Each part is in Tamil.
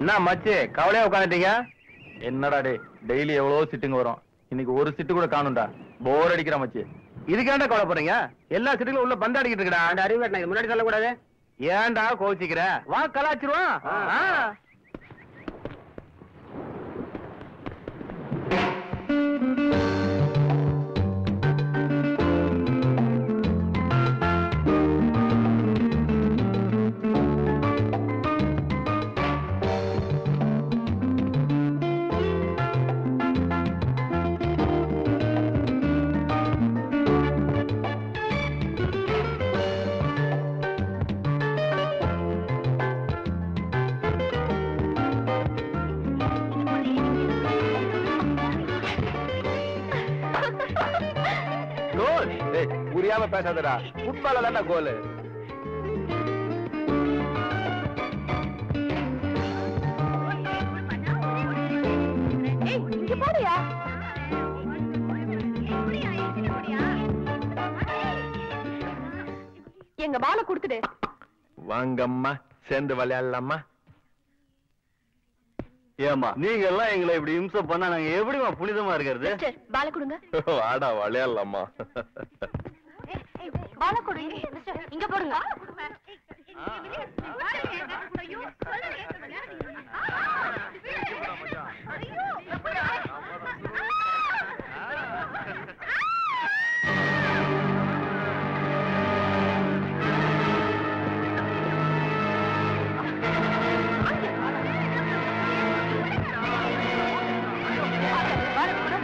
என்ன மச்சி கவலையா உட்காந்துட்டீங்க என்னடா டே டெய்லி எவ்வளவோ சிட்டுங்க வரும் இன்னைக்கு ஒரு சிட்டு கூட காணும்டா போர் அடிக்கிற மச்சி இதுக்கேண்டா கவலைப்படுறீங்க எல்லா சிட்டுகளும் உள்ள பந்தாடிக்கிட்டு இருக்கடா அந்த அறிவு இது முன்னாடி சொல்லக்கூடாது ஏன்டா கோச்சிக்கிற வா கலாச்சிருவான் ஆ. கோல் ஏய், புரியாம பேசாதடா ஃபுட்பால் தான்டா கோல் ஏய் இங்க போறியா எங்க பால குடுத்துடு வாங்கம்மா சேர்ந்து விளையாடலாமா ஏமா நீங்க எல்லாம் எங்களை இப்படி இம்சை பண்ணா நாங்க எப்படிமா புனிதமா இருக்கிறது மிஸ்டர் பால கொடுங்க வாடா விளையாடலாமா பால கொடுங்க மிஸ்டர் இங்க போடுங்க பால கொடு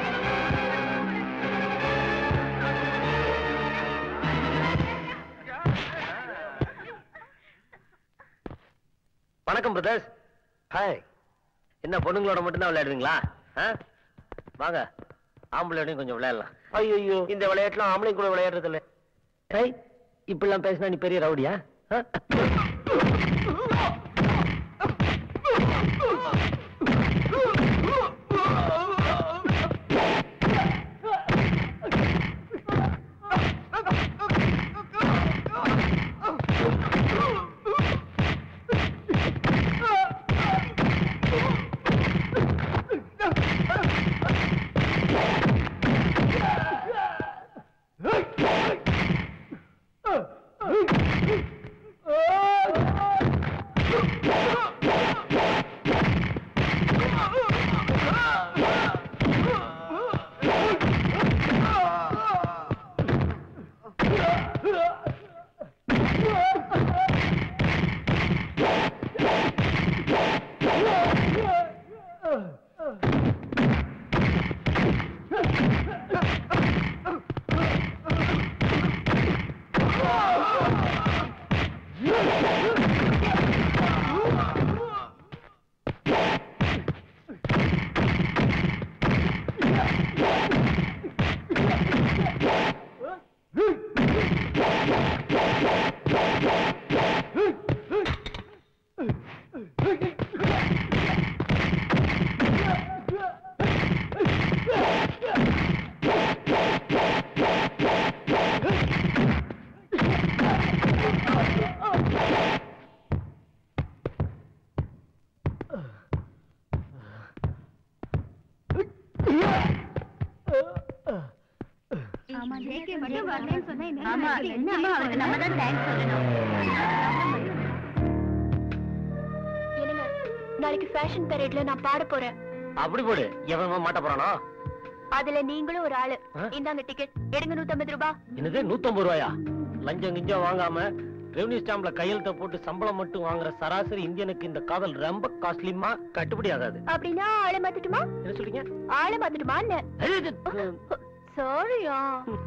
வணக்கம் பிரதர்ஸ் ஹாய் என்ன பொண்ணுங்களோட மட்டும்தான் விளையாடுறீங்களா ஆ? வாங்க ஆம்பளையோடையும் கொஞ்சம் விளையாடலாம் ஐயோ இந்த விளையாட்டுலாம் ஆம்பளை கூட விளையாடுறது இல்ல ஹை இப்படிலாம் பேசினா நீ பெரிய ரவுடியா ஆ? ஆமா என்னம்மா அவருக்கு நம்ம தான் தேங்க்ஸ் சொல்லணும் நாளைக்கு ஃபேஷன் பரேட்ல நான் பாட போறேன் அப்படி போடு எவன் மாட்ட போறானோ அதுல நீங்களும் ஒரு ஆளு ஆ? இந்தாங்க டிக்கெட் எடுங்க நூத்தம்பது ரூபாய் என்னது நூத்தம்பது ரூபாயா லஞ்சம் கிஞ்சம் வாங்காம ரெவன்யூ ஸ்டாம்ப்ல கையெழுத்த போட்டு சம்பளம் மட்டும் வாங்குற சராசரி இந்தியனுக்கு இந்த காதல் ரொம்ப காஸ்ட்லிமா கட்டுப்படி ஆகாது அப்படின்னா ஆளை மாத்தட்டுமா என்ன சொல்றீங்க ஆளை மாத்தட்டுமான்னு அது இது- சாரியா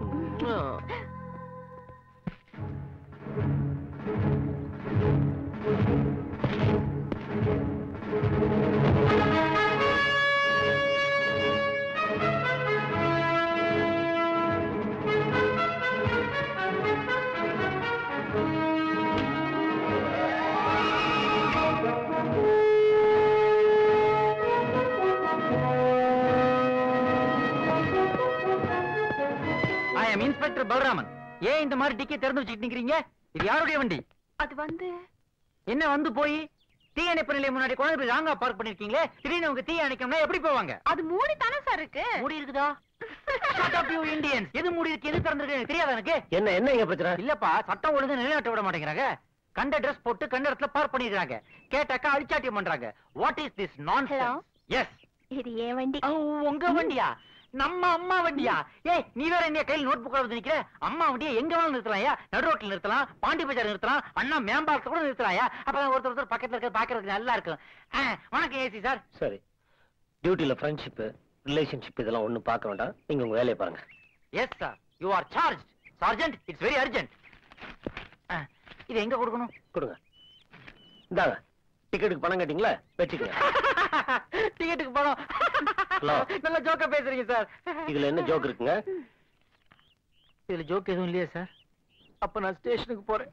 ஐ எம் இன்ஸ்பெக்டர் பலராமன் ஏன் இந்த மாதிரி டிக்கெட் திறந்து வச்சுட்டு நிக்கிறீங்க இது யாருடைய வண்டி அது வந்து என்ன வந்து போய் தீயணைப்பு நிலையம் முன்னாடி கொண்டு போய் ராங்கா பார்க் பண்ணிருக்கீங்களே திடீர்னு உங்க தீ அணைக்கணும்னா எப்படி போவாங்க அது மூடி தானே சார் இருக்கு மூடி இருக்குதா Shut up, you Indians. எது மூடி இருக்கு எது திறந்திருக்கு எனக்கு தெரியாதா எனக்கு என்ன என்ன இங்க பிரச்சனை இல்லப்பா சட்டம் ஒழுங்கு நிலைநாட்ட விட மாட்டேங்கிறாங்க கண்ட ட்ரெஸ் போட்டு கண்ட இடத்துல பார்க் பண்ணிருக்காங்க கேட்டாக்கா அழிச்சாட்டியம் பண்றாங்க வாட் இஸ் திஸ் நான் Hello? எஸ் இது ஏன் வண்டி உங்க வண்டியா நம்ம அம்மா வண்டியா ஏய் நீ வேற என்ன கையில் நோட் புக் வந்து நிக்கிற அம்மா வண்டியை எங்க வேணாலும் நிறுத்தலாம்யா நடு ரோட்ல நிறுத்தலாம் பாண்டி பஜார் நிறுத்தலாம் அண்ணா மேம்பாலத்தை கூட நிறுத்தலாம்யா அப்பதான் ஒருத்தர் ஒருத்தர் பக்கத்துல இருக்க பாக்குறதுக்கு நல்லா இருக்கும் ஆ, வணக்கம் ஏசி சார் சரி டியூட்டில ஃப்ரெண்ட்ஷிப் ரிலேஷன்ஷிப் இதெல்லாம் ஒண்ணும் பார்க்க வேண்டாம் நீங்க உங்க வேலையை பாருங்க yes sir you are charge sergeant it's very urgent இது எங்க கொடுக்கணும் கொடுங்க இந்தாங்க டிக்கெட்டுக்கு பணம் கட்டிங்களா வச்சுக்கோங்க டிக்கெட்டுக்கு பணம் Hello. நல்ல ஜோக்கா பேசுறீங்க சார் இதுல என்ன ஜோக் இருக்குங்க இதுல ஜோக் எதுவும் இல்லையா சார் அப்ப நான் ஸ்டேஷனுக்கு போறேன்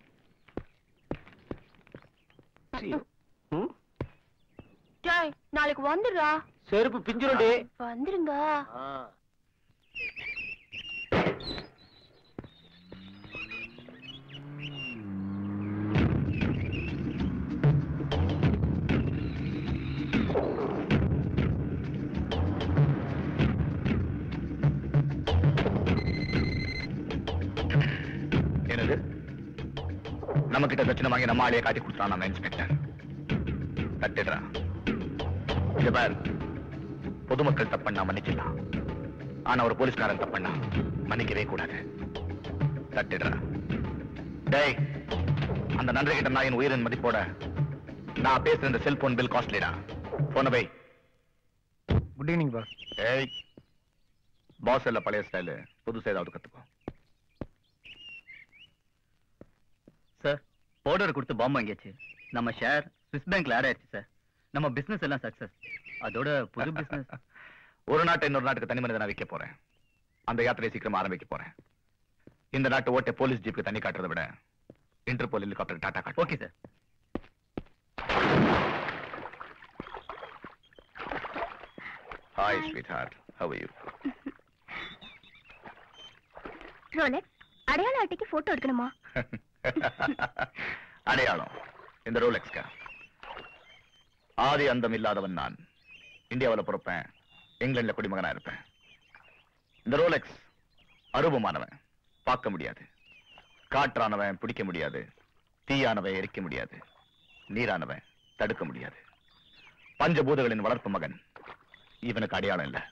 ம்? டேய் நாளைக்கு வந்துடுறா செருப்பு பிஞ்சிருண்டி வந்துருங்க என்னது நம்ம கிட்ட பிரச்சனை வாங்கி நம்ம ஆளையே காட்டி கொடுத்துறான் நம்ம இன்ஸ்பெக்டர் தட்டிடுறா இங்க பார் பொதுமக்கள் தப்பண்ணா மன்னிச்சிடலாம் ஆனா ஒரு போலீஸ்காரன் தப்பண்ணா மன்னிக்கவே கூடாது தட்டிடுறா டேய் அந்த நன்றி கிட்ட நாயின் உயிரின் மதிப்போட நான் பேசுற இந்த செல்போன் பில் காஸ்ட்லிடா போன பை குட் ஈவினிங் பாஸ் ஏய் பாஸ் இல்ல பழைய ஸ்டைலு புதுசா ஏதாவது கத்துக்கோ சார் ஆர்டர் கொடுத்து பாம்பு வாங்கியாச்சு நம்ம ஷேர் ஸ்விஸ் பேங்க்ல ஆட் ஆயிடுச்சு சார் நம்ம பிசினஸ் எல்லாம் சக்சஸ் அதோட புது பிசினஸ் ஒரு நாட்டை இன்னொரு நாட்டுக்கு தனி மனிதனா வைக்க போறேன் அந்த யாத்திரையை சீக்கிரமா ஆரம்பிக்க போறேன் இந்த நாட்டு ஓட்ட போலீஸ் ஜீப்புக்கு தண்ணி காட்டுறதை விட இன்டர்போல் ஹெலிகாப்டர் டாடா காட்டு okay sir hi sweetheart how you Rolex அடையாள அட்டைக்கு போட்டோ எடுக்கணுமா அடையாளம் இந்த ரோலெக்ஸ்கா ஆதி அந்தம் இல்லாதவன் நான் இந்தியாவுல பிறப்பேன் இங்கிலாந்துல குடிமகனா இருப்பேன் இந்த ரோலெக்ஸ் அரூபமானவன் பார்க்க முடியாது காற்றானவன் பிடிக்க முடியாது தீயானவன் எரிக்க முடியாது நீரானவன் தடுக்க முடியாது பஞ்சபூதங்களின் வளர்ப்பு மகன் இவனுக்கு அடையாளம் இல்ல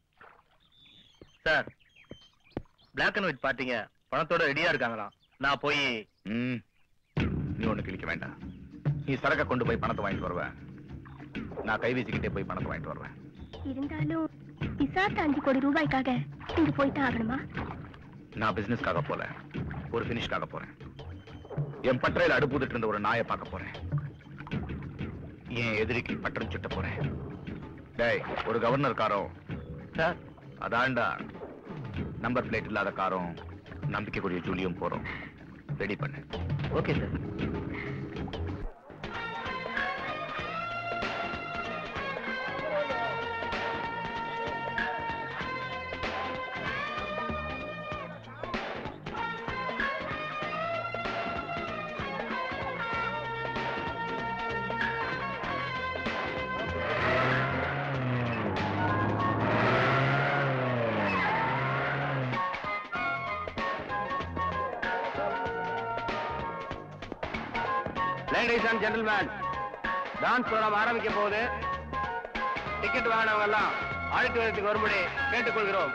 சார் பிளாக் அண்ட் ஒயிட் பாத்தீங்க பணத்தோட ரெடியா இருக்காங்களாம் நான் போய் ம், நீ ஒண்ணு கிழிக்க வேண்டாம் நீ சரக்க கொண்டு போய் பணத்தை வாங்கிட்டு வருவ நான் கை வீசிக்கிட்டே போய் பணத்தை வாங்கிட்டு வருவேன் இருந்தாலும் விசாரித்த அஞ்சு கோடி ரூபாய்க்காக இங்க போயிட்டு ஆகணுமா நான் பிசினஸ்க்காக போல ஒரு பினிஷ்காக போறேன் என் பட்டறையில் அடுப்புதிட்டு இருந்த ஒரு நாயை பார்க்க போறேன் என் எதிரிக்கு பட்டம் சுட்ட போறேன் டேய் ஒரு கவர்னர் காரம் சார் அதான்டா நம்பர் பிளேட் இல்லாத காரம் நம்பிக்கைக்குரிய ஜூலியும் போறோம் ரெடி பண்ணு okay sir ladies and gentleman dance programme ஆரம்பிக்க போகுது டிக்கெட் வாங்கினவங்க எல்லாம் ஆடிட்டோரியத்துக்கு வரும்படி கேட்டுக்கொள்கிறோம்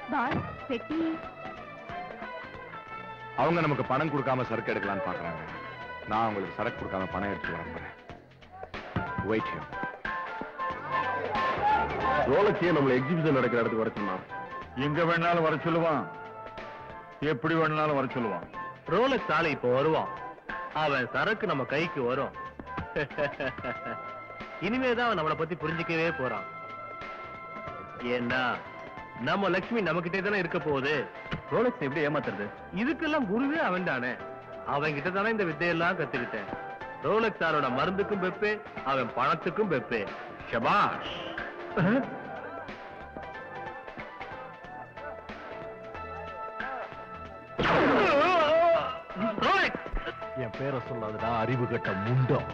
பாஸ் பெட்டி அவங்க நமக்கு பணம் கொடுக்காம சரக்கு எடுக்கலாம்னு பாக்குறாங்க நான் அவங்களுக்கு சரக்கு கொடுக்காம பணம் எடுத்து வர போறேன் வெயிட் யூ ரோலக்ஸியை நம்மள எக்ஸிபிஷன் நடக்கிற இடத்துக்கு வர சொன்னான் எங்க வேணாலும் வர சொல்லுவான் எப்படி வேணாலும் வர சொல்லுவான் ரோலக்ஸ் ஆளு இப்போ வருவான் அவன் சரக்கு நம்ம கைக்கு வரும் இனிமேதான் அவன் நம்மளை பத்தி புரிஞ்சுக்கவே போறான் ஏன்னா நம்ம லட்சுமி நம்ம கிட்டே தானே இருக்க போகுது ரோலக்ஸ் எப்படி ஏமாத்துறது இதுக்கெல்லாம் குருவே அவன் தானே அவன் கிட்ட தானே இந்த வித்தையெல்லாம் கத்துக்கிட்டேன் ரோலக்ஸ் ஆரோட மருந்துக்கும் பெப்பே அவன் பணத்துக்கும் பெப்பே ஷபாஷ் ரோலக்ஸ் என் பேரை சொல்லாதடா அறிவு கட்ட முண்டம்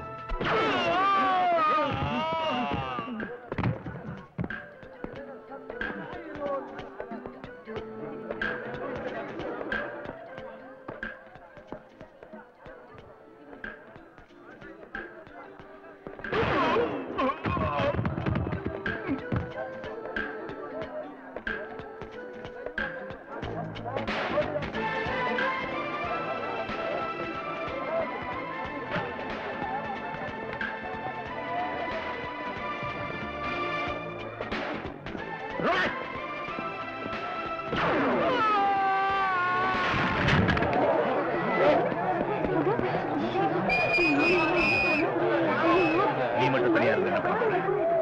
நீ மட்டும் தனியா இருந்து என்ன பண்ண போற?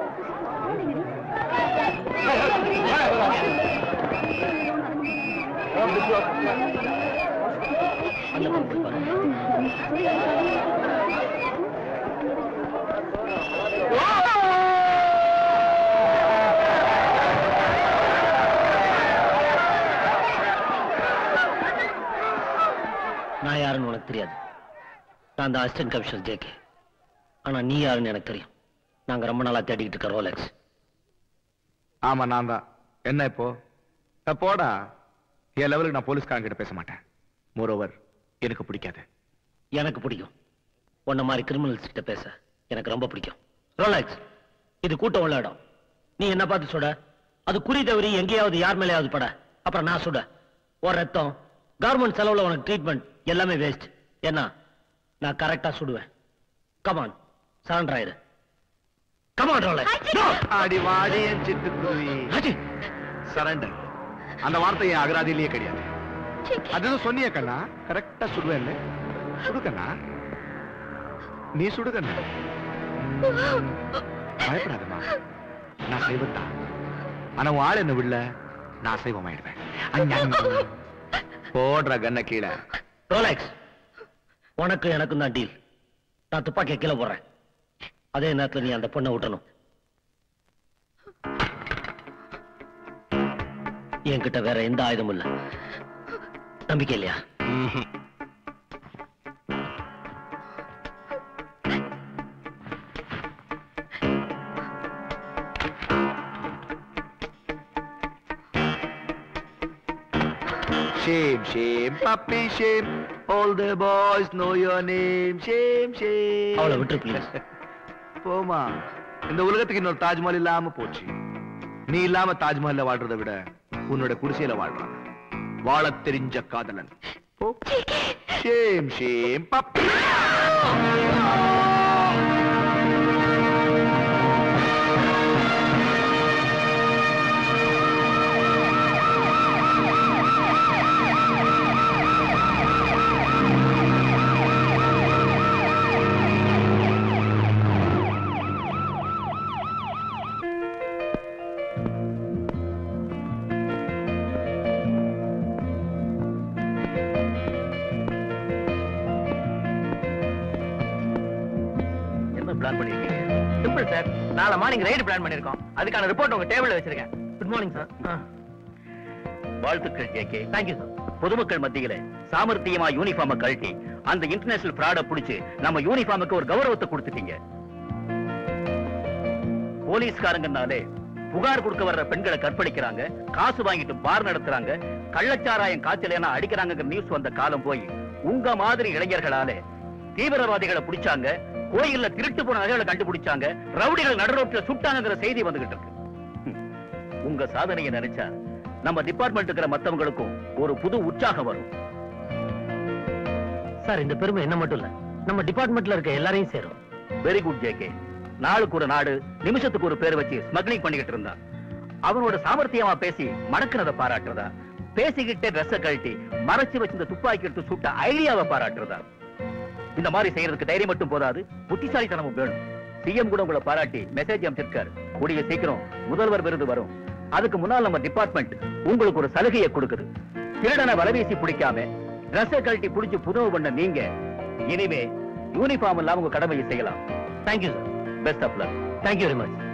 நான் யாருன்னு உனக்கு தெரியாது நான் அந்த அசிஸ்டன்ட் கமிஷனர் ஜேகே ஆனா நீ யாருன்னு எனக்கு தெரியும் நாங்க ரொம்ப நாளா தேடிக்கிட்டு இருக்க ரோலெக்ஸ் ஆமா நான் தான் என்ன இப்போ அஹ் போடா என் லெவலுக்கு நான் போலீஸ்காரங்க கிட்ட பேச மாட்டேன் மோரோவர் எனக்கு பிடிக்காது எனக்கு பிடிக்கும் உன்ன மாதிரி கிரிமினல்ஸ் கிட்ட பேச எனக்கு ரொம்ப பிடிக்கும் ரோலெக்ஸ் இது கூட்டம் உள்ள இடம் நீ என்ன பார்த்து சுட அது குறி தவறி எங்கேயாவது யார் மேலேயாவது பட அப்புறம் நான் சுட ஒரு ரத்தம் கவர்மெண்ட் செலவுல உனக்கு ட்ரீட்மெண்ட் எல்லாமே வேஸ்ட் என்ன நான் கரெக்டா சுடுவேன் கமான் சரண்டர் ஆயிரு கமான் ரோலெக்ஸ் அடி வாடி என் சிட்டுக்குருவி சரண்டர் அந்த வார்த்தை என் அகராதியிலேயே கிடையாது அதுதான் சொன்னிய கண்ணா கரெக்டா சுடுவேன் சுடு கண்ணா நீ சுடு கண்ணா ம், பயப்படாதம்மா நான் செய்வத்தான் ஆனா உன் ஆள் என்ன விடல நான் செய்வமாயிடுவேன் அஞ்ஞானி. போடுற கண்ண கீழே ரோலெக்ஸ் உனக்கு எனக்கும் தான் டீல் நான் துப்பாக்கியை கீழே போடுறேன் அதே நேரத்துல நீ அந்த பொண்ணை விட்டணும் என்கிட்ட வேற எந்த ஆயுதமும் இல்ல நம்பிக்கை இல்லையா ம்ஹும். Shame, shame, puppy, shame. All the boys know your name. Shame, shame. அவளை விட்டு ப்ளீஸ் போமா இந்த உலகத்துக்கு இன்னொரு தாஜ்மஹல் இல்லாம போச்சு நீ இல்லாம தாஜ்மஹல்ல வாழ்றதை விட உன்னோட குடிசையில வாழ்றான் வாழத் தெரிஞ்ச காதலன் போ ஷேம் ஷேம் பப்பி என்ன பிளான் பண்ணிருக்கீங்க சிம்பிள் சார் நாளை மார்னிங் ரைடு பிளான் பண்ணிருக்கோம் அதுக்கான ரிப்போர்ட் உங்க டேபிள்ல வச்சிருக்கேன் குட் மார்னிங் சார் வாழ்த்துக்கள் ஜேகே தேங்க்யூ சார் பொதுமக்கள் மத்தியில சாமர்த்தியமா யூனிஃபார்ம கழட்டி அந்த இன்டர்நேஷனல் பிராட புடிச்சு நம்ம யூனிஃபார்முக்கு ஒரு கௌரவத்தை கொடுத்துட்டீங்க போலீஸ்காரங்கனாலே புகார் கொடுக்க வர்ற பெண்களை கற்பழிக்கிறாங்க காசு வாங்கிட்டு பார் நடத்துறாங்க கள்ளச்சாராயம் காய்ச்சல் அடிக்கிறாங்க நியூஸ் வந்த காலம் போய் உங்க மாதிரி இளைஞர்களாலே தீவிரவாதிகளை பிடிச்சாங்க கோயில்ல திருட்டு போன நகைகளை கண்டுபிடிச்சாங்க ரவுடிகள் நடுரோட்டில் சுட்டாங்கிற செய்தி வந்துகிட்டு இருக்கு ஹம். உங்க சாதனையை நினைச்சா நம்ம டிபார்ட்மெண்ட் இருக்கிற மத்தவங்களுக்கும் ஒரு புது உற்சாகம் வரும் சார் இந்த பெருமை என்ன மட்டும் இல்ல நம்ம டிபார்ட்மெண்ட்ல இருக்க எல்லாரையும் சேரும் வெரி குட் ஜேகே நாளுக்கு ஒரு நாடு நிமிஷத்துக்கு ஒரு பேர் வச்சு ஸ்மக்லிங் பண்ணிக்கிட்டு இருந்தான் அவனோட சாமர்த்தியமா பேசி மடக்குனதை பாராட்டுறதா பேசிக்கிட்டே ட்ரெஸ்ஸ கழட்டி மறைச்சு வச்சிருந்த துப்பாக்கி எடுத்து சுட்ட ஐடியாவை பாராட்டுறதா இந்த மாதிரி செய்யறதுக்கு தைரியம் மட்டும் போதாது புத்திசாலித்தனமும் வேணும் சிஎம் கூட உங்களை பாராட்டி மெசேஜ் அமைச்சிருக்காரு கூடிய சீக்கிரம் முதல்வர் விருது வரும் அதுக்கு முன்னால் நம்ம டிபார்ட்மெண்ட் உங்களுக்கு ஒரு சலுகையை கொடுக்குது திருடனை வலவீசி பிடிக்காம ட்ரெஸ்ஸை கழட்டி புடிச்சு புதுவு பண்ண நீங்க இனிமே யூனிஃபார்ம் இல்லாம உங்க கடமையை செய்யலாம் thank you sir best of luck thank you very much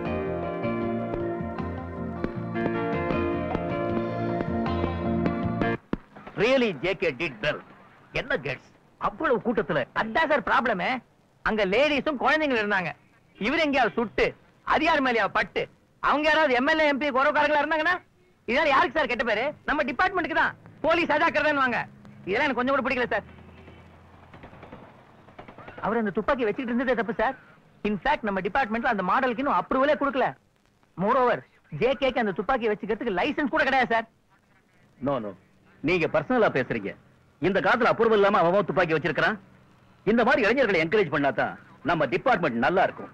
really JK did well என்ன கெட்ஸ் அவ்வளவு கூட்டத்துல அதான் சார் ப்ராப்ளமே அங்க லேடிஸும் குழந்தைங்களும் இருந்தாங்க இவர் எங்கேயாவது சுட்டு அதிகாரி மேலேயா பட்டு அவங்க யாராவது எம்எல்ஏ எம்பி குறவுக்காரங்களா இருந்தாங்கன்னா இதனால யாருக்கு சார் கெட்ட பேரு நம்ம டிபார்ட்மெண்ட்டுக்கு தான் போலீஸ் அஜாக்கிரதான் வாங்க இதெல்லாம் எனக்கு கொஞ்சம் கூட பிடிக்கல சார் அவர் அந்த துப்பாக்கி வச்சுக்கிட்டு இருந்ததே தப்பு சார் இன்ஃபேக்ட் நம்ம டிபார்ட்மெண்ட்ல அந்த மாடலுக்கு இன்னும் அப்ரூவலே கொடுக்கல மோரோவர் ஜேகேக்கு அந்த துப்பாக்கி வச்சுக்கிறதுக்கு லைசென்ஸ் கூட கிடையாது சார் நோ நோ நீங்க பர்சனலா பேசுறீங்க இந்த காலத்துல அப்ரூவல் இல்லாம அவன் துப்பாக்கி வச்சிருக்கான் இந்த மாதிரி இளைஞர்களை என்கரேஜ் பண்ணாதான் நம்ம டிபார்ட்மெண்ட் நல்லா இருக்கும்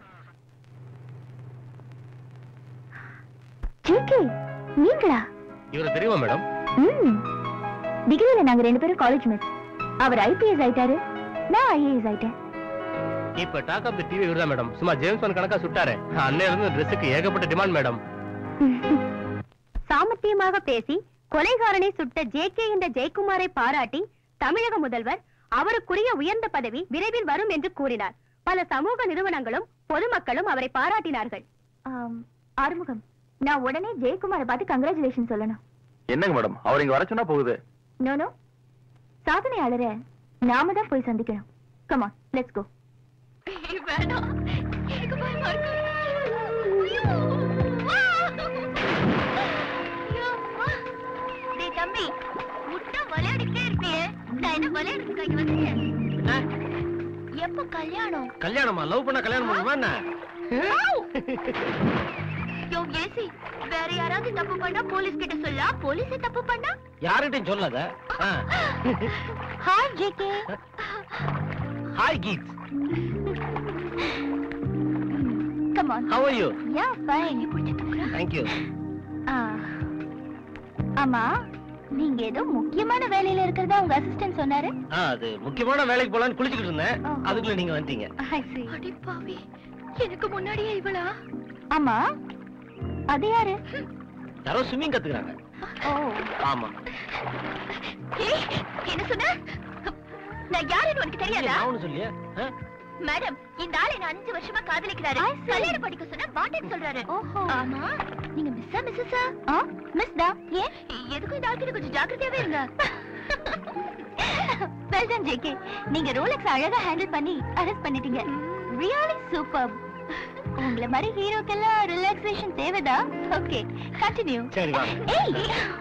ஜேகே நீங்களா இவரை தெரியுமா மேடம் ம் டிகிரியில நாங்க ரெண்டு பேரும் காலேஜ் மிஸ் அவர் ஐபிஎஸ் ஆயிட்டாரு நான் ஐஏஎஸ் ஆயிட்டேன் இப்ப டாக் ஆஃப் தி டிவி இவர்தான் மேடம் சும்மா ஜேம்ஸ் பாண்ட் கணக்கா சுட்டாரு அன்னையில இருந்து ட்ரெஸ்ஸுக்கு ஏகப்பட்ட டிமாண்ட் மேடம் சாமர்த்தியமாக பேசி கொலைகாரனை சுட்ட ஜேகே என்ற ஜெயக்குமாரை பாராட்டி தமிழக முதல்வர் அவருக்குரிய உயர்ந்த பதவி விரைவில் வரும் என்று கூறினார் பல சமூக நிறுவனங்களும் பொதுமக்களும் அவரை பாராட்டினார்கள் ஆறுமுகம் நான் உடனே ஜெயக்குமாரை பார்த்து கங்க்ராச்சுலேஷன் சொல்லணும் என்னங்க மேடம் அவர் இங்க வர சொன்னா போகுது நோ நோ சாதனையாளரை நாம தான் போய் சந்திக்கணும் கமான் லெட்ஸ் கோ வேணாம் எனக்கு பயமா இருக்கு டேய் தம்பி முட்டை விளையாடிட்டே இருப்பியே நான் என்ன விளையாடுறதுக்காக வந்தேன் எப்ப கல்யாணம் கல்யாணமா லவ் பண்ண கல்யாணம் பண்ணுமா என்ன யோ ஏசி வேற யாராவது தப்பு பண்ணா போலீஸ் கிட்ட சொல்லா போலீஸே தப்பு பண்ணா யார்கிட்டயும் சொல்லாத hi JK hi Keith come on how are you yeah fine thank you ஆமா நீங்க ஏதோ முக்கியமான வேலையில இருக்கிறதா உங்க அசிஸ்டன்ட் சொன்னாரு அது முக்கியமான வேலைக்கு போலான்னு குளிச்சுக்கிட்டு இருந்தேன் ஓஹோ. அதுக்குள்ள நீங்க வந்துட்டீங்க அடி பாவி எனக்கு முன்னாடியே இவளா ஆமா அது யாரு யாரோ ஸ்விம்மிங் கத்துக்கிறாங்க ஓ ஆமா ஏய், என்ன சொன்ன நான் யாருன்னு உனக்கு தெரியாதா நான் ஒண்ணு சொல்லியே ஆ? மேடம் இந்த ஆளை நான் அஞ்சு வருஷமா காதலிக்கிறாரு கல்யாணம் படிக்க சொன்னா மாட்டேன்னு சொல்றாரு ஆமா நீங்க மிஸ்ஸா மிஸ்ஸஸா மிஸ் தான் ஏன் எதுக்கும் இந்த ஆள்கிட்ட கொஞ்சம் ஜாக்கிரதையாவே இருங்க வெல் டன் ஜேகே நீங்க ரோலக்ஸ் அழகா ஹேண்டில் பண்ணி அரெஸ்ட் பண்ணிட்டீங்க ரியலி சூப்பர் உங்கள மாதிரி ஹீரோக்கெல்லாம் ரிலாக்ஸேஷன் தேவைதா ஓகே கண்டினியூ சரி வா ஏய்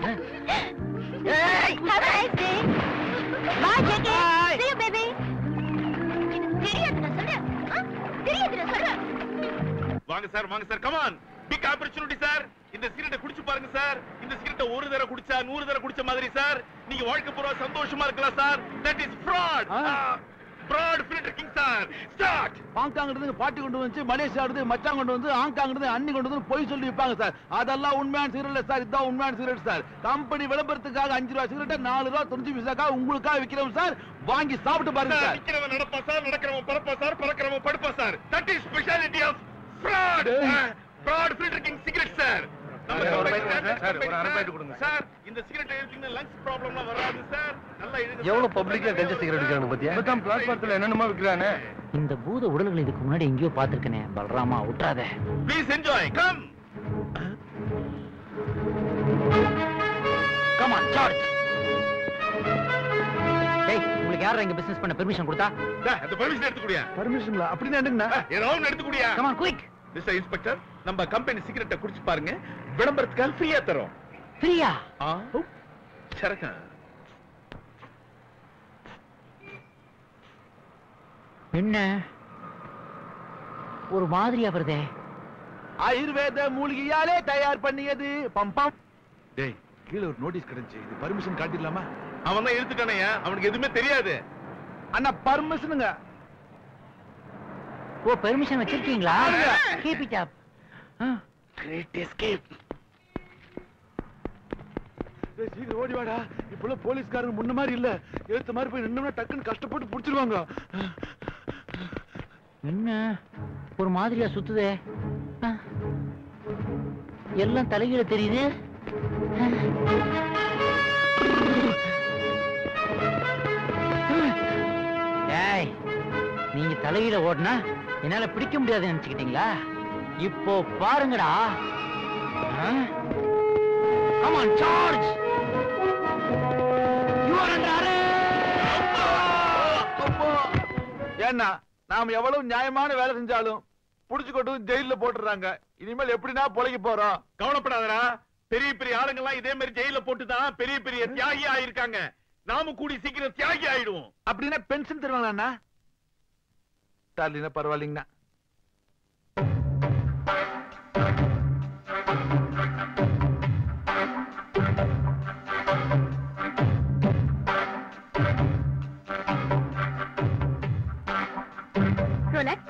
ஏய் have a nice day bye JK see you baby எனக்கு தெரியாது நான் சொல்றேன் ஆ? தெரியாது நான் சொல்றேன் வாங்க சார் வாங்க sir come on big opportunity sir இந்த சிகரெட்டை குடிச்சு பாருங்க சார் இந்த சிகரெட்டை ஒரு தடவை குடிச்சா நூறு தடவை குடிச்ச மாதிரி சார் நீங்க வாழ்க்கை பூரா சந்தோஷமா இருக்கலாம் sir that is fraud fraud filter king sir start Hong இருந்து பாட்டி கொண்டு வந்து மலேசியா இருந்து மச்சான் கொண்டு வந்து ஹாங்காங் இருந்து அண்ணி கொண்டு வந்து பொய் சொல்லி விற்பாங்க சார் அதெல்லாம் உண்மையான சிகரெட் சார் இதுதான் உண்மையான சிகரெட் சார் கம்பெனி விளம்பரத்துக்காக அஞ்சு ரூபா சிகரெட்டை நாலு ரூபா தொண்ணூத்தி பைசாக்காக உங்களுக்காக விற்கிறோம் சார் வாங்கி சாப்பிட்டு பாருங்க சார் நிக்கிறவன் நடப்பா சார் நடக்கிறவன் பறப்பா சார் பறக்கிறவன் படுப்பா sir that is speciality of fraud fraud filter king cigarette sir நம்ம சார், ஒரு company பைக் கொடுங்க சார். ஒரு அரை சார். பைக் கொடுங்க. சார் இந்த சிகரெட் எடுத்தீங்கன்னா லங்ஸ் ப்ராப்ளம்லாம் வராது சார் நல்லா எழுதுங்க எவ்வளவு பப்ளிக்கா கஞ்ச சிகரெட் இருக்காங்க பாத்தியா பிளாட்பாரத்தில் என்னென்னமோ விற்கிறானே இந்த பூத உடல்களை இதுக்கு முன்னாடி எங்கேயோ பாத்துருக்கனே பலராமா விட்டுறாத please enjoy come come on charge டேய் உங்களுக்கு யாரா இங்க பிசினஸ் பண்ண பெர்மிஷன் கொடுத்தா அந்த பர்மிஷன் எடுத்துக்கூடியா பர்மிஷன்ல அப்படின்னு என்னங்கண்ணா ஏதோ ஒன்று எடுத்துக்கூடியா கமான் குயிக் மிஸ்டர் இன்ஸ்பெக்டர் நம்ம கம்பெனி சிகரெட்டை குடிச்சு பாருங்க விளம்பரத்துக்காக ஃப்ரீயா தரோம் ஃப்ரீயா ஆ சரக்கா என்ன ஒரு மாதிரியா வருதே ஆயுர்வேத மூலிகையாலே தயார் பண்ணியது பம்பம் டேய் கீழே ஒரு நோட்டீஸ் கிடைச்சு இது பர்மிஷன் காட்டிடலாமா அவன் தான் எடுத்துட்டானே அவனுக்கு எதுவுமே தெரியாது அண்ணா பர்மிஷனுங்க ஓ பெர்மிஷன் வச்சிருக்கீங்களா கீப் இட் அப் ஏய், சீக்கிரம் ஓடி வாடா இப்பெல்லாம் போலீஸ்காரங்க முன்ன மாதிரி இல்ல ஏத்த மாதிரி போய் நின்னோம்னா டக்குன்னு கஷ்டப்பட்டு புடிச்சிருவாங்க என்ன ஒரு மாதிரியா சுத்துதே ஆ. எல்லாம் தலைகீழ தெரியுது ஏய் நீங்க தலைகீழ ஓடுனா என்னால பிடிக்க முடியாதுன்னு நினைச்சுக்கிட்டீங்களா இப்போ பாருங்கடா come on charge you are under ஏன்னா நாம எவ்வளவு நியாயமான வேலை செஞ்சாலும் புடிச்சு கொண்டு வந்து ஜெயில போட்டுறாங்க இனிமேல் எப்படின்னா பொழைக்க போறோம் கவலைப்படாதடா பெரிய பெரிய ஆளுங்கெல்லாம் இதே மாதிரி ஜெயில போட்டு தான் பெரிய பெரிய தியாகி ஆயிருக்காங்க நாம கூடி சீக்கிரம் தியாகி ஆயிடுவோம் அப்படின்னா பென்ஷன் தருவாங்களாண்ணா தரலினா பரவாயில்லைங்கண்ணா Rolex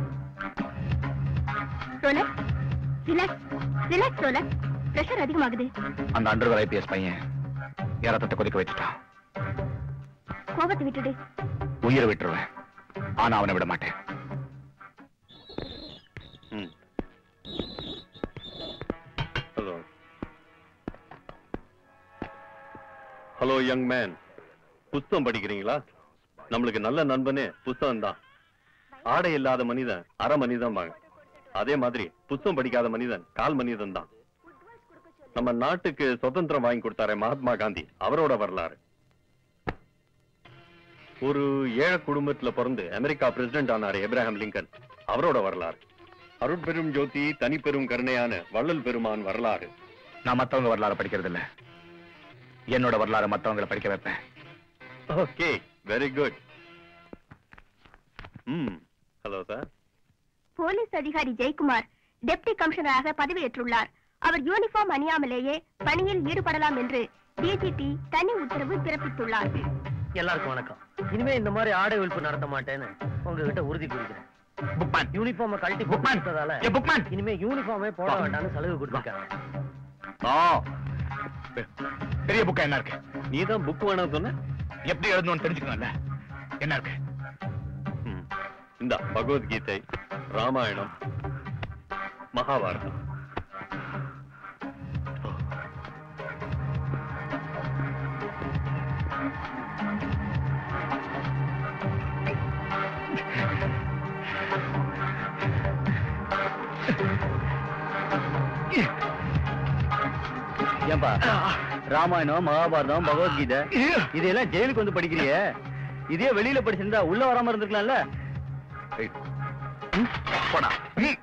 Rolex relax relax Rolex pressure அதிகமாகுது அந்த அண்டர்வர் ஐபிஎஸ் பையன் என் ரத்தத்தை கொதிக்க வச்சுட்டான் கோபத்தை விட்டுடு உயிரை விட்டுருவேன் ஆனா அவனை விட மாட்டேன் ஹலோ ஹலோ யங் மேன் புஸ்தகம் படிக்கிறீங்களா நம்மளுக்கு நல்ல நண்பனே புஸ்தகம் தான் ஆடை இல்லாத மனிதன் அரை மனிதன் வாங்க அதே மாதிரி புஸ்தகம் படிக்காத மனிதன் கால் மனிதன் தான் நம்ம நாட்டுக்கு சுதந்திரம் வாங்கி கொடுத்தாரே மகாத்மா காந்தி அவரோட வரலாறு ஒரு ஏழை குடும்பத்துல பிறந்து அமெரிக்கா பிரசிடென்ட் ஆனாரு எப்ராஹாம் லிங்கன் அவரோட வரலாறு அருட்பெரும் ஜோதி தனிப்பெரும் கருணையான வள்ளல் பெருமான் வரலாறு நான் மத்தவங்க வரலாறு படிக்கிறது இல்ல என்னோட வரலாறு மத்தவங்களை படிக்க வைப்பேன் ஓகே வெரி குட் ம் ஹலோ சார் போலீஸ் அதிகாரி ஜெயக்குமார் டெப்டி கமிஷனராக பதவியேற்றுள்ளார் அவர் யூனிஃபார்ம் அணியாமலேயே பணியில் ஈடுபடலாம் என்று டிஜிபி தனி உத்தரவு பிறப்பித்துள்ளார் எல்லாருக்கும் வணக்கம் இனிமே இந்த மாதிரி ஆடை விழிப்பு நடத்த மாட்டேன்னு உங்ககிட்ட உறுதி கூறுகிறேன் புக்மேன் யூனிஃபார்மை கழட்டி புக்மேன் கொடுத்ததால ஏ புக்மேன் இனிமே யூனிஃபார்மே போட வேண்டாம்னு சலுகை கொடுத்துருக்காங்க ஆ பெ- பெரிய புக்கா என்ன இருக்கு நீ தான் புக் வேணாம் சொன்ன எப்படி எழுதணும்னு தெரிஞ்சுக்கணும்ல என்ன இருக்கு ம். இந்தா பகவத்கீதை ராமாயணம் மகாபாரதம் ஏன்பா ராமாயணம் மகாபாரதம் பகவத்கீதை இதெல்லாம் ஜெயிலுக்கு வந்து படிக்கிறியே இதே வெளியில படிச்சிருந்தா உள்ள வராம இருந்திருக்கலாம்ல ஏய், ம், போடா ம்.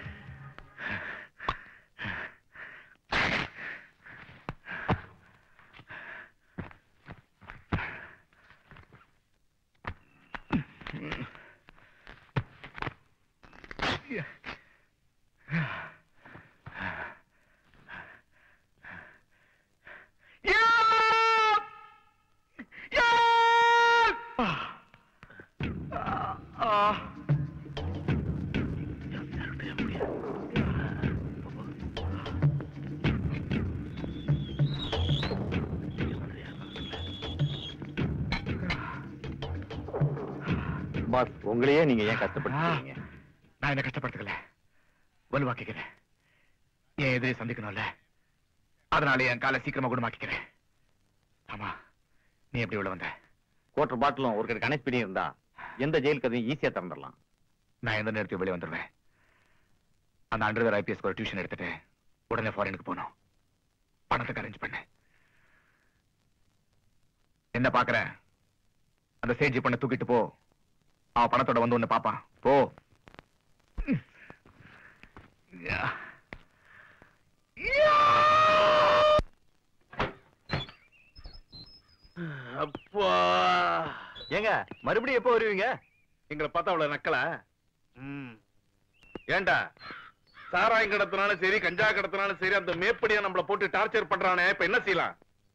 பாஸ் உங்களையே நீங்க ஏன் கஷ்டப்படுத்துறீங்க நான் என்ன கஷ்டப்படுத்தல வலுவாக்கிக்கிறேன் என் எதிரி சந்திக்கணும்ல அதனால என் காலை சீக்கிரமா குணமாக்கிக்கிறேன் ஆமா நீ எப்படி உள்ள வந்த கோட்டர் பாட்டிலும் ஒரு கனெக்ட் பண்ணி இருந்தா எந்த ஜெயில் கதையும் ஈஸியா திறந்துடலாம் நான் எந்த நேரத்தையும் வெளியே வந்துடுவேன் அந்த அண்டர்வேர் ஐபிஎஸ் ஒரு டியூஷன் எடுத்துட்டு உடனே ஃபாரினுக்கு போனோம் பணத்துக்கு அரேஞ்ச் பண்ணேன் என்ன பாக்குற அந்த சேஜி பண்ண தூக்கிட்டு போ அவன் பணத்தோட வந்து ஒண்ணு பாப்பான் போ யா. அப்பா ஏங்க மறுபடியும் எப்போ வருவீங்க எங்களை பார்த்தா அவ்வளவு நக்கலா ஏண்டா சாராயம் கடத்தினாலும் சரி கஞ்சா கடத்தினாலும் சரி அந்த மேப்படியா நம்மள போட்டு டார்ச்சர் பண்றானே இப்ப என்ன செய்யலாம்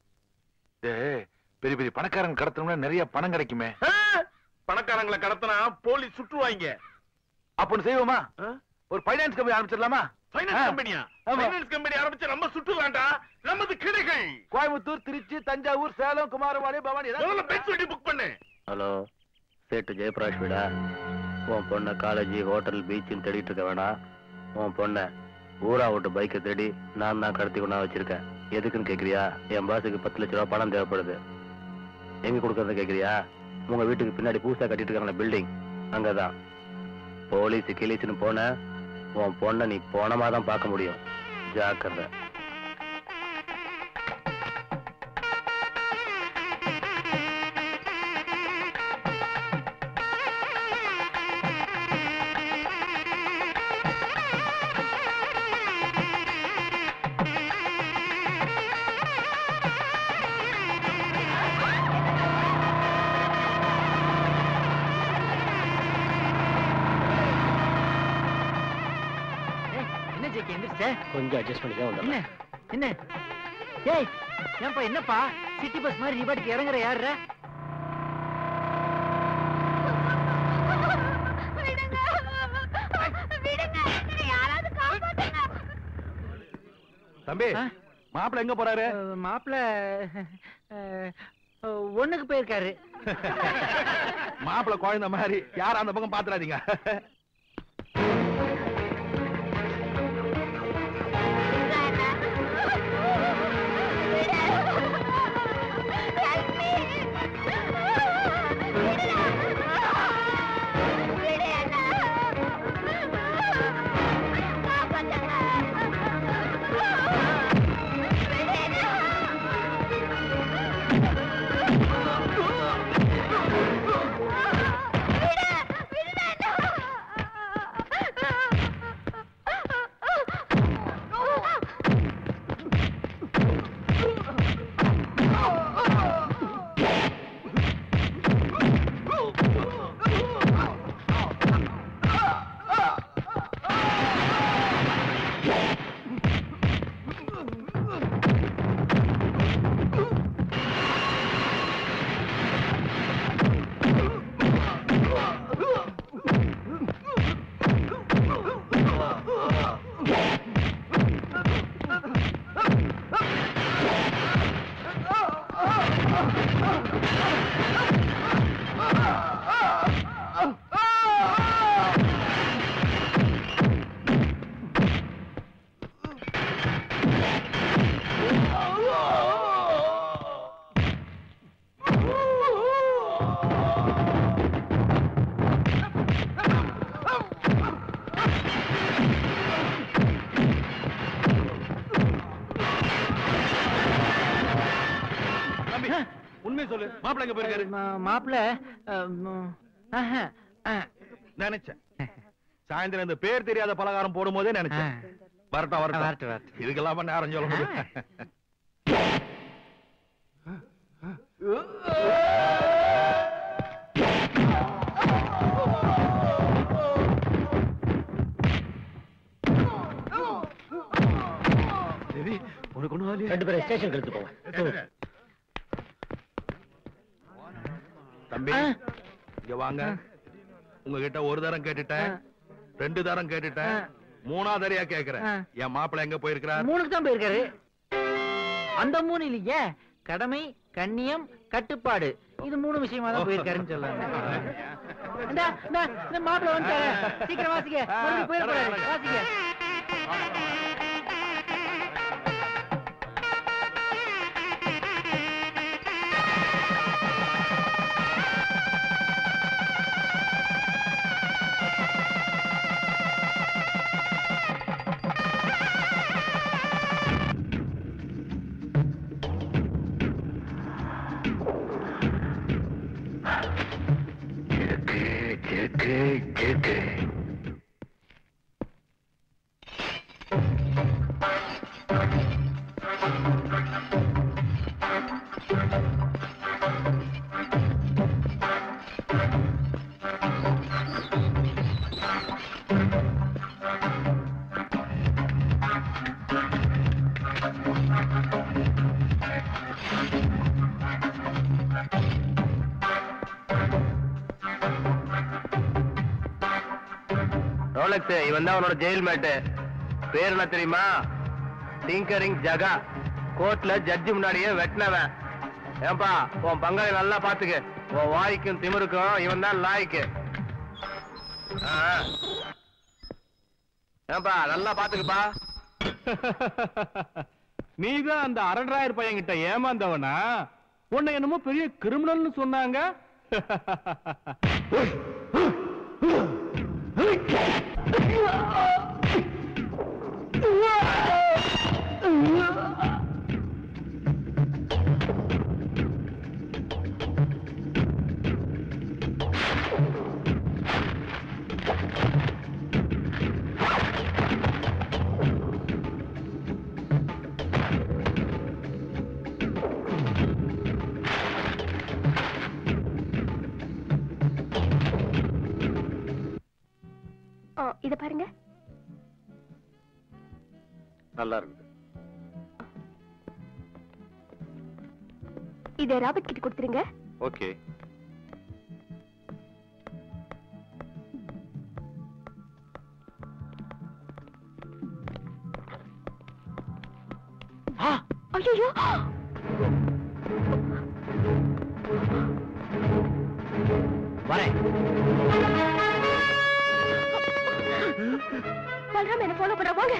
பெரிய பெரிய பணக்காரங்க கடத்தணும்னா நிறைய பணம் கிடைக்குமே ஆ, பணக்காரங்களை கடத்தினா போலீஸ் சுற்றுவாங்க அப்படி செய்வோமா ஒரு பைனான்ஸ் கம்பெனி ஆரம்பிச்சிடலாமா பைனான்ஸ் ஆ. கம்பெனியா ஆமா. பைனான்ஸ் கம்பெனி ஆரம்பிச்சு நம்ம சுற்றுலாண்டா நமது கிடைகள் கோயம்புத்தூர் திருச்சி தஞ்சாவூர் சேலம் குமாரபாளைய பவானி முதல்ல பெட்ஸ் வண்டி புக் பண்ணு ஹலோ சேட்டு ஜெயபிரகாஷ் வீடா உன் பொண்ணை காலேஜ் ஹோட்டல் பீச்சுன்னு தேடிட்டு இருக்க வேணாம் உன் பொண்ணை ஊரா விட்டு பைக்கை தேடி நான் தான் கடத்தி கொண்டா வச்சிருக்கேன் எதுக்குன்னு கேக்குறியா என் பாஸுக்கு பத்து லட்ச ரூபா பணம் தேவைப்படுது எங்க கொடுக்கறது கேக்குறியா உங்க வீட்டுக்கு பின்னாடி புதுசா கட்டிட்டு இருக்காங்களே பில்டிங் அங்கதான் போலீஸ் கிளீஸ்னு போன உன் பொண்ணை நீ போனமா தான் பார்க்க முடியும் ஜாக்கிரதை ஏய், என்ன ஜேகே எந்திரிச்ச கொஞ்சம் அட்ஜஸ்ட் பண்ணி தான் என்ன வந்தேன் என்ன ஏய் ஏன்பா என்னப்பா சிட்டி பஸ் மாதிரி நீ பாட்டுக்கு இறங்குற யாருற தம்பி ஆ? மாப்பிள்ள எங்க போறாரு மாப்பிள்ள ஒண்ணுக்கு போயிருக்காரு மாப்பிள்ள குழந்தை மாதிரி யாரும் அந்த பக்கம் பாத்துறாதீங்க தம்பி உண்மையை சொல்லு மாப்பிள்ள எங்க போயிருக்காரு மாப்பிள்ள நினைச்சேன் சாயந்தரம் இந்த பேர் தெரியாத பலகாரம் போடும் போதே நினைச்சேன் வரட்டும் வரட்டும் வரட்டும், வரட்டும். இதுக்கெல்லாம் நேரம் சொல்ல முடியும் தேவி உனக்கு ஒண்ணும் ஆகலையே? ரெண்டு பேரும் ஸ்டேஷன் எடுத்து போங்க தம்பி இங்க வாங்க உங்ககிட்ட ஒரு தரம் கேட்டுட்டேன் ரெண்டு தரம் கேட்டுட்டேன் மூணாவது தரையா கேக்குறேன் ஆ. என் மாப்பிள்ளை எங்க போயிருக்கிறார் மூணுக்கு தான் போயிருக்காரு அந்த மூணு இல்லையே கடமை கண்ணியம் கட்டுப்பாடு இது மூணு விஷயமா தான் போயிருக்காருன்னு சொல்லலாம் இந்தா, இந்தா, இந்த மாப்பிள்ள வந்துட்டாரு சீக்கிரம் வாசிக்க மறுபடியும் போயிடக்கூடாது வாசிக்க ரோலக்ஸ் இவன் தான் அவனோட ஜெயில் மேட்டு பேர் என்ன தெரியுமா டிங்கரிங் ஜகா கோர்ட்ல ஜட்ஜி முன்னாடியே வெட்டினவன் ஏன்பா உன் பங்காளி நல்லா பாத்துக்க உன் வாய்க்கும் திமிருக்கும் இவன் தான் லாய்க்கு ஆ. ஏன்பா நல்லா பாத்துக்கப்பா நீதான் அந்த அரண்டாயிரம் பையன் கிட்ட ஏமாந்தவனா உன்னை என்னமோ பெரிய கிரிமினல்னு சொன்னாங்க ஓ இத பாருங்க நல்லா இருக்குது இத ராபர்ட் கிட்ட கொடுத்துருங்க ஓகே ஐயோ வரேன் பல்ராம் என்ன ஃபாலோ பண்ண வாங்க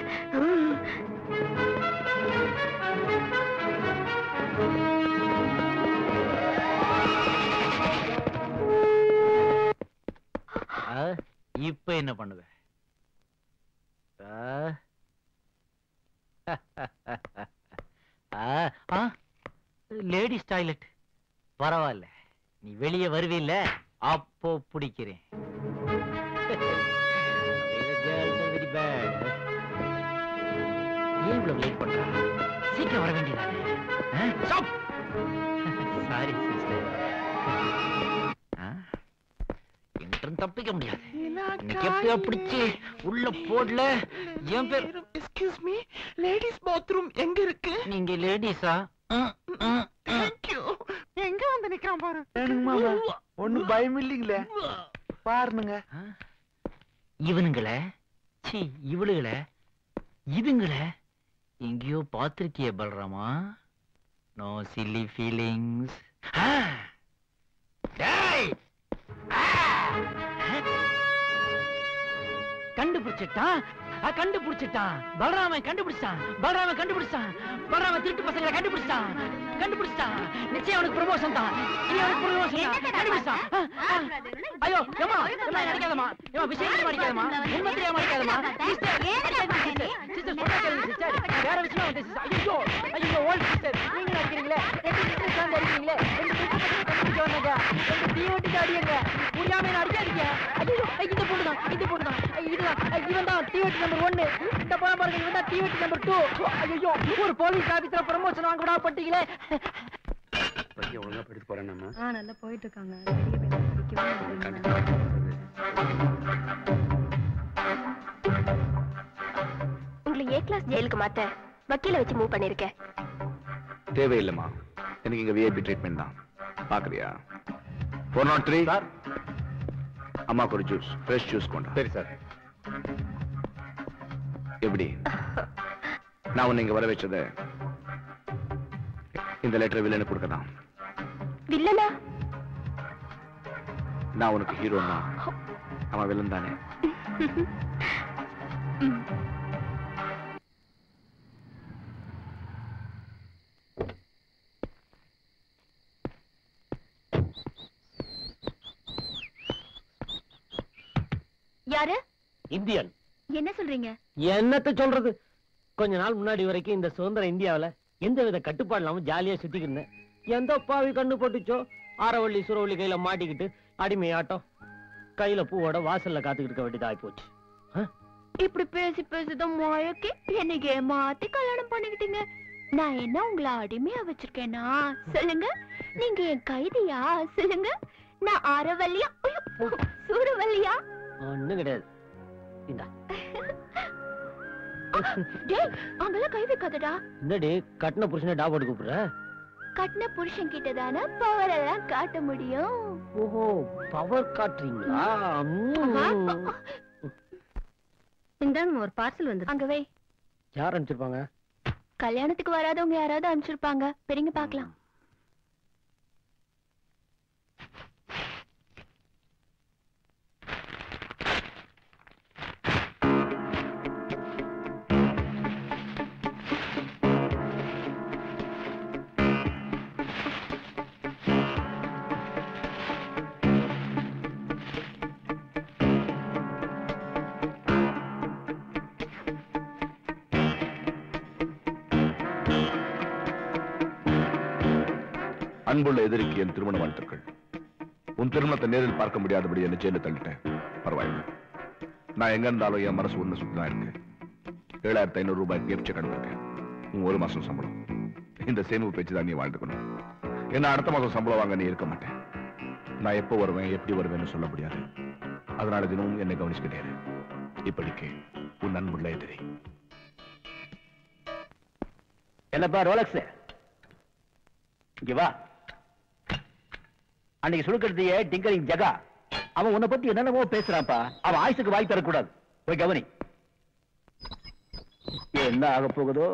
ஆ, இப்ப என்ன பண்ணுவ ஆ? ஆ, ஆ, லேடிஸ் டாய்லெட் பரவாயில்ல நீ வெளியே வருவில்ல அப்போ பிடிக்கிறேன் வெரி பேட் ஏன் இவ்வளவு லேட் பண்ற சீக்கிரம் வர வேண்டியதானே சாரி சிஸ்டர் என்றும் தப்பிக்க முடியாது இன்னைக்கு எப்படியா பிடிச்சு உள்ள போடல என் பேர் எக்ஸ்கியூஸ் மீ லேடிஸ் பாத்ரூம் எங்க இருக்கு நீங்க லேடிஸா தேங்க்யூ எங்க வந்து நிக்கிறான் பாரு ஒண்ணு பயம் இல்லைங்களே பாருங்க இவனுங்கள சி இவளுகள இதுங்கள எங்கேயோ பார்த்திருக்கிய பல்ராமா நோ சில்லி ஃபீலிங்ஸ் கண்டுபிடிச்சிட்டான் அ, கண்டுபிடிச்சிட்டான் பலராமன் கண்டுபிடிச்சான் பலராமன் கண்டுபிடிச்சான் பலராமன் திருட்டு பசங்களை கண்டுபிடிச்சான் கண்டுபிடிச்சான் நிச்சயம் அவனுக்கு ப்ரமோஷன் தான் இனி அவனுக்கு ப்ரமோஷன் தான் கண்டுபிடிச்சான் அ, அ. ஐயோ ஏமா ஏமா அடிக்காதமா ஏமா விஷயம் அடிக்காதமா உண்மை தெரியாம அடிக்காதமா சிஸ்டர் சிஸ்டர் சொல்ல கேளுங்க சிஸ்டர் வேற விஷயம் வந்து சிஸ்டர் ஐயோ ஐயோ ஓல்ட் சிஸ்டர் நீங்க அடிக்கிறீங்களே ரெண்டு சிஸ்டர் சேர்ந்து அடிக்கிறீங்களே ரெண்டு சிஸ்டர் கண்டுபிடிச்சு வந்தாங்க ரெண்டு தீ வட்டிக்கு அடியுங்க புரியாம என்ன அடிக்காதீங்க ஐயோ இந்த பொண்ணு தான் இந்த பொண்ணு தான் இதுதான் இவன் தான் தீ வட்டி நம்பர் ஒன்னு இந்த படம் பாருங்க இவன் தான் தீ வட்டி நம்பர் டூ ஐயோ ஒரு போலீஸ் ஆபீசர் ப்ரமோஷன் வாங்க விடா பட்டீங்களே ஒழுங்கா படிச்சு போறேன் நம்ம ஆ நல்லா போயிட்டு இருக்காங்க பெரிய பையன் படிக்கவே உங்களை ஏ கிளாஸ் ஜெயிலுக்கு மாத்த வக்கீல வச்சு மூவ் பண்ணிருக்கேன் தேவையில்லைம்மா எனக்கு இங்க விஐபி ட்ரீட்மெண்ட் தான் பாக்குறியா ஃபோர் நாட் த்ரீ அம்மாக்கு ஒரு ஜூஸ் ஃப்ரெஷ் ஜூஸ் கொண்டா சரி சார் எப்படி நான் உன்னை இங்க வர வச்சது இந்த லெட்டர் வில்லனு கொடுக்கலாம் வில்லனா நான் உனக்கு ஹீரோன்னா அவன் வில்லன் தானே யாரு இந்தியன் என்ன சொல்றீங்க என்னத்த சொல்றது கொஞ்ச நாள் முன்னாடி வரைக்கும் இந்த சுதந்திர இந்தியாவுல எந்த வித கட்டுப்பாடு இல்லாம ஜாலியா சுத்திக்கிட்டு இருந்தேன் எந்த பாவி கண்ணு போட்டுச்சோ ஆரவள்ளி சுரவள்ளி கையில மாட்டிக்கிட்டு அடிமையாட்டம் கையில பூவோட வாசல்ல காத்துக்கிட்டு இருக்க வேண்டியது ஆகி போச்சு இப்படி பேசி பேசிதான் மயக்கி என்னைக்கு ஏமாத்தி கல்யாணம் பண்ணிக்கிட்டீங்க நான் என்ன உங்களை அடிமையா வச்சிருக்கேனா சொல்லுங்க நீங்க என் கைதியா சொல்லுங்க நான் ஆரவல்லியா ஐயோ, சூரவல்லியா ஒண்ணும் கிடையாது இந்தா டேய் அங்கெல்லாம் கை வைக்காதடா இந்தடி கட்டின புருஷனை டா போட்டு கூப்பிடுற கட்டின புருஷன் கிட்ட தானே பவர் எல்லாம் காட்ட முடியும் ஓஹோ பவர் காட்டுறீங்களா ஆஹா. ம். இந்தாங்க ஒரு பார்சல் வந்து அங்க வை யார் அனுப்பிச்சிருப்பாங்க கல்யாணத்துக்கு வராதவங்க யாராவது அனுப்பிச்சிருப்பாங்க பெரியங்க பார்க்கலாம் அன்புள்ள எதிரிக்கு என் திருமண வாழ்த்துக்கள் உன் திருமணத்தை நேரில் பார்க்க முடியாதபடி என்ன ஜெயில தள்ளிட்டேன் பரவாயில்லை நான் எங்க இருந்தாலும் என் மனசு ஒண்ணு சுத்திதான் இருக்கு ஏழாயிரத்தி ஐநூறு ரூபாய் கிஃப்ட் செக் அனுப்பியிருக்கேன் உன் ஒரு மாசம் சம்பளம் இந்த சேமிப்பு பேச்சு தான் நீ வாழ்ந்துக்கணும் என்ன அடுத்த மாசம் சம்பளம் வாங்க நீ இருக்க மாட்டேன் நான் எப்போ வருவேன் எப்படி வருவேன்னு சொல்ல முடியாது அதனால தினமும் என்னை கவனிச்சுக்கிட்டே இரு. இப்படிக்கு உன் அன்புள்ள எதிரி என்னப்பா ரோலக்ஸ் இங்க வா அன்னைக்கு சுழுக்கெடுத்திய டிங்கரிங் ஜகா அவன் உன்னை பத்தி என்னென்னமோ பேசுறான்ப்பா அவன் ஆயுசுக்கு வாய் தரக்கூடாது போய் கவனி என்ன ஆக போகுதோ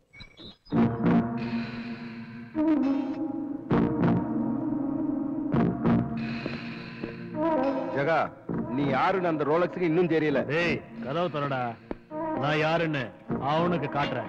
ஜகா நீ யாருன்னு அந்த ரோலக்ஸுக்கு இன்னும் தெரியல டேய் கதவு திறடா நான் யாருன்னு அவனுக்கு காட்டுறேன்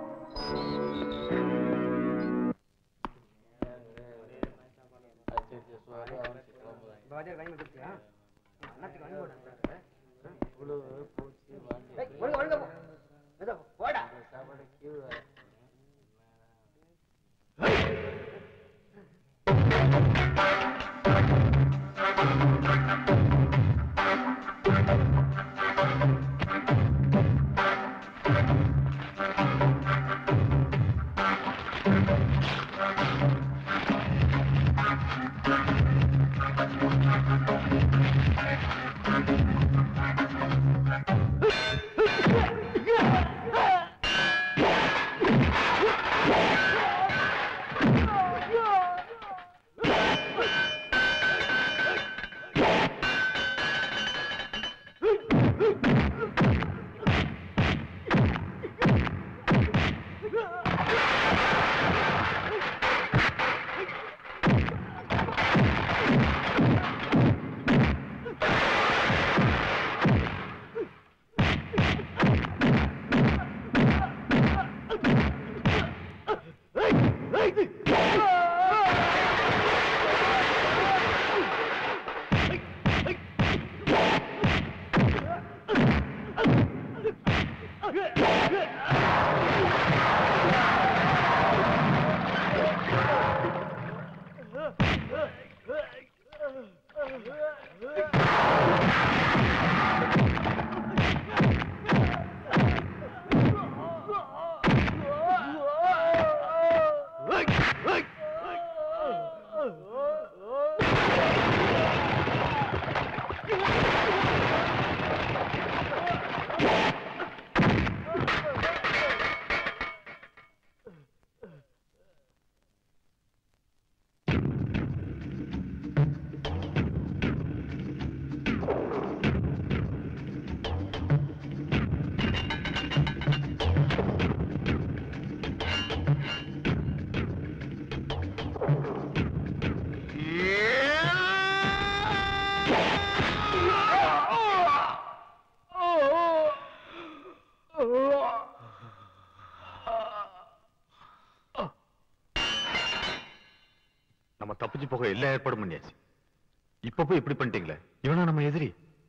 நம்ம தப்பிச்சு போக எல்லா ஏற்பாடும் பண்ணியாச்சு இப்ப போய் இப்படி பண்ணிட்டீங்களே இவனா நம்ம எதிரி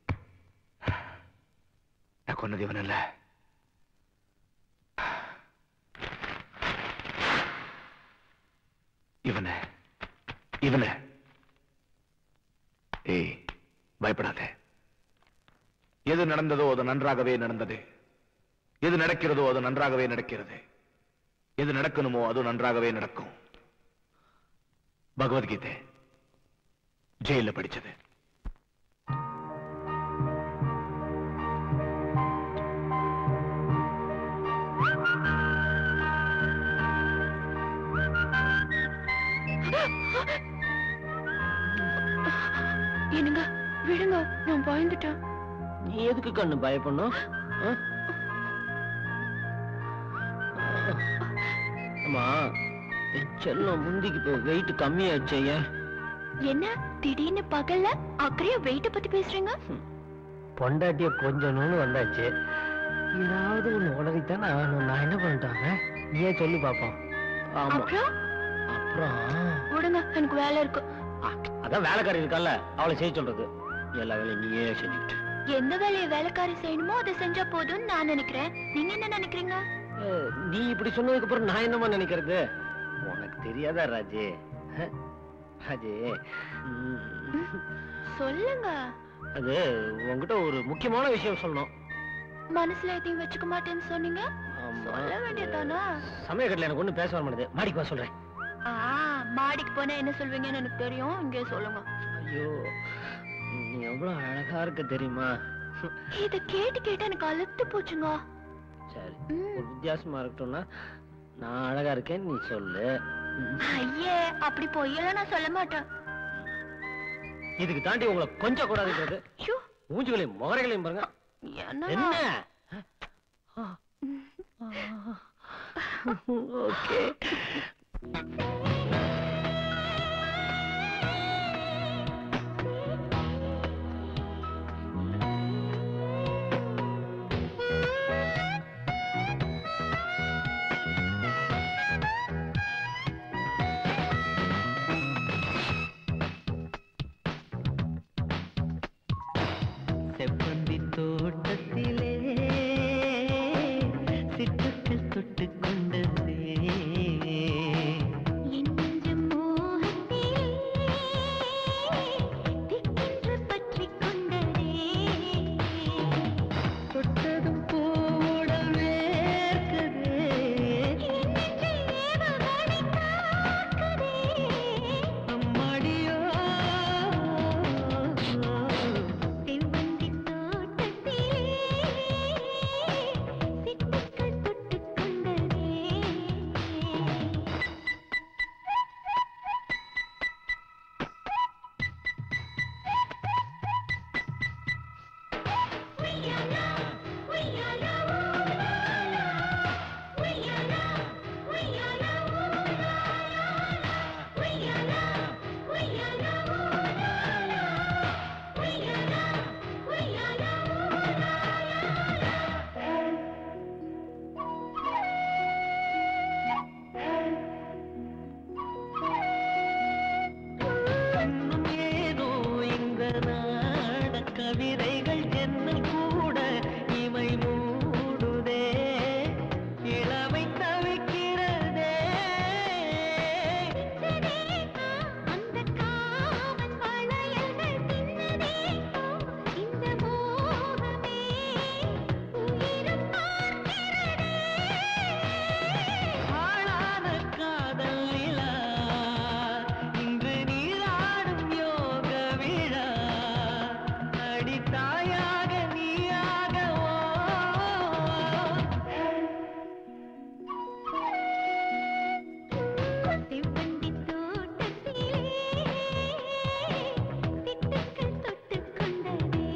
நான் கொன்னது இவன் இல்ல இவன இவன ஏய் பயப்படாத எது நடந்ததோ அது நன்றாகவே நடந்தது எது நடக்கிறதோ அது நன்றாகவே நடக்கிறது எது நடக்கணுமோ அது நன்றாகவே நடக்கும் பகவத்கீதை ஜெயில படிச்சது என்னங்க விடுங்க நான் பயந்துட்டேன் நீ எதுக்கு கண்ணு பயப்படணும் அம்மா என் செல்லம் முந்திக்கு இப்போ வெயிட் கம்மியாச்சு ஏன் என்ன திடீர்னு பகல்ல அக்கறையா வெயிட்ட பத்தி பேசுறீங்க பொண்டாட்டிய கொஞ்சணும்னு வந்தாச்சு ஏதாவது ஒண்ணு உளறித்தானே ஆகணும் நான் என்ன பண்ணிட்டாங்க நீயே சொல்லி பாப்போம் ஆமா அப்புறம் அப்புறம் விடுங்க எனக்கு வேலை இருக்கு ஆ, அதான் வேலைக்காரி இருக்கல்ல அவளை செய்ய சொல்றது எல்லா வேலையும் நீயே செஞ்சுக்கிட்டு எந்த வேலையை வேலைக்காரி செய்யணுமோ அதை செஞ்சா போதும்னு நான் நினைக்கிறேன் நீங்க என்ன நினைக்கிறீங்க ஏ, நீ இப்படி சொன்னதுக்கு அப்புறம் நான் என்னமா நினைக்கிறது உனக்கு தெரியாதா ராஜே ஹ? ராஜே ம், சொல்லுங்க அது உன்கிட்ட ஒரு முக்கியமான விஷயம் சொல்லணும் மனசுல எதையும் வச்சுக்க மாட்டேன்னு சொன்னீங்க ஆமா. சொல்ல வேண்டியதானா சமயக்கட்டில் எனக்கு ஒண்ணும் பேச வர மாட்டேது மாடிக்கு வா சொல்றேன் ஆ மாடிக்கு போனா என்ன சொல்வீங்கன்னு எனக்கு தெரியும் இங்கே சொல்லுங்க ஐயோ நீ எவ்வளவு அழகா இருக்க தெரியுமா இத கேட்டு கேட்டு எனக்கு அழுத்து போச்சுங்க சரி ம். ஒரு வித்தியாசமா இருக்கட்டும்னா நான் அழகா இருக்கேன் நீ சொல்லு ம். ஐயே அப்படி பொய்யெல்லாம் நான் சொல்ல மாட்டேன் இதுக்கு தாண்டி உங்களை கொஞ்சம் கூடாதுன்றது ஐயோ, மூஞ்சுகளையும் முகரைகளையும் பாருங்க என்ன என்ன ஓகே செவ்வந்தி தோட்டத்திலே சிட்டுக்கள் தொட்டு கொண்டதே என் நெஞ்சம் மோகத்திலே திக்கென்று பற்றிக் கொண்டதே. தொட்டதும் பூவோட வேர்க்குதே என் நெஞ்சில் ஏவகணை தாக்குதே. அம்மாடியோ செவ்வந்தி தோட்டத்திலே சிட்டுக்கள் தொட்டுக் கொண்டதே. இன்னும் ஏதோ இந்த நாட கவிதைகள் ஜன்னல் கூட இமை மூடுதே இளமை தவிக்கிறதே அந்த காமன் வளையல்கள் தின்னதேனோ இந்த மோகமே உயிரும் பார்க்கிறதே ஆளான காதல் நிலா இன்று நீராடும் யோக விழா அடி தாயாக நீயாகவோ செவ்வந்தி தோட்டத்திலே சிட்டுக்கள் தொட்டுக் கொண்டதே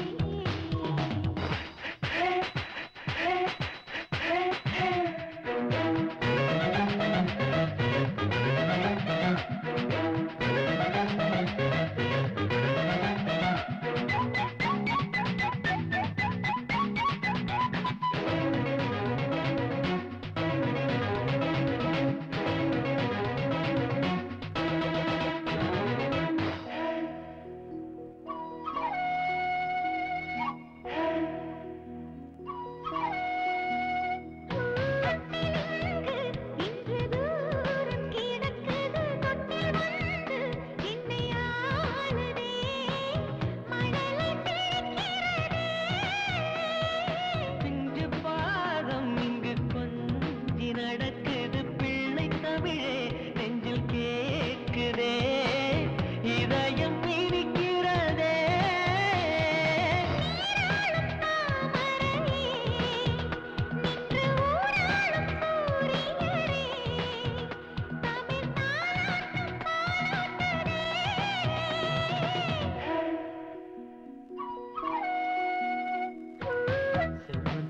இன்று தூரம் கிடக்குது தொட்டில் வந்து என்னை ஆளுதே மணலை பிடிக்கிறதே பிஞ்சு பாதம் இங்கு கொஞ்சி நடக்குது பிள்ளை தமிழே நெஞ்சில் கேக்குதே இதயம் இருக்கிறதே தாமரையே நின்று ஊராடும் சூரியனே தமிழ் தாலாட்டும் பாராட்டுதே செவ்வந்தி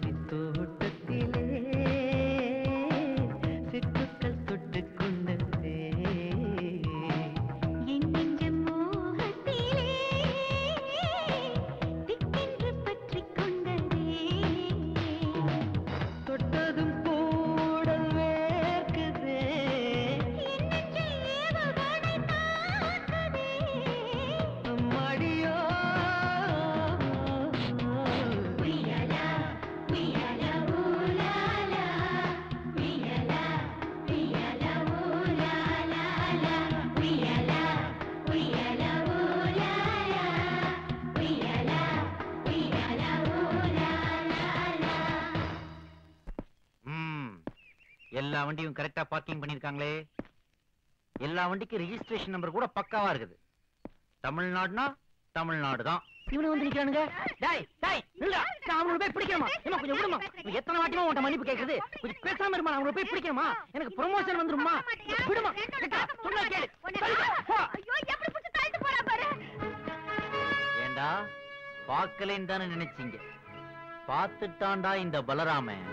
எல்லா வண்டியும் கரெக்டா பார்க்கிங் பண்ணிருக்காங்களே எல்லா வண்டிக்கும் ரெஜிஸ்ட்ரேஷன் நம்பர் கூட பக்காவா இருக்குது தமிழ்நாடுனா தமிழ்நாடு தான் இவனு வந்து நிக்கிறானுங்க டேய் டேய் நில்லுடா நான் அவங்கள போய் பிடிக்கணுமா ஏமா கொஞ்சம் விடுமா நீ எத்தனை வாட்டிமா உன்ட்ட மன்னிப்பு கேக்குறது கொஞ்சம் பேசாம இருமா நான் அவங்கள போய் பிடிக்கணுமா எனக்கு ப்ரொமோஷன் வந்துருமா விடுமா கேட்டா, சொன்னா கேளு சரிப்பா, போ. ஐயோ எப்படி புடிச்சு தள்ளிட்டு போறா பாரு ஏண்டா பார்க்கலேன்னு தானே நினைச்சீங்க பார்த்துட்டான்டா இந்த பலராமன்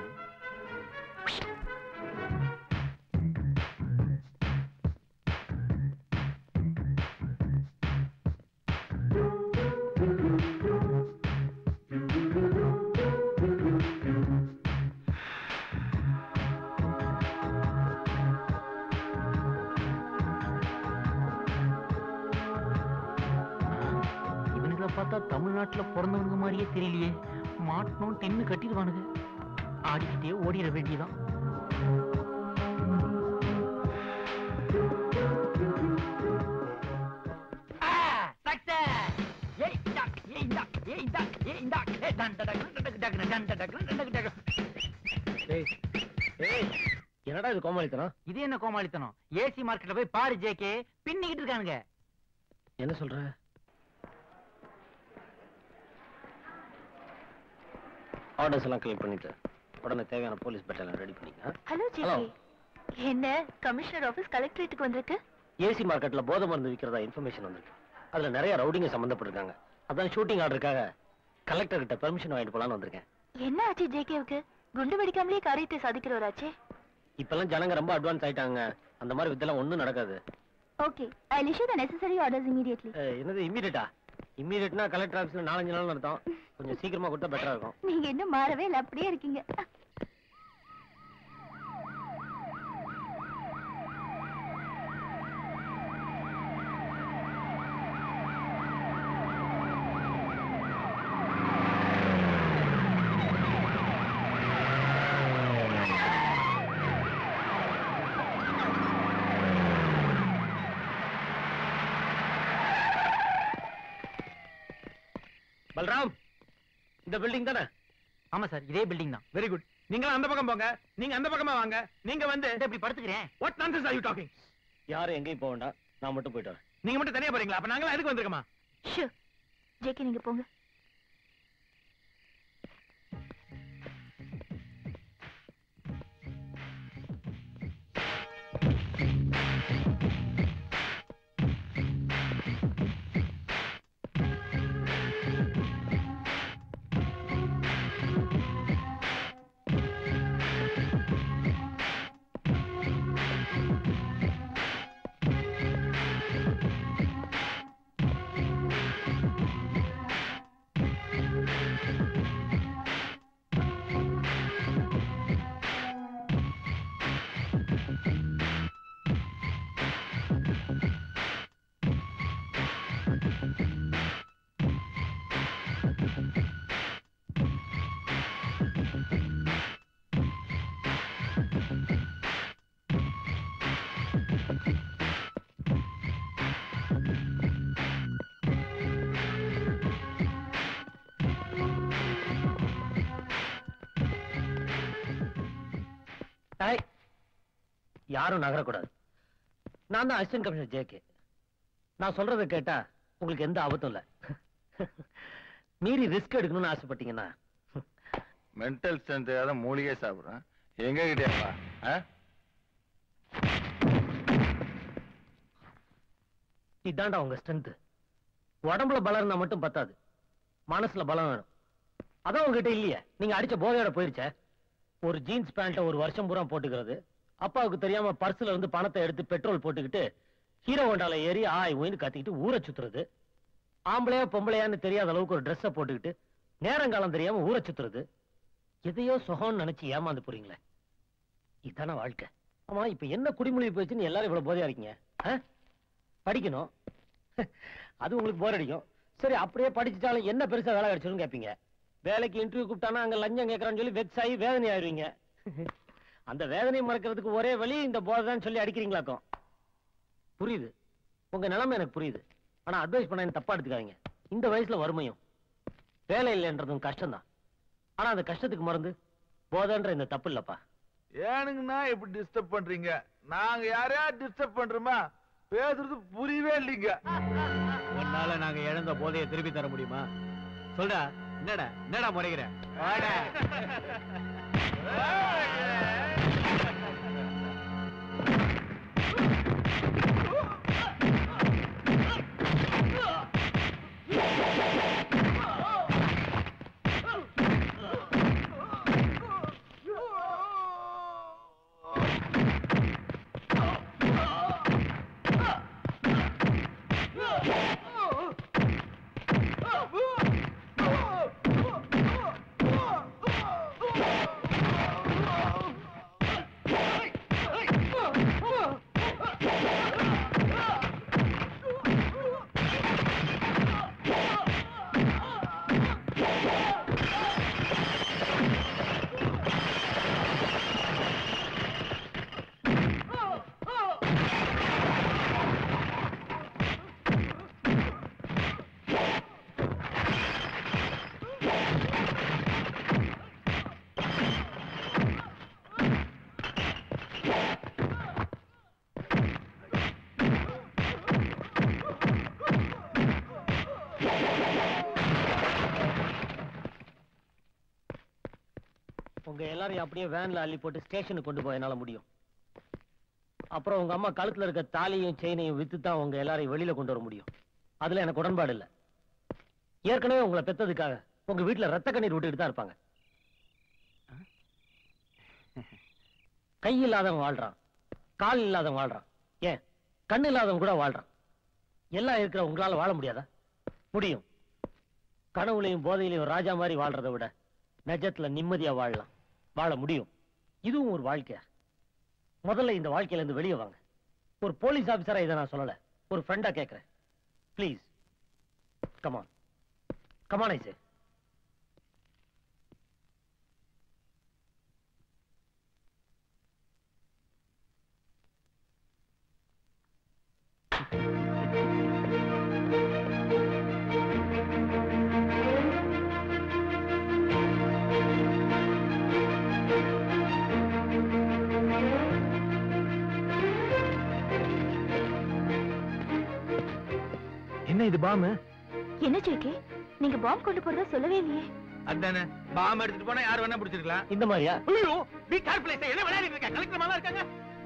இவனுங்களை பார்த்தா தமிழ்நாட்டுல பிறந்தவனுங்க மாதிரியே தெரியலையே மாட்டணும் டென்னு கட்டிடுவானுங்க ஆடிக்கிட்டே ஓடிட வேண்டியதான் என்னடா இது கோமாளித்தனம் இது என்ன கோமாளித்தனம் ஏசி மார்க்கெட்ல போய் பாரு ஜேகே பின்னிக்கிட்டு இருக்கானுங்க என்ன சொல்ற ஆர்டர்ஸ் எல்லாம் கிளியர் பண்ணிட்டு உடனே தேவையான போலீஸ் பட்டாலியன் ரெடி பண்ணிக்க ஹலோ Hello. என்ன கமிஷனர் ஆபீஸ் கலெக்டரேட்டுக்கு வந்திருக்கு ஏசி மார்க்கெட்ல போதை மருந்து விற்கிறதா இன்ஃபர்மேஷன் வந்திருக்கு அதுல நிறைய ரவுடிங்க சம்பந்தப்பட்டிருக்காங்க அதான் ஷூட்டிங் ஆர்டருக்காக கலெக்டர் கிட்ட பெர்மிஷன் வாங்கிட்டு போலான்னு வந்திருக்கேன் என்ன ஆச்சு ஜேகேவுக்கு குண்டு வெடிக்காமலே காரியத்தை சாதிக்கிறவராச்சே இப்பெல்லாம் ஜனங்க ரொம்ப அட்வான்ஸ் ஆயிட்டாங்க அந்த மாதிரி வித்தெல்லாம் ஒண்ணும் நடக்காது okay I issue the necessary orders immediately அஹ், என்னது இம்மீடியட்டா இம்மீடியட்னா கலெக்டர் ஆஃபீஸ்ல நாலஞ்சு நாள் நடத்தும் கொஞ்சம் சீக்கிரமா கொடுத்தா பெட்டரா இருக்கும் நீங்க இன்னும் மாறவே இல்லை அப்படியே இருக்கீங்க பல்ராம் இந்த பில்டிங் தானே ஆமா சார் இதே பில்டிங் தான் வெரி குட் நீங்க அந்த பக்கம் போங்க நீங்க அந்த பக்கமா வாங்க நீங்க வந்து இதை இப்படி படுத்துக்கிறேன் what nonsense are you talking யாரும் எங்கேயும் போக வேண்டாம் நான் மட்டும் போயிட்டு வரேன் நீங்க மட்டும் தனியா போறீங்களா அப்ப நாங்களாம் எதுக்கு வந்திருக்கோமா ஷூ ஜேகே நீங்க போங்க டேய், யாரும் நகரக்கூடாது நான் தான் அசிஸ்டன்ட் கமிஷனர் ஜேகே நான் சொல்றதை கேட்டா உங்களுக்கு எந்த ஆபத்தும் இல்ல மீறி ரிஸ்க் எடுக்கணும்னு ஆசைப்பட்டீங்கன்னா மென்டல் ஸ்ட்ரென்த் ஏதாவது மூலிகை சாப்பிடுறேன் எங்க கிட்டேப்பா இதாண்டா உங்க ஸ்ட்ரென்த் உடம்புல பலம் இருந்தா மட்டும் பத்தாது மனசுல பலம் வேணும் அதான் உங்ககிட்ட இல்லையே நீங்க அடிச்ச போதையோட போயிருச்சே ஒரு ஜீன்ஸ் பேண்ட்டை ஒரு வருஷம் பூரா போட்டுக்கிறது அப்பாவுக்கு தெரியாம பர்ஸ்ல இருந்து பணத்தை எடுத்து பெட்ரோல் போட்டுக்கிட்டு ஹீரோ ஹோண்டால ஏறி ஆய் ஓய்னு கத்திக்கிட்டு ஊரை சுத்துறது ஆம்பளையா பொம்பளையான்னு தெரியாத அளவுக்கு ஒரு ட்ரெஸ்ஸை போட்டுக்கிட்டு நேரங்காலம் தெரியாம ஊரை சுத்துறது எதையோ சுகம்னு நினைச்சு ஏமாந்து போறீங்களே இதான வாழ்க்கை ஆமா இப்ப என்ன குடிமொழி போச்சுன்னு எல்லாரும் இவ்வளவு போதையா இருக்கீங்க ஆ? படிக்கணும் அது உங்களுக்கு போர் அடிக்கும் சரி அப்படியே படிச்சுட்டாலும் என்ன பெருசா வேலை கிடைச்சிடும் கேட்பீங்க வேலைக்கு இன்டர்வியூ கூப்பிட்டானா அங்க லஞ்சம் கேட்கறான்னு சொல்லி வெக்ஸ் ஆகி வேதனை ஆயிருவீங்க அந்த வேதனையை மறக்கிறதுக்கு ஒரே வழி இந்த போதைதான் சொல்லி அடிக்கிறீங்களாக்கும் புரியுது உங்க நிலைமை எனக்கு புரியுது ஆனா அட்வைஸ் பண்ண எனக்கு தப்பா எடுத்துக்காதீங்க இந்த வயசுல வறுமையும் வேலை இல்லைன்றதும் கஷ்டம்தான் ஆனா அந்த கஷ்டத்துக்கு மறந்து போதைன்ற இந்த தப்பு இல்லப்பா ஏனுங்கண்ணா இப்படி டிஸ்டர்ப் பண்றீங்க நாங்க யாரையா டிஸ்டர்ப் பண்றோமா பேசுறது புரியவே இல்லைங்க உன்னால நாங்க இழந்த போதைய திருப்பி தர முடியுமா சொல்டா என்னடா என்னடா முறைகிற வாடா. உங்க எல்லாரையும் அப்படியே வேன்ல அள்ளி போட்டு ஸ்டேஷனுக்கு கொண்டு போய் என்னால முடியும் அப்புறம் உங்க அம்மா கழுத்துல இருக்க தாலியும் செயினையும் வித்து தான் உங்க எல்லாரையும் வெளியில கொண்டு வர முடியும் அதுல எனக்கு உடன்பாடு இல்ல ஏற்கனவே உங்களை பெத்ததுக்காக உங்க வீட்டுல ரத்த கண்ணீர் விட்டுட்டு தான் இருப்பாங்க கை இல்லாதவன் வாழ்றான் கால் இல்லாதவன் வாழ்றான் ஏன் கண் இல்லாதவன் கூட வாழ்றான் எல்லாம் இருக்கிற உங்களால வாழ முடியாதா முடியும் கனவுலையும் போதையிலையும் ராஜா மாதிரி வாழ்றதை விட நிஜத்துல நிம்மதியா வாழலாம் வாழ முடியும் இதுவும் ஒரு வாழ்க்கையா முதல்ல இந்த வாழ்க்கையில இருந்து வெளியே வாங்க ஒரு போலீஸ் ஆபீசரா இதை நான் சொல்லல ஒரு ஃப்ரெண்டா கேட்கிறேன் ப்ளீஸ் கமான் கமான் ஐசே என்ன இது பாமு என்ன ஜேகே நீங்க பாம்பு கொண்டு போறதா சொல்லவே இல்லையே அதானே பாம் எடுத்துட்டு போனா யார் வேணா பிடிச்சிருக்கலாம் இந்த மாதிரியா ஐயோ பி கேர்ஃபுல் என்ன விளையாடிட்டு இருக்க கலெக்டர் மாமா இருக்காங்க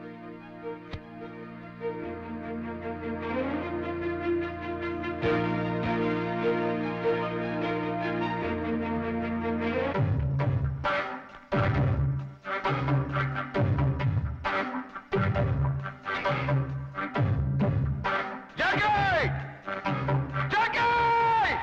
Jackie! Jackie!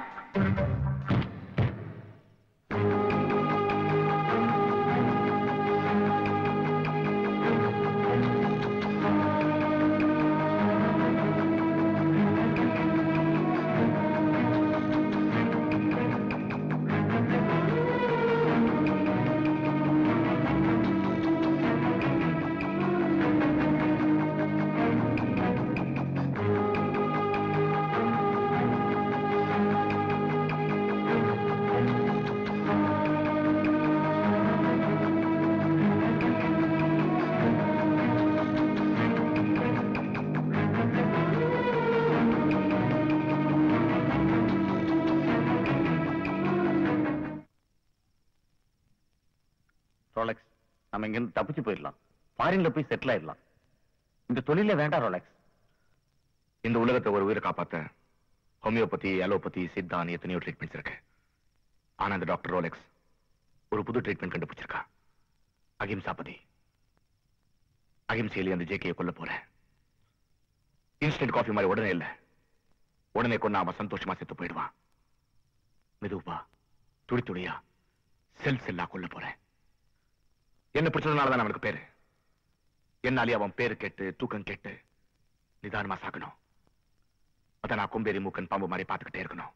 ரோலக்ஸ் நம்ம இங்க இருந்து தப்பிச்சு போயிடலாம் ஃபாரின்ல போய் செட்டில் ஆயிடலாம் இந்த தொழில வேண்டாம் ரோலக்ஸ் இந்த உலகத்தை ஒரு உயிரை காப்பாத்த ஹோமியோபதி அலோபதி சித்தான் எத்தனையோ ட்ரீட்மெண்ட்ஸ் இருக்கு ஆனா இந்த டாக்டர் ரோலெக்ஸ் ஒரு புது ட்ரீட்மெண்ட் கண்டுபிடிச்சிருக்கா அகிம்சாபதி அகிம்சையிலே அந்த ஜேகையை கொல்ல போறேன் இன்ஸ்டன்ட் காஃபி மாதிரி உடனே இல்ல உடனே கொண்டு அவன் சந்தோஷமா செத்து போயிடுவான் மெதுவா துடி துடியா செல் செல்லா கொல்ல போறேன் என்ன பிடிச்சதுனால தான் அவனுக்கு பேரு என்னாலே அவன் பேரு கேட்டு தூக்கம் கேட்டு நிதானமா சாக்கணும் அத நான் கொம்பேரி மூக்கன் பாம்பு மாதிரி பார்த்துக்கிட்டே இருக்கணும்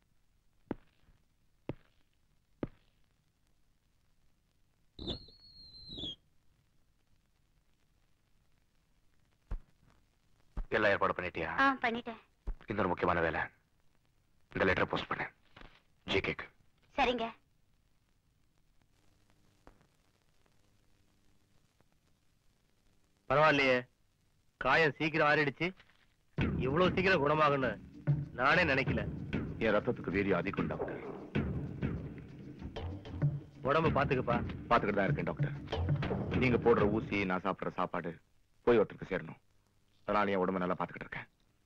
எல்லாம் ஏற்பாடு பண்ணிட்டியா ஆ பண்ணிட்டேன் இன்னொரு முக்கியமான வேலை இந்த லெட்டர் போஸ்ட் பண்ணேன் ஜிகேக்கு சரிங்க பரவாயில்லையே காயம் சீக்கிரம் ஆறிடுச்சு இவ்வளவு சீக்கிரம் குணமாகும்னு நானே நினைக்கல என் ரத்தத்துக்கு வீரியம் அதிகம் டாக்டர் உடம்ப பாத்துக்கப்பா பாத்துக்கிட்டு தான் இருக்கேன் டாக்டர் நீங்க போடுற ஊசி நான் சாப்பிடுற சாப்பாடு போய் ஒருத்தருக்கு சேரணும் அதனால என் உடம்ப நல்லா பாத்துக்கிட்டு இருக்கேன்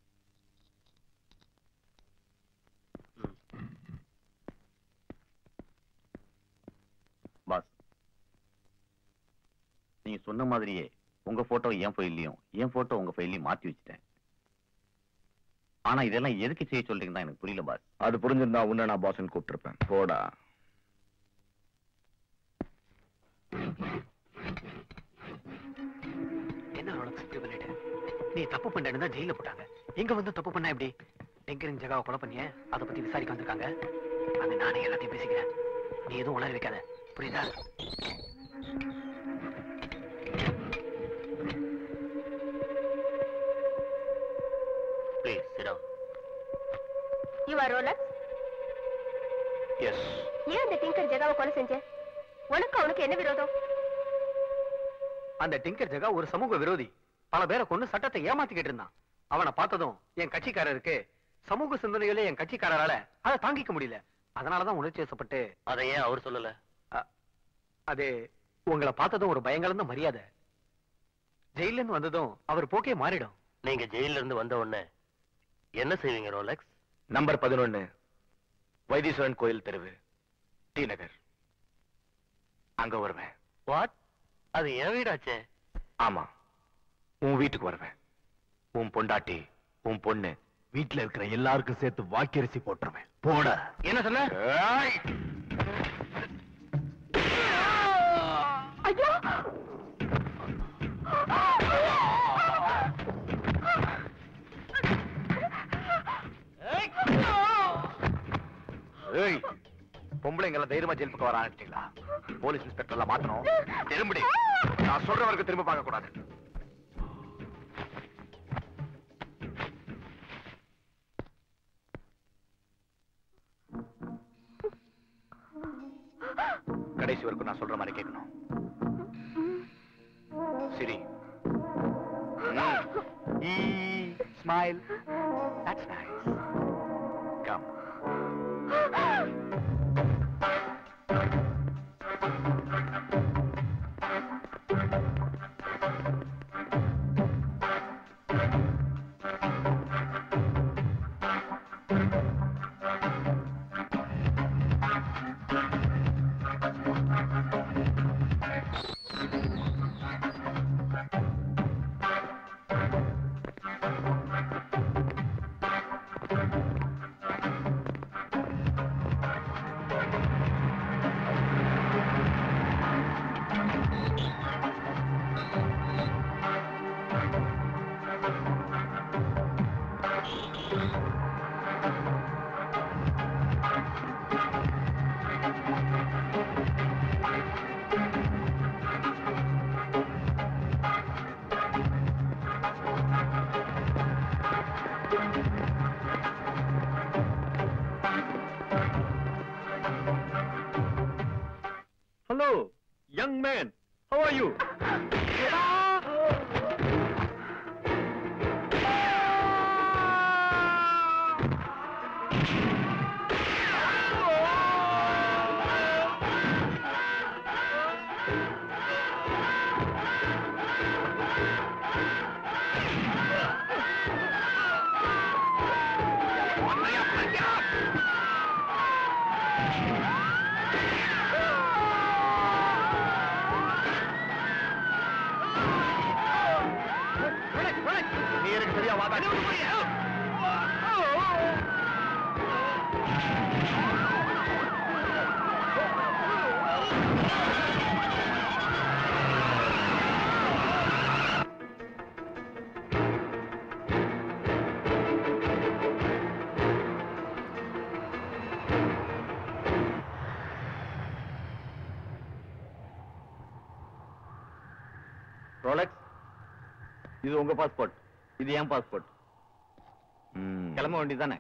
பாஸ் நீங்க சொன்ன மாதிரியே உங்க போட்டோ என் ஃபைல்லையும் என் போட்டோ உங்க ஃபைல்லையும் மாத்தி வச்சுட்டேன் ஆனா இதெல்லாம் எதுக்கு செய்ய சொல்றீங்கன்னா எனக்கு புரியல பாஸ் அது புரிஞ்சிருந்தா உன்னை நான் பாஸ்ன்னு கூப்பிட்டுருப்பேன் போடா என்ன அவனுக்கு இப்படி பண்ணிட்ட நீ தப்பு பண்ணேன்னு தான் ஜெயில போட்டாங்க எங்க வந்து தப்பு பண்ண எப்படி டெங்கரிங் ஜகாவை கொலை பண்ணிய அதை பத்தி விசாரிக்க வந்திருக்காங்க அங்க நானே எல்லாத்தையும் பேசிக்கிறேன் நீ எதுவும் உணர வைக்காத புரியுதா ப்ளீஸ் சிடம் யூ ஆர் ரோலக்ஸ் எஸ் ஏன் அந்த டிங்கர் ஜெகாவை கொலை செஞ்ச உனக்கு அவனுக்கு என்ன விரோதம் அந்த டிங்கர் ஜகா ஒரு சமூக விரோதி பல பேரை கொண்டு சட்டத்தை ஏமாத்திக்கிட்டு இருந்தான் அவனை பார்த்ததும் என் கட்சிக்காரருக்கு சமூக சிந்தனைகளே என் கட்சிக்காரரால அதை தாங்கிக்க முடியல அதனாலதான் உணர்ச்சி வசப்பட்டு அதை ஏன் அவர் சொல்லல அது உங்களை பார்த்ததும் ஒரு பயங்கலந்த மரியாதை ஜெயில இருந்து வந்ததும் அவர் போக்கே மாறிடும் நீங்க ஜெயில இருந்து வந்த உடனே என்ன செய்வீங்க ரோலக்ஸ் நம்பர் பதினொன்னு வைத்தீஸ்வரன் கோயில் தெருவு டி நகர் அங்க வருவேன் வாட் அது என் வீடாச்சே ஆமா உன் வீட்டுக்கு வருவேன் உன் பொண்டாட்டி உன் பொண்ணு வீட்டுல இருக்கிற எல்லாருக்கும் சேர்த்து வாக்கரிசி போட்டுருவேன் போட என்ன சொன்ன ஏய் பொம்பளைங்களை தைரியமா ஜெயில் பக்கம் வர ஆரம்பிச்சிட்டீங்களா போலீஸ் இன்ஸ்பெக்டர் எல்லாம் மாத்தணும் திரும்படி நான் சொல்ற வரைக்கும் திரும்ப பார்க்க கூடாது கடைசி வரைக்கும் நான் சொல்ற மாதிரி கேட்கணும் சரி smile that's nice come Hello, young man. How are you? நீ எனக்கு சரியா வாதாடி ரோலக்ஸ் இது உங்க பாஸ்போர்ட் இது என் பாஸ்போர்ட் கிளம்ப வேண்டியதானே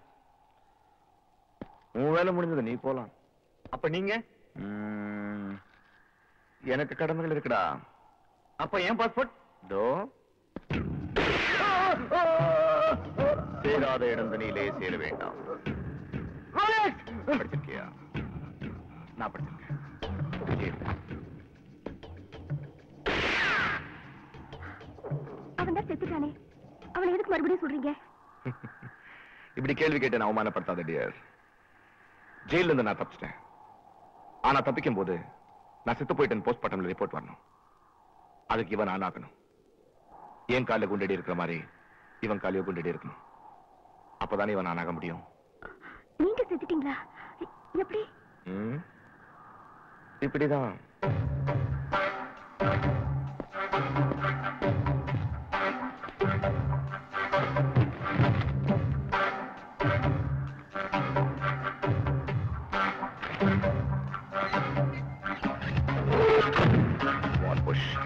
உன் வேலை முடிஞ்சது நீ போலாம் அப்ப நீங்க ம், எனக்கு கடமைகள் இருக்குடா அப்ப என் பாஸ்போர்ட் தோ சேராத இடந்தனிலே சேர வேண்டாம் படிச்சிருக்கியா நான் படிச்சிருக்கேன் ஜெயில். அவன் தான் செத்துட்டானே அவனை எதுக்கு மறுபடியும் சொல்றீங்க இப்படி கேள்வி கேட்டு நான் அவமானப்படுத்தாத டியர் ஜெயில இருந்து நான் தப்பிச்சிட்டேன் ஆனா தப்பிக்கும் போது நான் செத்து போயிட்டேன் போஸ்ட்மார்ட்டம்ல ரிப்போர்ட் வரணும் அதுக்கு இவன் நான் ஆகணும் என் காலில் குண்டடி இருக்கிற மாதிரி இவன் காலையோ குண்டடி இருக்கணும் அப்பதானே இவன் நானாக முடியும் நீங்க செத்துட்டீங்களா எ- எப்படி ம்? இப்படிதான் One push.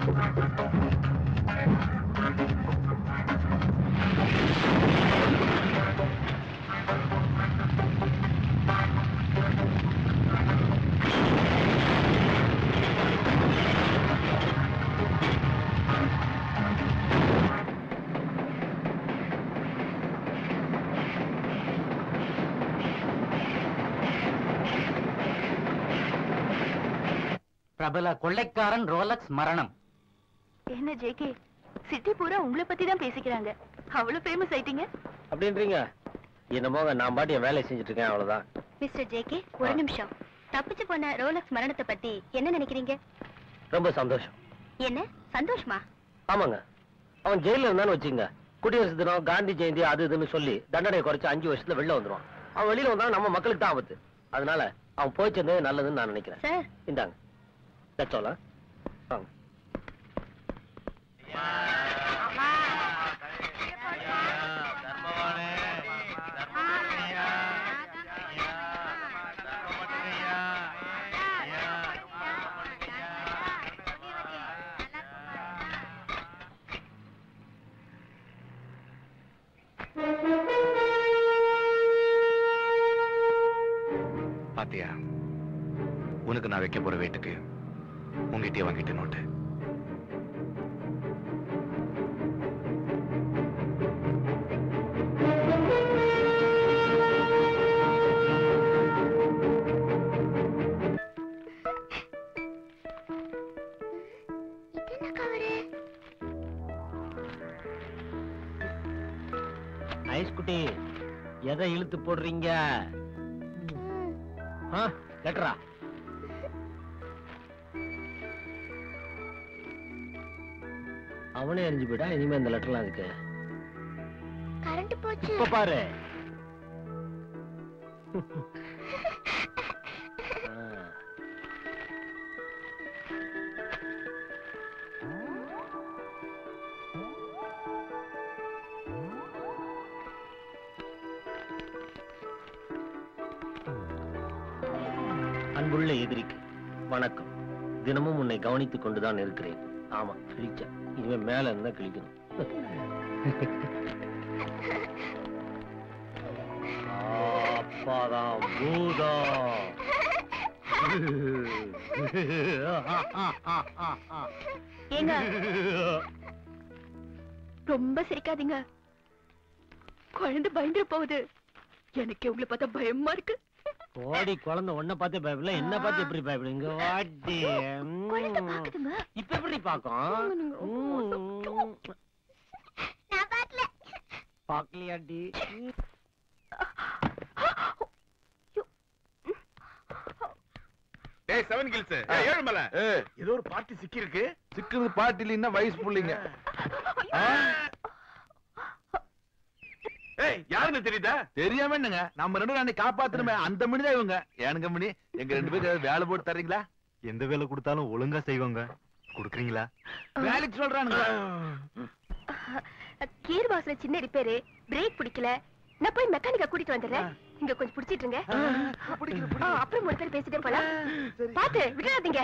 பிரபல கொள்ளைக்காரன் ரோலக்ஸ் மரணம் என்ன ஜேகே சிட்டி பூரா உங்களை பத்தி தான் பேசிக்கிறாங்க அவ்வளவு ஃபேமஸ் ஆயிட்டீங்க அப்படின்றீங்க என்னமோங்க நான் பாட்டு என் வேலையை செஞ்சுட்டு இருக்கேன் அவ்வளவுதான் மிஸ்டர் ஜேகே ஒரு நிமிஷம் தப்பிச்சு போன ரோலக்ஸ் மரணத்தை பத்தி என்ன நினைக்கிறீங்க ரொம்ப சந்தோஷம் என்ன சந்தோஷமா ஆமாங்க அவன் ஜெயில இருந்தான்னு வச்சுங்க குடியரசு தினம் காந்தி ஜெயந்தி அது இதுன்னு சொல்லி தண்டனை குறைச்சு அஞ்சு வருஷத்துல வெளில வந்துருவான் அவன் வெளியில வந்தா நம்ம மக்களுக்கு தான் ஆபத்து அதனால அவன் போய் சேர்ந்தது நல்லதுன்னு நான் நினைக்கிறேன் சார் இந்தாங்க தச்சோலா வாங்க பாத்தியா உனக்கு நான் வைக்க போற வீட்டுக்கு உங்ககிட்டயே வாங்கிட்டு நோட்டு ஐஸ் குட்டி எதை இழுத்து போடுறீங்க ஆ, லெட்டரா அவனே எரிஞ்சு போயிட்டா இனிமே இந்த லெட்டர்லாம் இருக்கு கரண்ட் போச்சு இப்ப பாரு ஆ. அன்புள்ள எதிரிக்கு வணக்கம் தினமும் உன்னை கவனித்துக் கொண்டுதான் இருக்கிறேன் ஆமா கிழிச்ச இனிமே மேல இருந்தா கிழிக்கணும் அப்பாதான் பூதம் ஏங்க ரொம்ப சிரிக்காதீங்க குழந்தை பயந்துட போகுது எனக்கு உங்களை பார்த்தா பயமா இருக்கு ஓடி குழந்தை உன்னை பார்த்து பயப்படல என்ன பார்த்து எப்படி பயப்படுங்க வாட்டி குழந்தை பாக்குதுங்க இப்ப எப்படி பாக்கும் நான் பாக்கல பாக்கலையாட்டி ஏய் செவன் கில்ஸ் ஏழு மலை ஏதோ ஒரு பார்ட்டி சிக்கி இருக்கு சிக்குது பாட்டு இல்லைன்னா வயசு புள்ளிங்க ஏய் யாருன்னு தெரியுதா தெரியாம என்னங்க நம்ம ரெண்டு பேரும் காப்பாத்தணுமே அந்த மணி தான் இவங்க ஏனுங்க மணி எங்க ரெண்டு பேரும் ஏதாவது வேலை போட்டு தர்றீங்களா எந்த வேலை கொடுத்தாலும் ஒழுங்கா செய்வாங்க குடுக்குறீங்களா வேலைக்கு சொல்றானுங்க கீர் பாக்ஸ்ல சின்ன ரிப்பேரு பிரேக் பிடிக்கல நான் போய் மெக்கானிக்க கூட்டிட்டு வந்துடுறேன் இங்க கொஞ்சம் பிடிச்சிட்டு இருங்க ஆ, அப்புறம் மூணு பேர் பேசிட்டே போலாம் பாத்து விடாதீங்க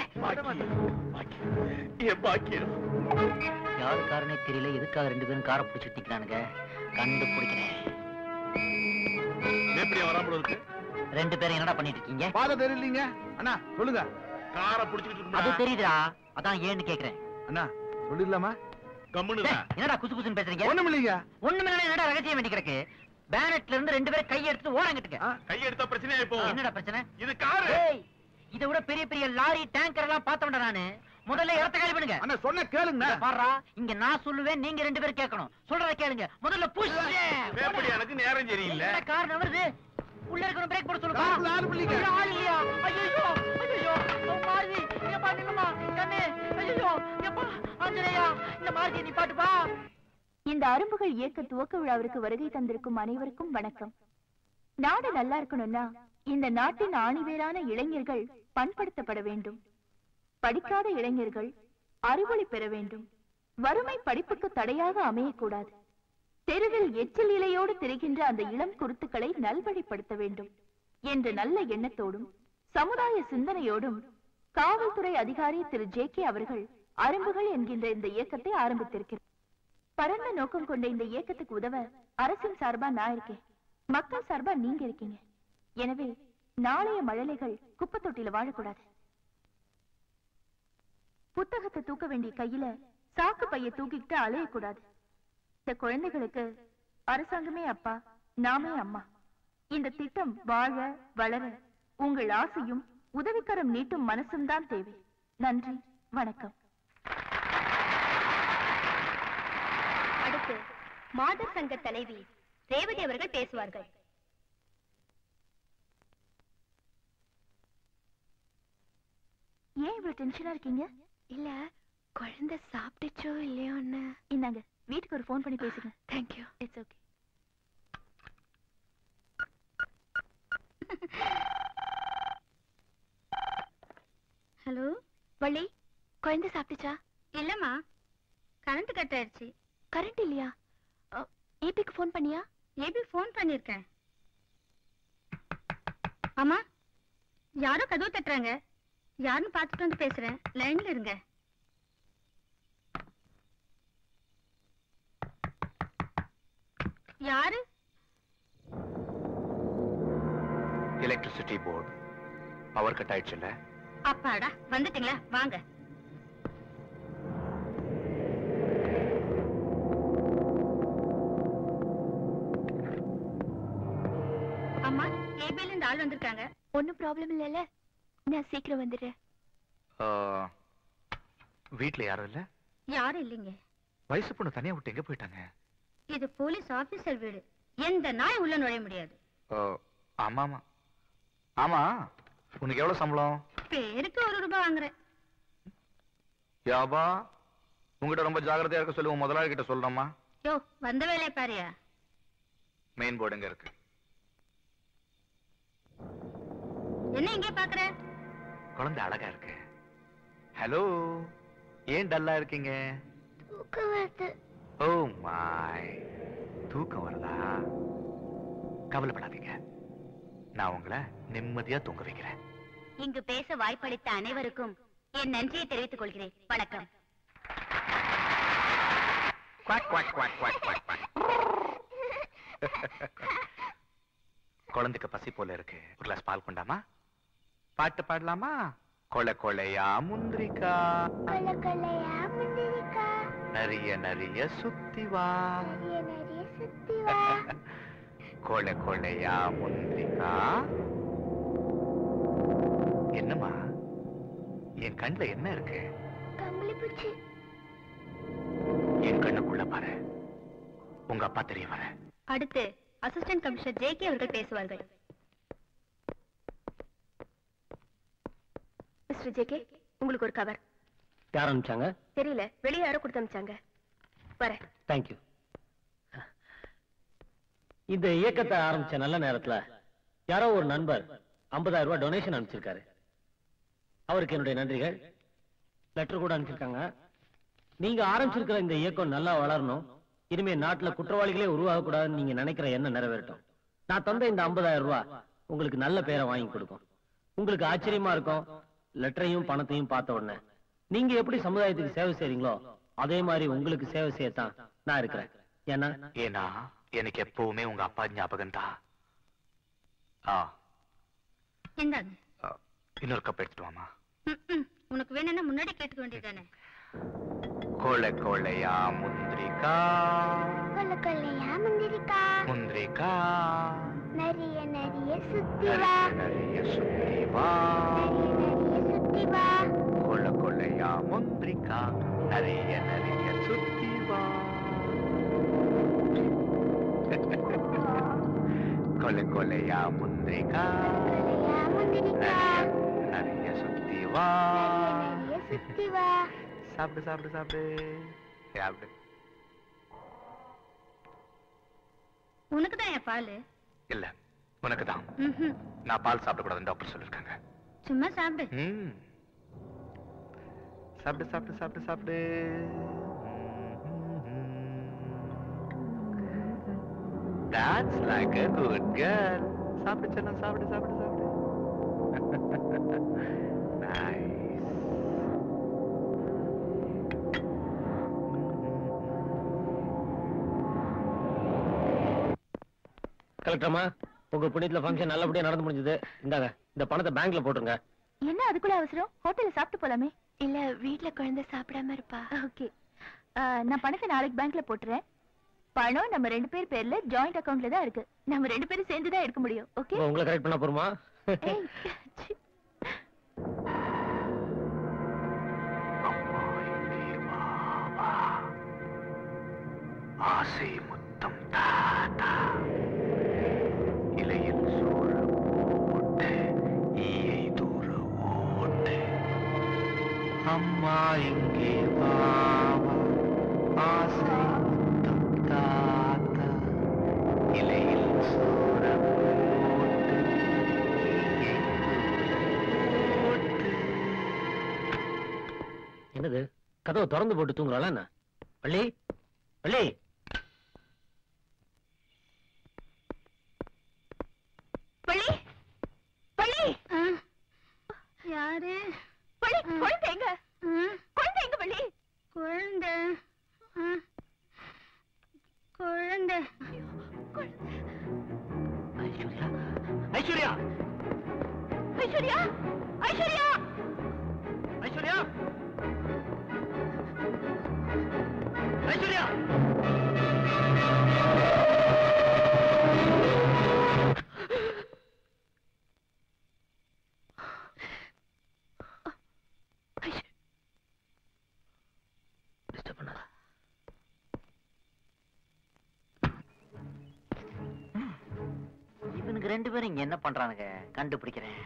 என் பாக்கியம் யாருக்காரனே தெரியல எதுக்காக ரெண்டு பேரும் காரை பிடிச்சி திக்கிறானுங்க கண்டுபிடிக்கிறேன் எப்படியா வராமல இருக்கு ரெண்டு பேரும் என்னடா பண்ணிட்டு இருக்கீங்க பாத தெரியலீங்க அண்ணா சொல்லுங்க காரை புடிச்சிட்டு அது இருக்கு தெரியுதுடா அதான் ஏன்னு கேக்குறேன் அண்ணா சொல்லிடலாமா கம்முன்னு டேய், என்னடா குசு குசுன்னு பேசுறீங்க ஒண்ணும் இல்லைங்க ஒண்ணுமே இல்லைன்னா என்னடா ரகசியம் வேண்டி கிடக்கு பேனட்ல இருந்து ரெண்டு பேரும் கை எடுத்து ஓரங்கிட்டுக்க கை எடுத்தா பிரச்சனையா இப்போ என்னடா பிரச்சனை இது காரு டேய், இதை விட பெரிய பெரிய லாரி டேங்கர் எல்லாம் பார்த்தவன்டா நானு முதல்ல இடத்த காலி பண்ணுங்க அண்ணா சொன்ன கேளுங்க இங்க பாருடா இங்க நான் சொல்லுவேன் நீங்க ரெண்டு பேரும் கேட்கணும் சொல்றத கேளுங்க முதல்ல புஷ் வேப்படி எனக்கு நேரம் சரியில்லை கார் நவருது உள்ள இருக்கிற பிரேக் போட சொல்லுங்க காருக்குள்ள ஆள் இல்லைங்க. உள்ள ஆள் இல்லையா ஐயோ ஐயோ மாருதி எப்பா நில்லுமா கண்ணு ஐயோ எப்பா ஆஞ்சநேயா இந்த மாருதி நீ பாட்டுப்பா இந்த அரும்புகள் இயக்க துவக்க விழாவிற்கு வருகை தந்திருக்கும் அனைவருக்கும் வணக்கம் நாடு நல்லா இருக்கணும்னா இந்த நாட்டின் ஆணிவேரான இளைஞர்கள் பண்படுத்தப்பட வேண்டும் படிக்காத இளைஞர்கள் அறிவொளி பெற வேண்டும் வறுமை படிப்புக்கு தடையாக அமையக்கூடாது தெருவில் எச்சில் இலையோடு திரிகின்ற அந்த இளம் குருத்துக்களை நல்வழிப்படுத்த வேண்டும் என்ற நல்ல எண்ணத்தோடும் சமுதாய சிந்தனையோடும் காவல்துறை அதிகாரி திரு ஜே கே அவர்கள் அரும்புகள் என்கின்ற இந்த இயக்கத்தை ஆரம்பித்திருக்கிறார் பரந்த நோக்கம் கொண்ட இந்த இயக்கத்துக்கு உதவ அரசின் சார்பா நான் இருக்கேன் மக்கள் சார்பா நீங்க இருக்கீங்க எனவே நாளைய மழலைகள் குப்பை தொட்டில வாழக்கூடாது புத்தகத்தை தூக்க வேண்டிய கையில சாக்கு பைய தூக்கிக்கிட்டு அலையக்கூடாது இந்த குழந்தைகளுக்கு அரசாங்கமே அப்பா நாமே அம்மா இந்த திட்டம் வாழ வளர உங்கள் ஆசையும் உதவிக்கரம் நீட்டும் மனசும் தான் தேவை நன்றி வணக்கம் அடுத்து மாதர் சங்க தலைவி ரேவதி அவர்கள் பேசுவார்கள் ஏன் இவ்வளவு டென்ஷனா இருக்கீங்க இல்ல குழந்தை சாப்பிட்டுச்சோ இல்லையோன்னு இந்தாங்க வீட்டுக்கு ஒரு ஃபோன் பண்ணி பேசுங்க thank you it's okay hello Valli குழந்தை சாப்பிட்டுச்சா இல்லம்மா கரண்ட் கட் ஆயிடுச்சு கரண்ட் இல்லையா ஏபிக்கு ஃபோன் பண்ணியா ஏபி ஃபோன் பண்ணிருக்கேன் ஆமா யாரோ கதவு தட்டுறாங்க யாருன்னு பார்த்துட்டு வந்து பேசுறேன் லைன்ல இருங்க யாரு எலக்ட்ரிசிட்டி போர்டு பவர் கட் ஆயிடுச்சுல்ல அப்பாடா வந்துட்டீங்களா வாங்க அம்மா ஏபில இருந்து ஆள் வந்திருக்காங்க ஒன்னும் ப்ராப்ளம் இல்லைல்ல நான் சீக்கிரம் வந்துடுறேன் ஆ, வீட்ல யாரும் இல்ல யாரும் இல்லைங்க வயசு பொண்ணு தனியா விட்டு எங்க போயிட்டாங்க இது போலீஸ் ஆபீசர் வீடு எந்த நாய் உள்ள நுழைய முடியாது ஆ, ஆமா ஆமா ஆமா உனக்கு எவ்வளவு சம்பளம் பேருக்கு ஒரு ரூபாய் வாங்குறேன் யாபா உங்ககிட்ட ரொம்ப ஜாக்கிரதையா இருக்க சொல்லி உன் முதலாளி கிட்ட சொல்றேம்மா யோ வந்த வேலையை பாரியா மெயின் போர்டு எங்க இருக்கு என்ன இங்கே பாக்குற குழந்தை அழகா இருக்கு ஹலோ ஏன் டல்லா இருக்கீங்க தூக்கம் வருது ஓ மாய் தூக்கம் வருதா கவலைப்படாதீங்க நான் உங்களை நிம்மதியா தூங்க வைக்கிறேன் இங்கு பேச வாய்ப்பளித்த அனைவருக்கும் என் நன்றியை தெரிவித்துக் கொள்கிறேன் வணக்கம் quack quack quack quack quack quack குழந்தைக்கு பசி போல இருக்கு ஒரு கிளாஸ் பால் கொண்டாமா பாட்டு பாடலாமா கொலை கொலையா முந்திரிக்கா கொல்ல கொல்லையா முந்திரிக்கா நிறைய நிறைய சுத்தி வா நிறைய நிறைய சுத்தி வா கொலை கொலையா முந்திரிக்கா என்னம்மா என் கண்ணுல என்ன இருக்கு கம்பளி பூச்சி என் கண்ணுக்குள்ள பாரு உங்க அப்பா தெரிய வர அடுத்து அசிஸ்டன்ட் கமிஷனர் ஜே கே அவர்கள் பேசுவார்கள் மிஸ்டர் ஜே கே உங்களுக்கு ஒரு கவர் யார் அனுப்பிச்சாங்க தெரியல வெளியே யாரோ கொடுத்து அனுப்பிச்சாங்க வரேன் தேங்க்யூ இந்த இயக்கத்தை ஆரம்பிச்ச நல்ல நேரத்துல யாரோ ஒரு நண்பர் 50000 ரூபாய் டொனேஷன் அனுப்பிச்சிருக்காரு அவருக்கு என்னுடைய நன்றிகள் லெட்டர் கூட அனுப்பிச்சிருக்காங்க நீங்க ஆரம்பிச்சிருக்கிற இந்த இயக்கம் நல்லா வளரணும் இனிமே நாட்டுல குற்றவாளிகளே உருவாக கூடாதுன்னு நீங்க நினைக்கிற எண்ணம் நிறைவேறட்டும் நான் தந்த இந்த 50000 ரூபாய் உங்களுக்கு நல்ல பேரை வாங்கி கொடுக்கும் உங்களுக்கு ஆச்சரியமா இருக்கும் லெட்டரையும் பணத்தையும் பார்த்த உடனே நீங்க எப்படி சமுதாயத்துக்கு சேவை செய்றீங்களோ அதே மாதிரி உங்களுக்கு சேவை செய்யத்தான் நான் இருக்கிறேன் ஏன்னா ஏன்னா எனக்கு எப்பவுமே உங்க அப்பா ஞாபகம் தான் ஆ இந்தாங்க ஆ, இன்னொரு கப் எடுத்துட்டு வாமா ம், ம். உனக்கு வேணும்னா முன்னாடி கேட்டுக்க வேண்டியதானே கொலை கொலையா முந்திரிக்கா கொல்ல கொல்லையா முந்திரிக்கா முந்திரிக்கா நிறைய நிறைய சுத்தி வா நிறைய சுத்தி வா நிறைய நிறைய சுத்தி வா கொலை கொலையா முந்திரிக்கா நிறைய நிறைய சுத்தி வா கொலை கொலையா முந்திரிக்கா கொல்லையா முந்திரிக்கா நிறைய நிறைய சுத்தி வா நிறைய நிறைய சுத்தி வா சாப்பிடு சாப்பிடு சாப்பிடு சாப்பிடு உனக்கு தான் என் பால் இல்ல உனக்கு தான் நான் பால் சாப்பிடக்கூடாதுன்னு டாக்டர் சொல்லிருக்காங்க சும்மா சாப்பிடு ம் சாப்பிடு சாப்பிடு சாப்பிடு சாப்பிடு That's like a good girl. சாப்பிடு செல்லம் சாப்பிடு சாப்பிடு சாப்பிடு நைஸ் கலெக்டர்மா உங்க புண்ணியத்துல ஃபங்க்ஷன் நல்லபடியா நடந்து முடிஞ்சது இந்தாங்க இந்த பணத்தை பேங்க்ல போட்டுருங்க என்ன அதுக்குள்ள அவசரம் ஹோட்டல்ல சாப்பிட்டு போலாமே இல்ல வீட்ல குழந்தை சாப்பிடாம இருப்பா ஓகே நான் பணத்தை நாளைக்கு பேங்க்ல போட்டுறேன் பணம் நம்ம ரெண்டு பேர் பேர்ல ஜாயிண்ட் அக்கவுண்ட்ல தான் இருக்கு நம்ம ரெண்டு பேரும் சேர்ந்து தான் எடுக்க முடியும் ஓகே உங்களை கரெக்ட் பண்ண போருமா ஏய், சி. அம்மா இங்கே வா, வா. ஆசை முத்தம் தாத்தா இலையில் சூழ போட்டு ஈயை தூர ஓட்டு அம்மா இங்கே வா, வா. ஆசை முத்தம் தாத்தா இலையில் சூழ போட்டு ஈயை தூர ஓட்டு என்னது கதவை திறந்து போட்டு தூங்குறாளா என்ன வள்ளி வள்ளி பள்ளி பள்ளி யாரு பள்ளி குழந்தை எங்க குழந்தை எங்க பள்ளி குழந்தை குழந்தை ஐஸ்வர்யா ஐஸ்வர்யா ஐஸ்வர்யா ஐஸ்வர்யா ஐஸ்வர்யா டிஸ்டர்ப் பண்ணாத இவனுக்கு ரெண்டு பேரும் இங்க என்ன பண்றானுங்க கண்டுபிடிக்கிறேன்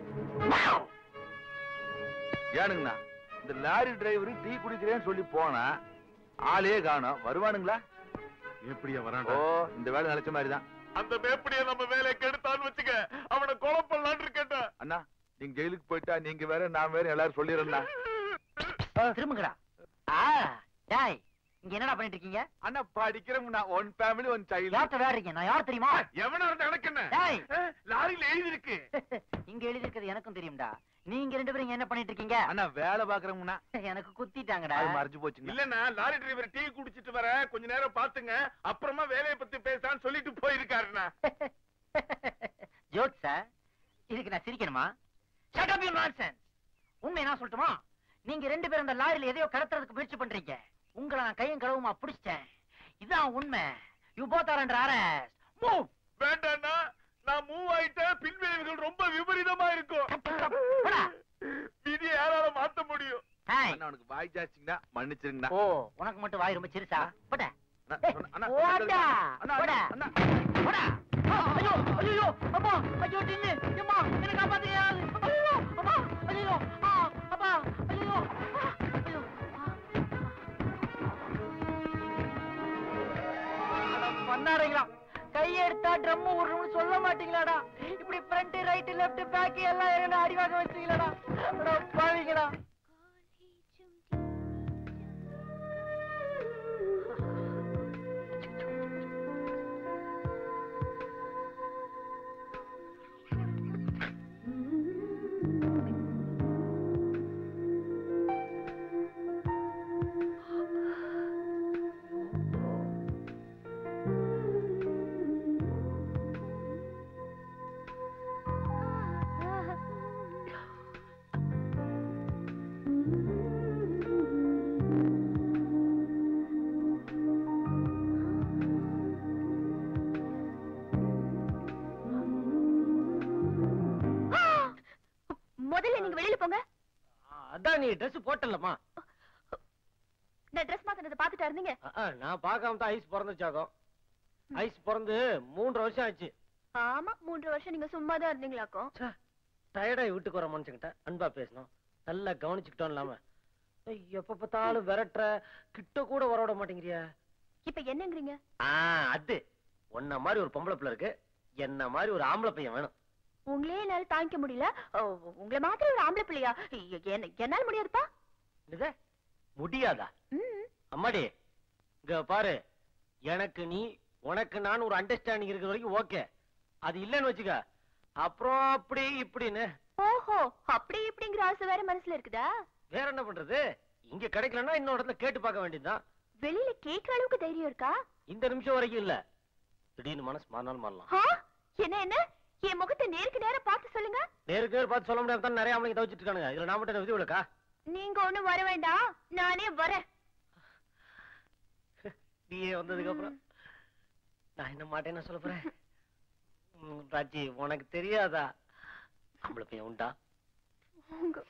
ஏனுங்கண்ணா இந்த லாரி டிரைவர் டீ குடிக்கிறேன்னு சொல்லி போனா ஆளே காணோம் வருவானுங்களா எப்படியா ஓ வரான்டா இந்த வேலை நினைச்ச மாதிரி தான் அந்த மேப்படிய நம்ம வேலையை கெடுத்தான்னு வச்சுக்க அவனை கொலை பண்ணலான்னு இருக்கேன்டா அண்ணா நீங்க ஜெயிலுக்கு போயிட்டா நீங்க வேற நான் வேற எல்லாரும் சொல்லிடுறேன்னா திரும்புங்கடா ஆ டேய் இங்க என்னடா பண்ணிட்டு இருக்கீங்க அண்ணா படிக்கிறவங்க ஒன் ஃபேமிலி ஒன் சைல்டு யார்கிட்ட விளையாடுறீங்க நான் யார் தெரியுமா எவனா இருந்தா எனக்கு என்ன டேய் அஹ், லாரியில எழுதி இருக்கு இங்க எழுதி இருக்கிறது எனக்கும் தெரியும்டா நீங்க ரெண்டு பேரும் இங்க என்ன பண்ணிட்டு இருக்கீங்க அண்ணா வேலை பாக்குறவங்கண்ணா எனக்கு குத்திட்டாங்கடா அது மறைஞ்சு போச்சுங்க இல்லன்னா லாரி டிரைவர் டீ குடிச்சிட்டு வர கொஞ்ச நேரம் பாத்துங்க அப்புறமா வேலையை பத்தி பேசான்னு சொல்லிட்டு போயிருக்காருண்ணா ஜோக் சார் இதுக்கு நான் சிரிக்கணுமா Shut up, you nonsense. உண்மை என்ன சொல்லட்டுமா நீங்க ரெண்டு பேரும் அந்த லாரியில எதையோ கடத்துறதுக்கு முயற்சி பண்றீங்க உங்களை நான் கையும் களவுமா பிடிச்சிட்டேன் இதான் உண்மை you both are under arrest move வேண்டாண்ணா நான் மூவ் ஆயிட்டேன் பின்விளைவுகள் ரொம்ப விபரீதமா இருக்கும் விதியை யாரால மாத்த முடியும் அண்ணா உனக்கு வாய் ஜாஸ்திங்கண்ணா மன்னிச்சிருங்கண்ணா ஓ உனக்கு மட்டும் வாய் ரொம்ப சிரிசா போட அண்ணா, சொன்ன- அண்ணா, போடா அண்ணா, போடா அண்ணா, போடா ஆ, ஐயோ ஐயோ அப்பா ஐயோ டின்னு அம்மா என்ன காப்பாத்துங்க யாராவது. அப்பா, ஐயோ அப்பா ஐயோ ஆ அப்பா ஐயோ ஆ, ஐயோ அட, பண்ணாதீங்களா கையை எடுத்தா ட்ரம் விடுறோம்னு சொல்ல மாட்டீங்களாடா இப்படி ஃப்ரண்ட் ரைட் லெஃப்ட் பேக் எல்லாம் என்ன அடிவாக வச்சீங்களாடா அட, பாவிங்களா அதான் நீ Dress போட்டலமா நான் ட்ரெஸ் மாத்தினதை பாத்துட்டா இருந்தீங்க நான் பார்க்காம தான் ஐஸ் பிறந்துச்சாகும் ஐஸ் பிறந்து மூன்றரை வருஷம் ஆச்சு ஆமா மூன்று வருஷம் நீங்க சும்மா தான் இருந்தீங்களாக்கும் டயர்டாகி வீட்டுக்கு வர மனுஷங்கிட்ட அன்பா பேசணும் நல்லா கவனிச்சுக்கிட்டோம் இல்லாம ஏய், எப்ப பார்த்தாலும் விரட்டுற கிட்ட கூட வர விட மாட்டேங்கிறியா இப்ப என்னங்கிறீங்க ஆ அது உன்ன மாதிரி ஒரு பொம்பளை பிள்ளை இருக்கு என்ன மாதிரி ஒரு ஆம்பளை பையன் வேணும் உங்களே என்னால தாங்கிக்க முடியல ஓ, உங்களை மாதிரி ஒரு ஆம்பளை பிள்ளையா எ- என்ன- என்னால முடியாதுப்பா இது முடியாதா ம். அம்மாடி இங்க பாரு எனக்கு நீ உனக்கு நான் ஒரு அண்டர்ஸ்டாண்டிங் இருக்கிற வரைக்கும் ஓகே அது இல்லைன்னு வச்சுக்க அப்புறம் அப்படி இப்படின்னு ஓஹோ அப்படி இப்படிங்கிற ஆசை வேற மனசுல இருக்குதா வேற என்ன பண்றது இங்க கிடைக்கலன்னா இன்னொரு இடத்துல கேட்டு பார்க்க வேண்டியதுதான் வெளியில கேக்குற அளவுக்கு தைரியம் இருக்கா இந்த நிமிஷம் வரைக்கும் இல்ல திடீர்னு மனசு மாறினாலும் மாறலாம் ஆ? என்ன என்ன என் முகத்தை நேருக்கு நேரா பார்த்து சொல்லுங்க நேருக்கு நேர் பார்த்து சொல்ல முடியாம தான் நிறைய ஆம்பளைங்க தவிச்சிட்டு இருக்கானுங்க இதுல நான் மட்டும் என்ன விதி விளக்கா நீங்க ஒண்ணும் வர வேண்டாம் நானே வரேன் நீயே வந்ததுக்கு அப்புறம் நான் என்ன மாட்டேன்னு சொல்ல போறேன் ம், ராஜி உனக்கு தெரியாதா ஆம்பளை பையன் உண்டா உங்க-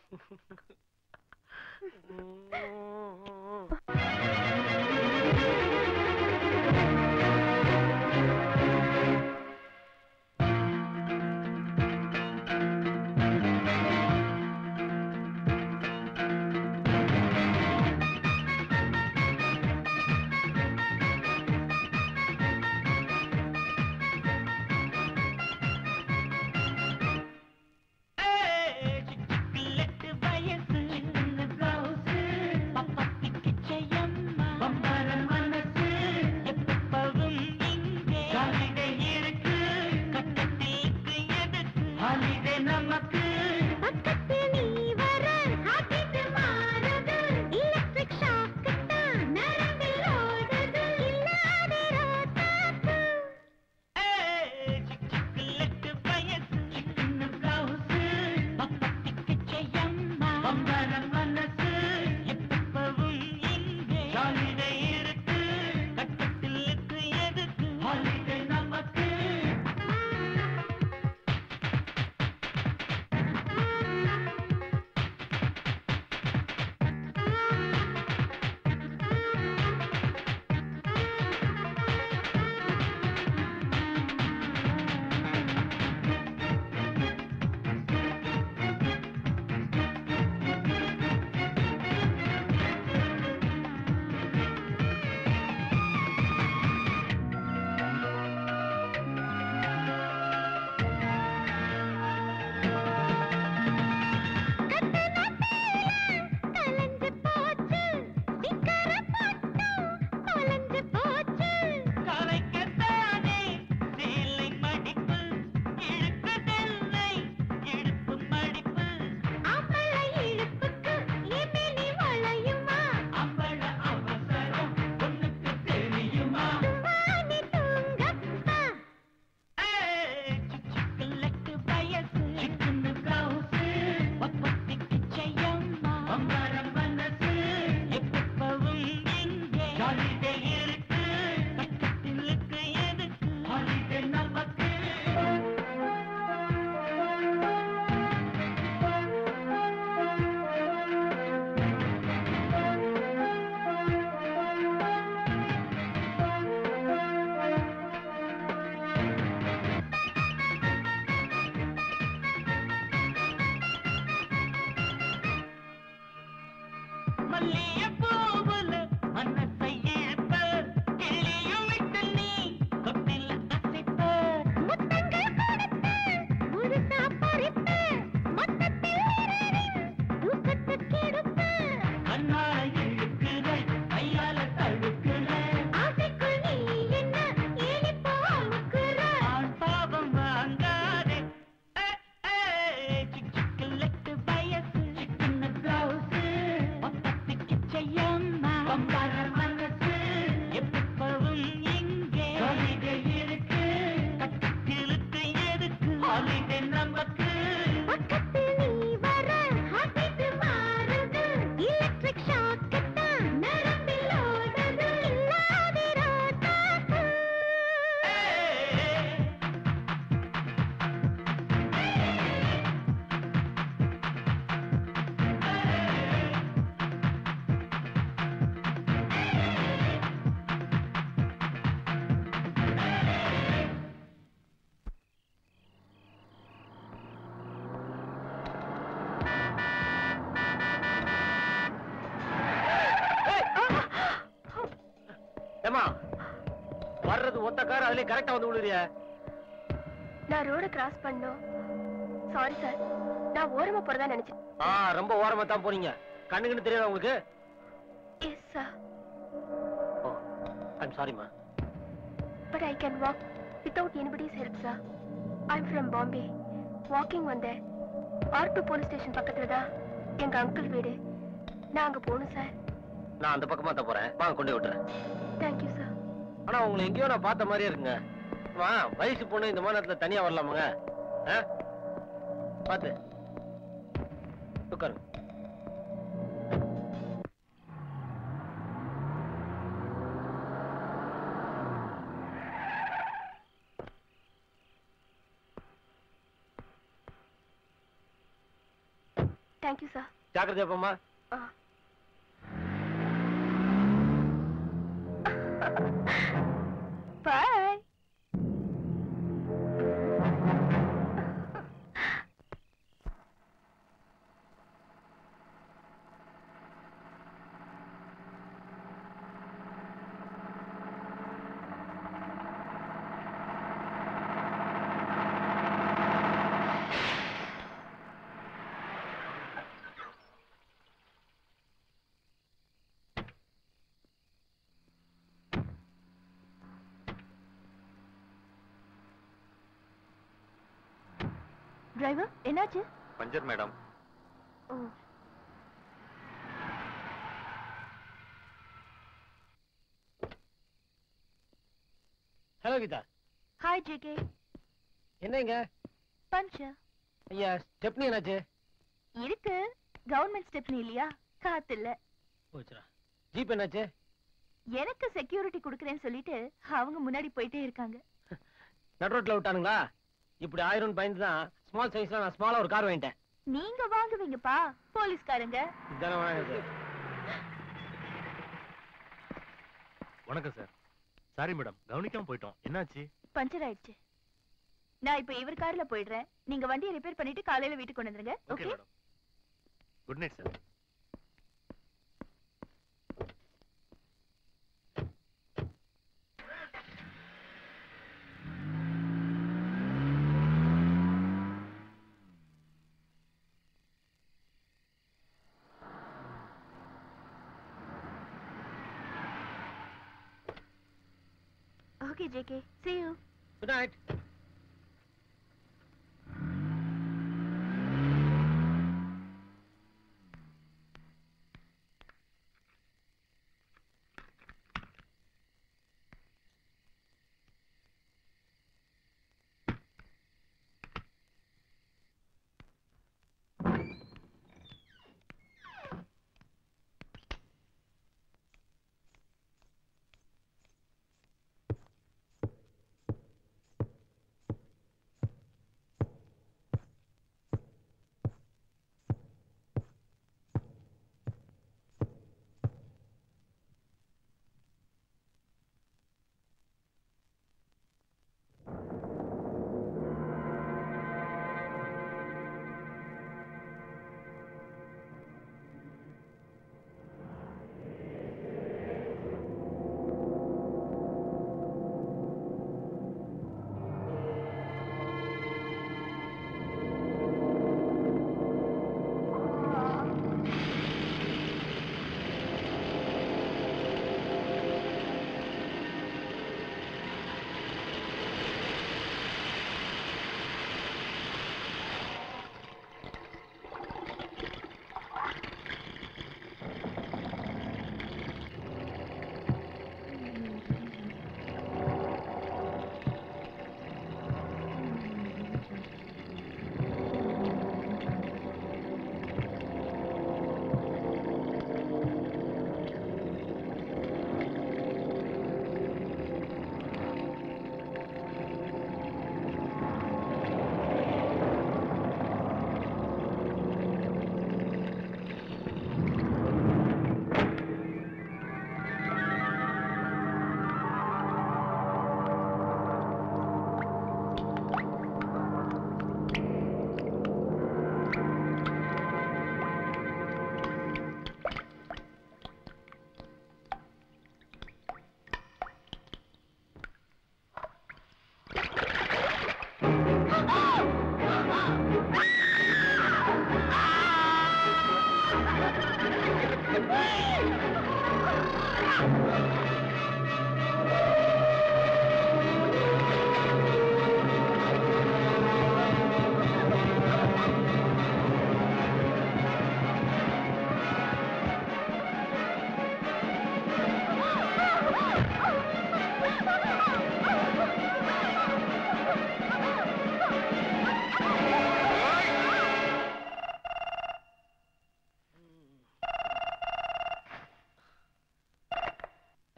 சிட்டுக்கிழட்டு வயசு சின்ன பிளவுஸ் பப்பத்திக்கு செய்யம்மா பம்பர மனசு எப்பவும் இங்கே ஹாலிடே இருக்கு கட்டத்திற்கு எதுக்கு ஹாலிடே நமக்கு பக்கத்தில் நீ வர ஹார்ட் மாறுது எலக்ட்ரிக் ஷாக் தான் நரம்பில் ஓடுது இல்லாத ரோசாப்பு சிட்டுக்கிழட்டு வயசு சின்ன பிளவுஸ் பப்பத்திக்கு செய்யம்மா பம்பர மனசு எப்பவும் இங்கே ஹாலிடே இருக்கு கட்டத்திற்கு எதுக்கு ஹாலிடே நமக்கு கலந்து போச்சு சிக்கர பட்டம் தொலைஞ்சு போச்சு கலைக்கத்தானே சேலை மடிப்பு இழுக்குதெல்லை இடுப்பு மடிப்பு அம்பளை இழுப்புக்கு எமிலி வளையுமா அம்பள அவசரம் பொண்ணுக்கு தெரியுமா வாணி தூங்கப்பா சிச்சுக்குலட்டு வயசு சிக்குன்னு பிளவுஸ் பப்பத்திக்கு செய்யம்மா பம்பர மனசு எப்பவும் இங்கே ஹாலிடே இருக்கு பக்கத்திலுக்கு எதுக்கு ஹாலிடே நமக்கு மல்லிகைப்பூவுல மனசை இழுப்ப, கிள்ளியும் விட்டு நீ தொட்டில அசைப்ப. முத்தங்கள் கொடுத்து முழுசா பறித்து மொத்தத்தில் இரவின் தூக்கத்து கெடுத்து கண்ணால இழுக்கிற, கையால தழுக்குற, ஆசைக்குள் நீ என்ன ஏறி போக்குற ஆண் பாவம் வாங்காதே. ஏ, ஏ, சிக்கு சிக்கு லட்டு வயசு, சிக்குன்னு blouse, பக்கத்துக்கு செய்ய ஏமா வர்றது ஒத்த கார் அதுலயே கரெக்டா வந்து விழுறிய நான் ரோட கிராஸ் பண்ணோம் சாரி சார் நான் ஓரமா போறதா நினைச்சேன் ஆ ரொம்ப ஓரமா தான் போறீங்க கண்ணுக்குன்னு தெரியாதா உங்களுக்கு எஸ் சார் ஓ ஐம் சாரிம்மா but I can walk without anybody's help sir I'm from Bombay walking வந்தேன் ஆர் டூ போலீஸ் ஸ்டேஷன் பக்கத்துல தான் எங்க அங்கிள் வீடு நான் அங்க போகணும் சார் நான் அந்த பக்கமா தான் போறேன் வாங்க கொண்டு போய் விட்டுறேன் தேங்க்யூ சார் ஆனா உங்களை எங்கேயோ நான் பார்த்த மாதிரியே இருக்குங்க வா வயசு பொண்ணு இந்த மாதிரி நேரத்துல தனியா வரலாமாங்க ஆ? பாத்து உட்காருங்க தேங்க்யூ சார் ஜாக்கிரதையா போம்மா ஆ பாய் டிரைவர் என்னாச்சு puncture madam oh hello Geetha hi JK என்னங்க பஞ்சர் ஐயா ஸ்டெப்னி என்னாச்சு இருக்கு கவர்மெண்ட் ஸ்டெப்னி இல்லையா காத்து இல்ல போச்சுடா ஜீப் என்னாச்சு எனக்கு செக்யூரிட்டி குடுக்கறேன்னு சொல்லிட்டு அவங்க முன்னாடி போயிட்டே இருக்காங்க நடு ரோட்ல விட்டானுங்களா இப்படி ஆயிரம் பயந்து தான் ஸ்மால் சைஸ்ல நான் ஸ்மாலா ஒரு கார் வாங்கிட்டேன் நீங்க வாங்குவீங்கப்பா போலீஸ்காரங்க இதானே வாங்கினது வணக்கம் சார் சாரி மேடம் கவனிக்காம போயிட்டோம் என்னாச்சு பஞ்சர் ஆயிடுச்சு நான் இப்ப இவர் கார்ல போயிடுறேன் நீங்க வண்டியை ரிப்பேர் பண்ணிட்டு காலையில வீட்டுக்கு கொண்டு வந்துருங்க okay okay madam good night sir okay JK see you good night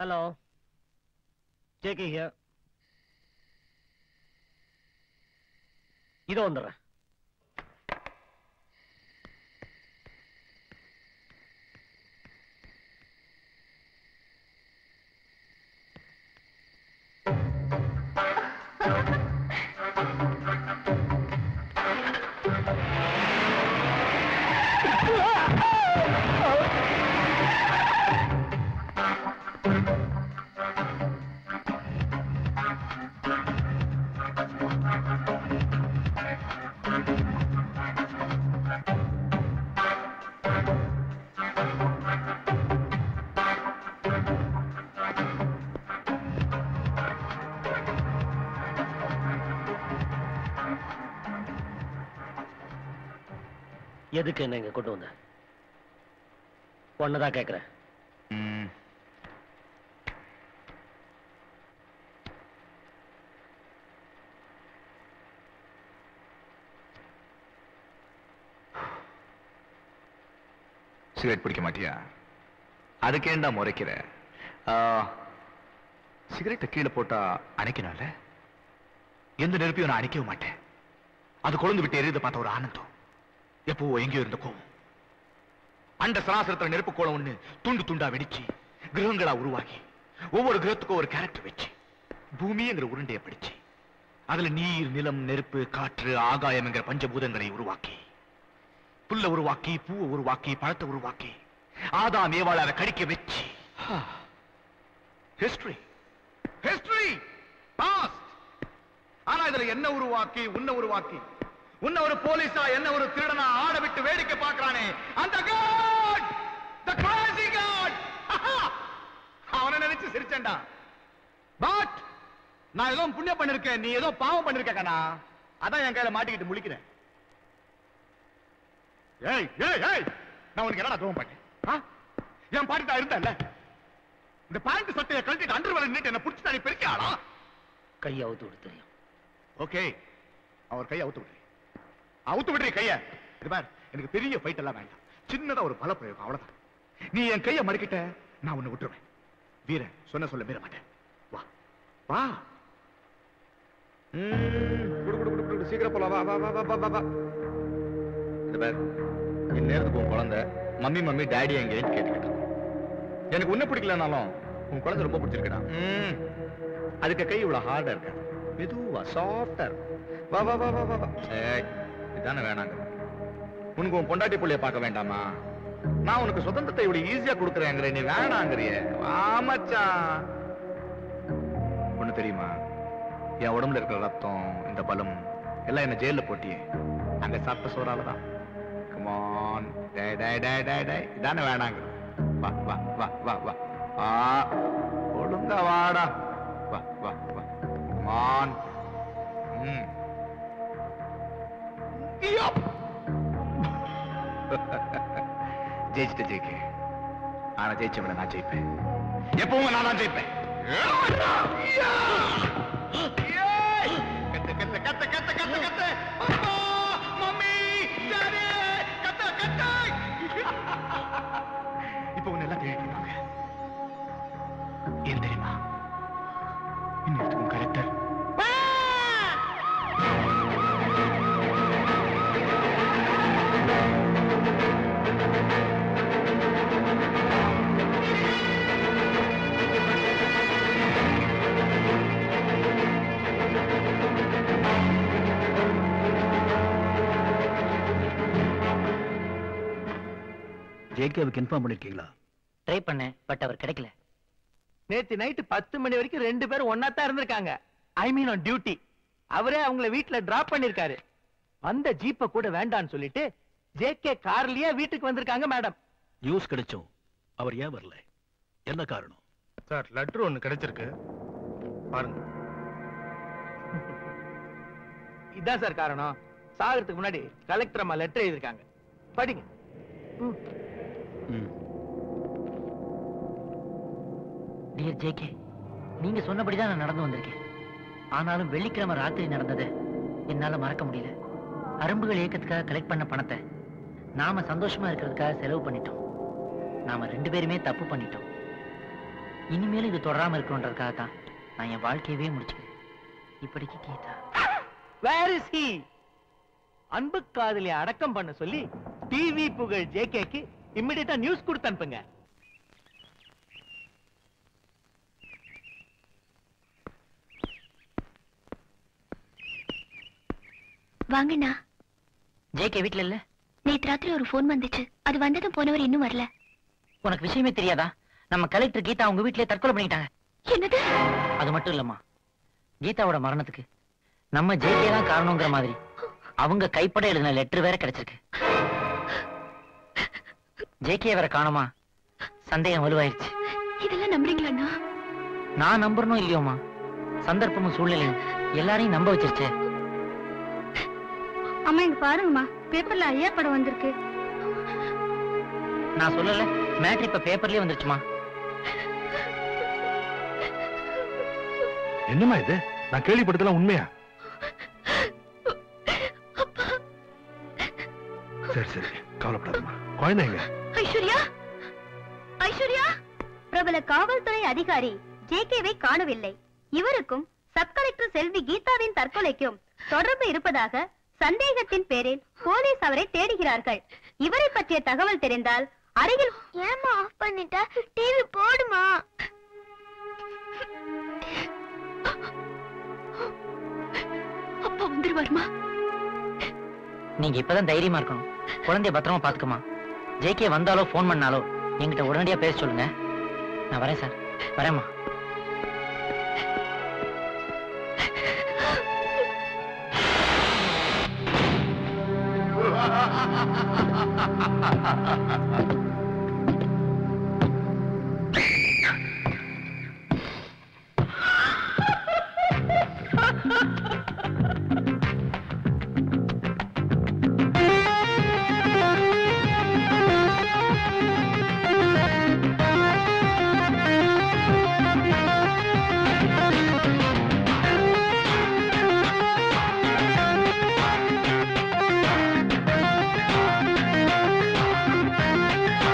hello JK here இதோ வந்துடுறேன் எதுக்கு என்ன இங்க கொண்டு வந்த ஒன்னதான் கேக்குறேன் ம். சிகரெட் பிடிக்க மாட்டியா அதுக்கேண்டா முறைக்கிற ஆ, சிகரெட்டை கீழே போட்டா அணைக்கணும்ல எந்த நெருப்பையும் நான் அணைக்கவும் மாட்டேன் அது கொழுந்து விட்டு எரியுது பார்த்த ஒரு ஆனந்தம் எப்போ எங்கேயோ இருந்த கோவம் அண்ட சராசரத்துல நெருப்பு கோலம் ஒண்ணு துண்டு துண்டா வெடிச்சு கிரகங்களா உருவாகி ஒவ்வொரு கிரகத்துக்கும் ஒரு கேரக்டர் வச்சு பூமிங்கிற உருண்டையை படிச்சு அதுல நீர் நிலம் நெருப்பு காற்று ஆகாயம்ங்கிற பஞ்சபூதங்களை உருவாக்கி புல்ல உருவாக்கி பூவை உருவாக்கி பழத்தை உருவாக்கி ஆதாம் ஏவாள் அதை கடிக்க வச்சு ஹிஸ்டரி ஹிஸ்டரி பாஸ்ட் ஆனா இதுல என்ன உருவாக்கி உன்னை உருவாக்கி உன்னை ஒரு போலீஸா என்ன ஒரு திருடனா ஆட விட்டு வேடிக்கை பார்க்கறானே அந்த காட் the crazy god அவனை நினைச்சு சிரிச்சேன்டா பட் நான் ஏதோ புண்ணியம் பண்ணிருக்கேன் நீ ஏதோ பாவம் பண்ணிருக்க கண்ணா அதான் என் கையில மாட்டிக்கிட்டு முழிக்கிறேன் ஏய் ஏய் ஏய் நான் உனக்கு என்னடா துரோகம் பண்ணேன் ஆ? என் பாட்டி தான் இருந்தேன்ல இந்த பேண்ட் சட்டையை கழட்டிட்டு அண்டர் வேலை நின்று என்ன புடிச்சு நீ பெருக்கி ஆளா கையை அவுத்து விட தெரியும் ஓகே அவர் கையை அவுத்து விடுறேன் அவுத்து விடுறே கைய இது பார் எனக்கு பெரிய ஃபைட் எல்லாம் வேண்டாம் சின்னதா ஒரு பல பிரயோகம் அவ்வளவுதான் நீ என் கையை மறுக்கிட்ட நான் உன்னை விட்டுருவேன் வீரன் சொன்ன சொல்ல மீற மாட்டேன் வா வா ம், குடு, குடு, குடு, குடு, சீக்கிரம் போலாம் வா வா வா வா, வா வா வா இது பார் என் நேரத்துக்கு உன் குழந்தை மம்மி மம்மி டாடி எங்கேன்னு கேட்டுக்கிட்டு எனக்கு உன்னை பிடிக்கலனாலும் உன் குழந்தை ரொம்ப பிடிச்சிருக்கடா ம். அதுக்கு கை இவ்வளவு ஹார்டா இருக்கு மெதுவா சாஃப்டா இருக்கு வா வா வா வா வா வா ஏய் இதானே வேணாங்க உனக்கு உன் பொண்டாட்டி புள்ளைய பார்க்க வேண்டாமா நான் உனக்கு சுதந்திரத்தை இவ்வளவு ஈஸியா கொடுக்குறேங்கிற நீ வேணாங்கிறிய ஆமாச்சான் ஒண்ணு தெரியுமா என் உடம்புல இருக்கிற ரத்தம் இந்த பலம் எல்லாம் என்ன ஜெயில போட்டியே அங்க சாப்பிட்ட சோறாலதான் கமான் டே டே டே டே டே இதானே வேணாங்க வா வா வா வா வா ஆ ஒழுங்கா வாடா வா வா வா கமான் ம் யப். ஜெயிச்சிட்ட ஜெயிக்க ஆனா ஜெயிச்சவன நான் ஜெயிப்பேன் எப்பவும் நான் தான் ஜெயிப்பேன் கத்து கத்து கத்து கத்து கத்து கத்து அப்பா மம்மி டாடி கத்து கத்து இப்போ உன்னை எல்லாம் தேடிட்டாங்க ஏன் தெரியுமா இன்னும் உன் கரெக்டர் ஜேகேவுக்கு இன்ஃபார்ம் பண்ணிருக்கீங்களா ட்ரை பண்ணேன் பட் அவர் கிடைக்கல நேத்து நைட்டு பத்து மணி வரைக்கும் ரெண்டு பேரும் ஒன்னா தான் இருந்திருக்காங்க ஐ மீன் ஆன் டியூட்டி அவரே அவங்கள வீட்டுல டிராப் பண்ணிருக்காரு வந்த ஜீப்ப கூட வேண்டான்னு சொல்லிட்டு ஜேகே கார்லயே வீட்டுக்கு வந்திருக்காங்க மேடம் நியூஸ் கிடைச்சோம் அவர் ஏன் வரல என்ன காரணம் சார் லெட்டர் ஒண்ணு கிடைச்சிருக்கு பாருங்க இதான் சார் காரணம் சாகறதுக்கு முன்னாடி கலெக்டர் அம்மா லெட்டர் எழுதிருக்காங்க படிங்க ம் டியர் ஜேகே நீங்க சொன்னபடிதான் நான் நடந்து வந்திருக்கேன் ஆனாலும் வெள்ளிக்கிழமை ராத்திரி நடந்ததை என்னால மறக்க முடியல அரும்புகள் இயக்கத்துக்காக கலெக்ட் பண்ண பணத்தை நாம சந்தோஷமா இருக்கிறதுக்காக செலவு பண்ணிட்டோம் நாம ரெண்டு பேருமே தப்பு பண்ணிட்டோம் இனிமேலும் இது தொடராம இருக்கணுன்றதுக்காக தான் நான் என் வாழ்க்கையவே முடிச்சுக்கிறேன் இப்படிக்கு கீதா வேர் இஸ் ஹி அன்பு காதலிய அடக்கம் பண்ண சொல்லி டிவி புகழ் ஜேகேக்கு இம்மிடியட்டா நியூஸ் கொடுத்து அனுப்புங்க வாங்கண்ணா ஜேகே வீட்ல இல்ல நேத்து ராத்திரி ஒரு ஃபோன் வந்துச்சு அது வந்ததும் போனவர் இன்னும் வரல உனக்கு விஷயமே தெரியாதா நம்ம கலெக்டர் கீதா உங்க வீட்லயே தற்கொலை பண்ணிட்டாங்க என்னது அது மட்டும் இல்லம்மா கீதாவோட மரணத்துக்கு நம்ம ஜேகே தான் காரணங்கிற மாதிரி அவங்க கைப்பட எழுதின லெட்டர் வேற கிடைச்சிருக்கு ஜேகே வேற காணுமா சந்தேகம் வலுவாயிருச்சு இதெல்லாம் நம்புறீங்களாண்ணா நான் நம்புறனும் இல்லையோமா சந்தர்ப்பமும் சூழ்நிலையும் எல்லாரையும் நம்ப வச்சிருச்சே அம்மா இங்க பாருங்கம்மா பேப்பர்ல ஐயா படம் வந்திருக்கு நான் சொல்லல மேட்ரு இப்ப பேப்பர்லயே வந்துருச்சுமா என்னம்மா இது நான் கேள்விப்பட்டதெல்லாம் உண்மையா சரி சரி கவலைப்படாதம்மா குழந்தைங்க ஐஸ்வர்யா ஐஸ்வர்யா பிரபல காவல்துறை அதிகாரி ஜேகேவை காணவில்லை இவருக்கும் சப் கலெக்டர் செல்வி கீதாவின் தற்கொலைக்கும் தொடர்பு இருப்பதாக சந்தேகத்தின் பேரில் போலீஸ் அவரை தேடுகிறார்கள் இவரை பற்றிய தகவல் தெரிந்தால் அருகில் ஏமா ஆஃப் பண்ணிட்ட டிவி போடுமா அப்பா வந்துருவாருமா நீங்க இப்பதான் தைரியமா இருக்கணும் குழந்தைய பத்திரமா பாத்துக்கமா ஜேகே வந்தாலோ ஃபோன் பண்ணாலோ என்கிட்ட உடனடியா பேச சொல்லுங்க நான் வரேன் சார் வரேம்மா ஐஸ்வர்யா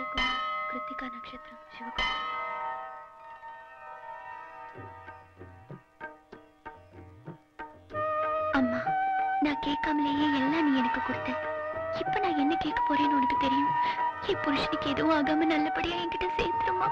ஜெயக்குமார் கிருத்திகா நட்சத்திரம் சிவகுமார் அம்மா நான் கேட்காமலேயே எல்லாம் நீ எனக்கு கொடுத்த இப்ப நான் என்ன கேட்க போறேன்னு உனக்கு தெரியும் என் புருஷனுக்கு எதுவும் ஆகாம நல்லபடியா என்கிட்ட சேர்த்துருமா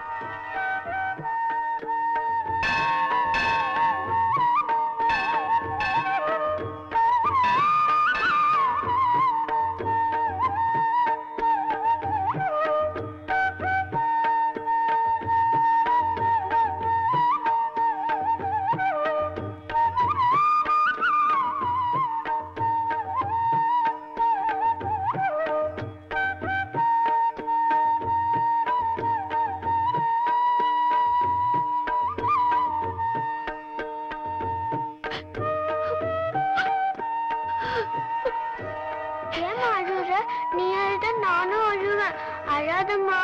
ஏமா அழுற நீ அழுத நானும் அழுவேன் அழாதம்மா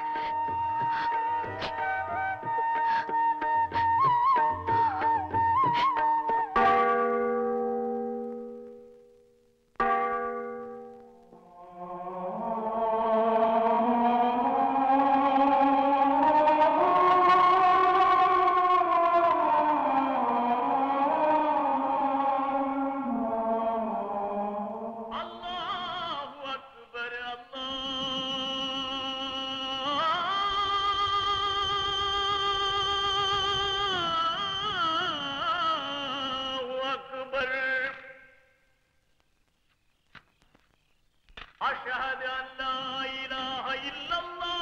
أشهد أن لا إله إلا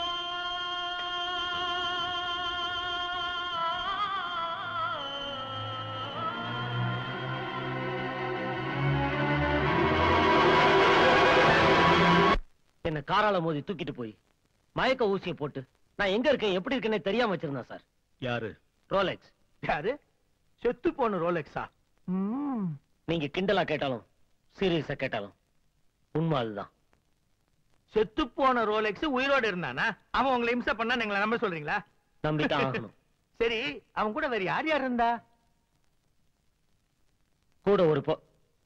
என்ன காரால மோதி தூக்கிட்டு போய் மயக்க ஊசியை போட்டு நான் எங்க இருக்கேன் எப்படி இருக்கேன்னு தெரியாம வச்சிருந்தேன் சார் யாரு ரோலெக்ஸ் யாரு செத்து போன ரோலெக்ஸா நீங்க கிண்டலா கேட்டாலும் சீரியஸா கேட்டாலும் உண்மை அதுதான் செத்து போன ரோலெக்ஸ் உயிரோட இருந்தானா அவன் உங்களை இம்சை பண்ணா நீங்கள நம்ப சொல்றீங்களா நம்பித்தான் ஆகணும் சரி அவன் கூட வேற யார் யார் இருந்தா கூட ஒரு பொ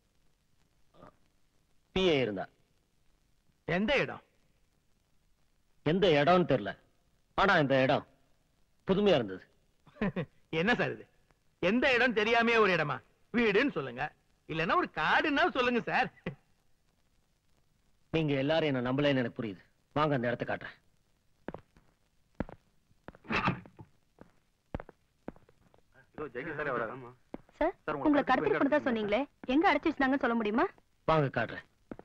பிஏ இருந்தா எந்த இடம் எந்த இடம்னு தெரியல ஆனா இந்த இடம் புதுமையா இருந்தது என்ன சார் இது எந்த இடம் தெரியாமே ஒரு இடமா வீடுன்னு சொல்லுங்க இல்லன்னா ஒரு காடுன்னா சொல்லுங்க சார் நீங்க எல்லாரும் என்ன நம்பலன்னு எனக்கு புரியுது வாங்க அந்த இடத்த காட்டுறேன் சார் உங்களை கடத்திட்டு கொண்டு தான் சொன்னீங்களே எங்க அடைச்சு வச்சிருந்தாங்கன்னு சொல்ல முடியுமா வாங்க காட்டுறேன்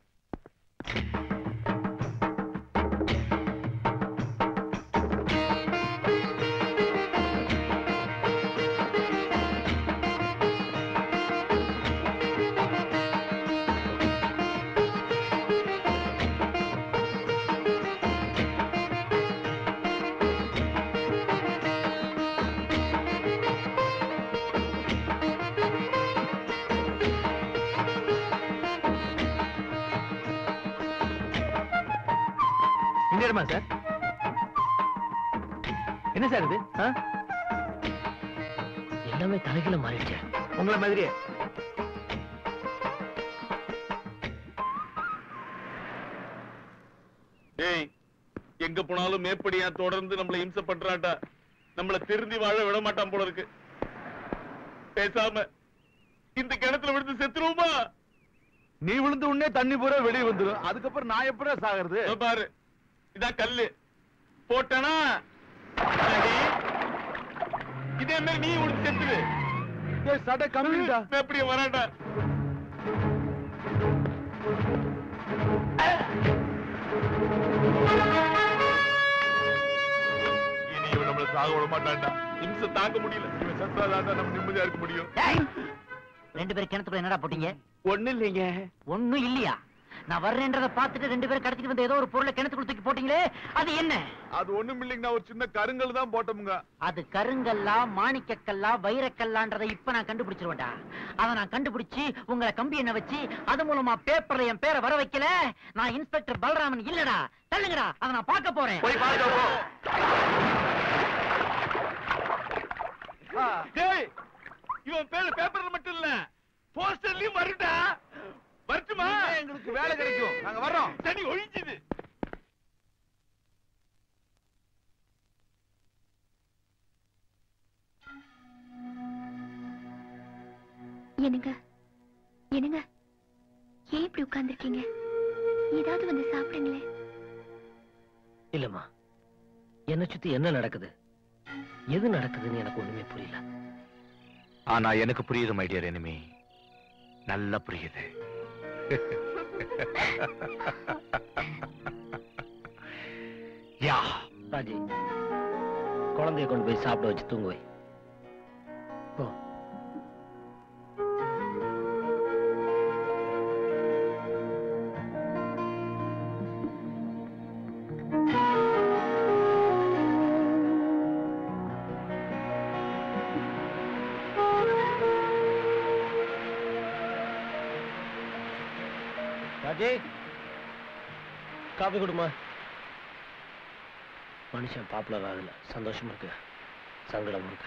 இந்த இடமா சார் என்ன சார் இது ஆ? எல்லாமே தலைகீழ மாறிடுச்சு உங்களை மாதிரியே ஏய் எங்க போனாலும் மேப்படியா தொடர்ந்து நம்மள இம்சை பண்றான்டா நம்மள திருந்தி வாழ விட மாட்டான் போல இருக்கு பேசாம இந்த கிணத்துல விழுந்து செத்துருவோமா நீ விழுந்த உடனே தண்ணி பூரா வெளியே வந்துடும் அதுக்கப்புறம் நான் எப்படா சாகிறது இதோ பாரு இதான் கல்லு போட்டனா அடி. இதே மாதிரி நீ விழுந்து செத்துரு ஏய், சடை கம்மிடா மேப்படியா வரான்டா இனி இவன் நம்மள சாக விட மாட்டான்டா இம்சை தாங்க முடியல இவன் செத்தாதான்டா நம்ம நிம்மதியா இருக்க முடியும் ரெண்டு பேரும் கிணத்துக்குள்ள என்னடா போட்டீங்க ஒண்ணு இல்லைங்க ஒண்ணும் இல்லையா நான் வர்றேன்றத பார்த்துட்டு ரெண்டு பேரும் கடத்திட்டு வந்த ஏதோ ஒரு பொருளை கிணத்துக்குள்ள தூக்கி போட்டீங்களே அது என்ன அது ஒண்ணும் இல்லைங்கண்ணா ஒரு சின்ன கருங்கல் தான் போட்டோமுங்க அது கருங்கல்லா மாணிக்கக்கல்லா வைரக்கல்லான்றதை இப்ப நான் கண்டுபிடிச்சிருவேன்டா அதை நான் கண்டுபிடிச்சு உங்களை கம்பி என்ன வச்சு அது மூலமா பேப்பர்ல என் பேரை வர வைக்கல நான் இன்ஸ்பெக்டர் பலராமன் இல்லடா தள்ளுங்கடா அதை நான் பார்க்க போறேன் போய் பாருங்க டேய் இவன் பேரு பேப்பர்ல மட்டும் இல்ல போஸ்டர்லயும் வருடா வரட்டுமா எங்களுக்கு வேலை கிடைக்கும் நாங்க வர்றோம் சனி ஒழிஞ்சுது என்னங்க என்னங்க ஏன் இப்படி உட்கார்ந்திருக்கீங்க ஏதாவது வந்து சாப்பிடுங்களேன் இல்லம்மா என்ன சுத்தி என்ன நடக்குது எது நடக்குதுன்னு எனக்கு ஒண்ணுமே புரியல ஆனா எனக்கு புரியுது மை டியர் enemy நல்லா புரியுது யா ராஜி குழந்தைய கொண்டு போய் சாப்பிட வச்சு தூங்க வை போ ராஜி காபி கொடுமா மனுஷன் பாப்புலர் ஆகல சந்தோஷமா இருக்கு சங்கடம் இருக்கு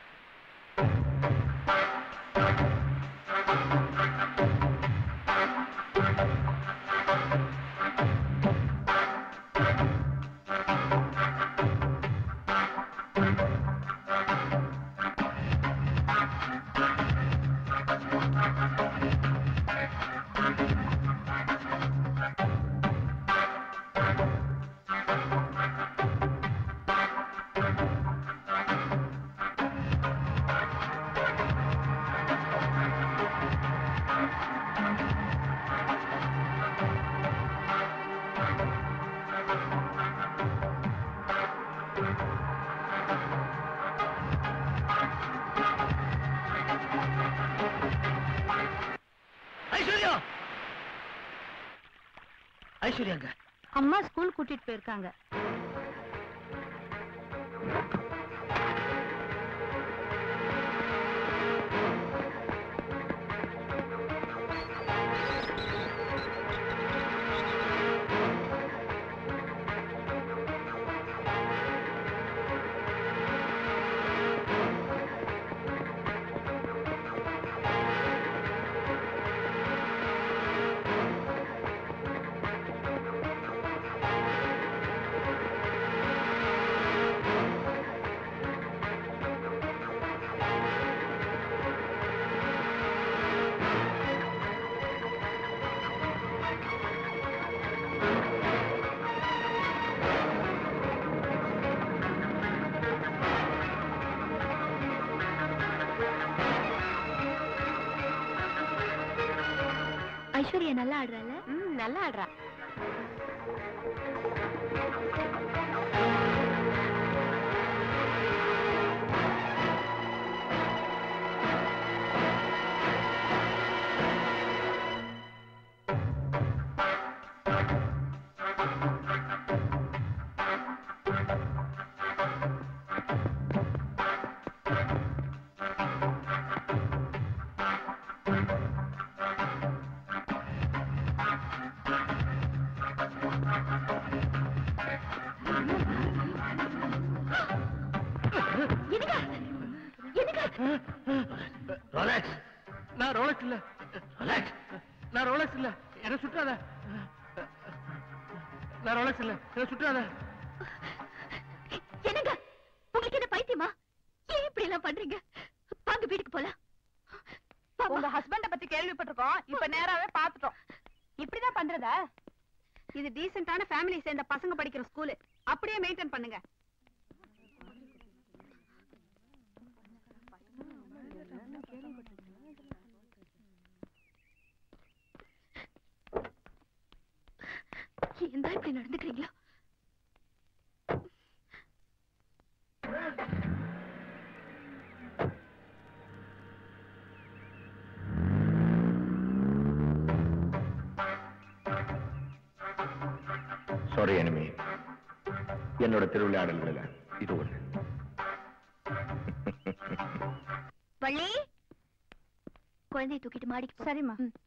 ஐஸ்வர்யா ஐஸ்வர்யாங்க அம்மா ஸ்கூல் கூட்டிட்டு போயிருக்காங்க ஐஸ்வர்யா நல்லா ஆடுறால ம் நல்லா ஆடுறா ரோலக்ஸ் நான் ரோலக்ஸ் இல்ல ரோலக்ஸ் நான் ரோலக்ஸ் இல்ல என்ன சுட்டாத நான் ரோலக்ஸ் இல்ல என்ன சுட்டாத என்னங்க உங்களுக்கு என்ன பைத்தியமா ஏன் இப்படி எல்லாம் பண்றீங்க வாங்க வீட்டுக்கு போலாம் உங்க ஹஸ்பண்ட பத்தி கேள்விப்பட்டிருக்கோம் இப்ப நேராவே பாத்துட்டோம் இப்படிதான் பண்றதா இது டீசென்டான ஃபேமிலி சேர்ந்த பசங்க படிக்கிற ஸ்கூலு அப்படியே மெயின்டைன் பண்ணுங்க ஏன் தான் இப்படி நடந்துக்கிறீங்களோ சாரி enemy என்னோட திருவிளையாடல்கள இது ஒண்ணு வள்ளி குழந்தையை தூக்கிட்டு மாடிக்கு போ. சரிம்மா ம்.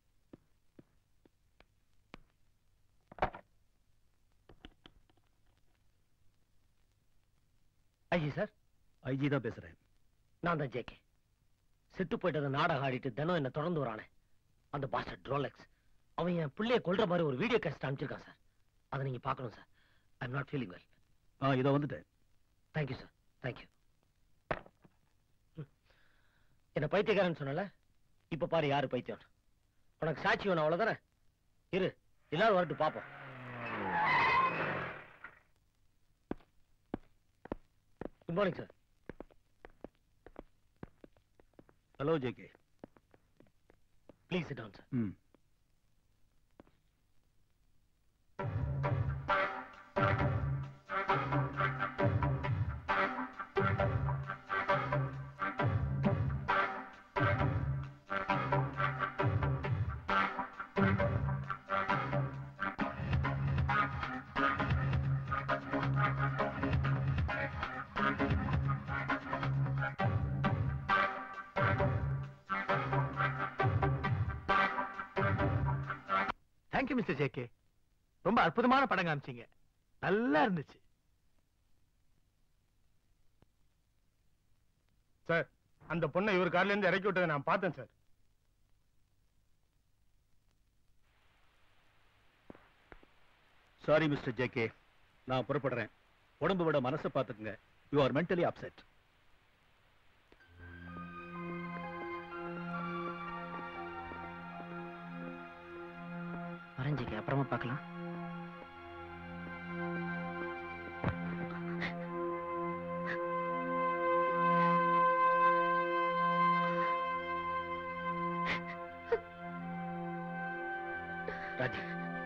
ஐஜி சார் ஐஜி தான் பேசுறேன் நான் தான் ஜேகே செத்து போயிட்டதை நாடகம் ஆடிட்டு தினம் என்ன தொடர்ந்து வரானே அந்த பாஸ்டர் ட்ரோலெக்ஸ் அவன் என் பிள்ளைய கொல்ற மாதிரி ஒரு வீடியோ கேஸ்ட் அனுப்பிச்சிருக்கான் சார் அதை நீங்க பார்க்கணும் sir I am not feeling well ஆ இதோ வந்துட்டேன் தேங்க்யூ சார் தேங்க்யூ என்ன பைத்தியக்காரன் சொன்னல இப்ப பாரு யாரு பைத்தியம் உனக்கு சாட்சி வேணும் அவ்வளவுதானே இரு எல்லாரும் வரட்டும் பாப்போம் good morning sir hello JK please sit down sir hmm thank you mister JK ரொம்ப அற்புதமான படம் காமிச்சீங்க நல்லா இருந்துச்சு சார் அந்த பொண்ணை இவர் கார்ல இருந்து இறக்கி விட்டதை நான் பார்த்தேன் சார் சாரி மிஸ்டர் ஜேகே நான் புறப்படுறேன் உடம்பு விட மனசை பார்த்துக்குங்க யூ ஆர் மென்டலி அப்செட் வரைஞ்சிக்க அப்புறமா பார்க்கலாம் ராஜி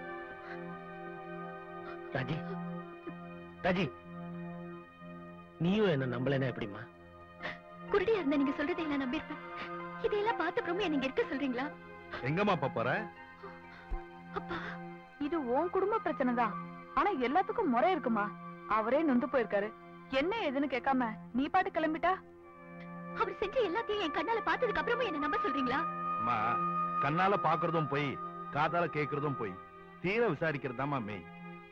ராஜி ராஜி நீயும் என்ன நம்பலன்னா எப்படிமா குருடியா இருந்தா நீங்க சொல்றதை எல்லாம் நம்பியிருப்பேன் இதையெல்லாம் பார்த்த அப்புறமும் என்ன இங்க இருக்க சொல்றீங்களா எங்கம்மா போற அப்பா இது உன் குடும்ப பிரச்சனை தான் ஆனா எல்லாத்துக்கும் முறை இருக்குமா அவரே நொந்து போயிருக்காரு என்ன ஏதுன்னு கேட்காம நீ பாட்டு கிளம்பிட்டா அவர் செஞ்ச எல்லாத்தையும் என் கண்ணால பார்த்ததுக்கு அப்புறமும் என்ன நம்ப சொல்றீங்களா அம்மா கண்ணால பாக்குறதும் போய் காதால கேக்குறதும் போய் தீர விசாரிக்கிறதாம்மா மெய்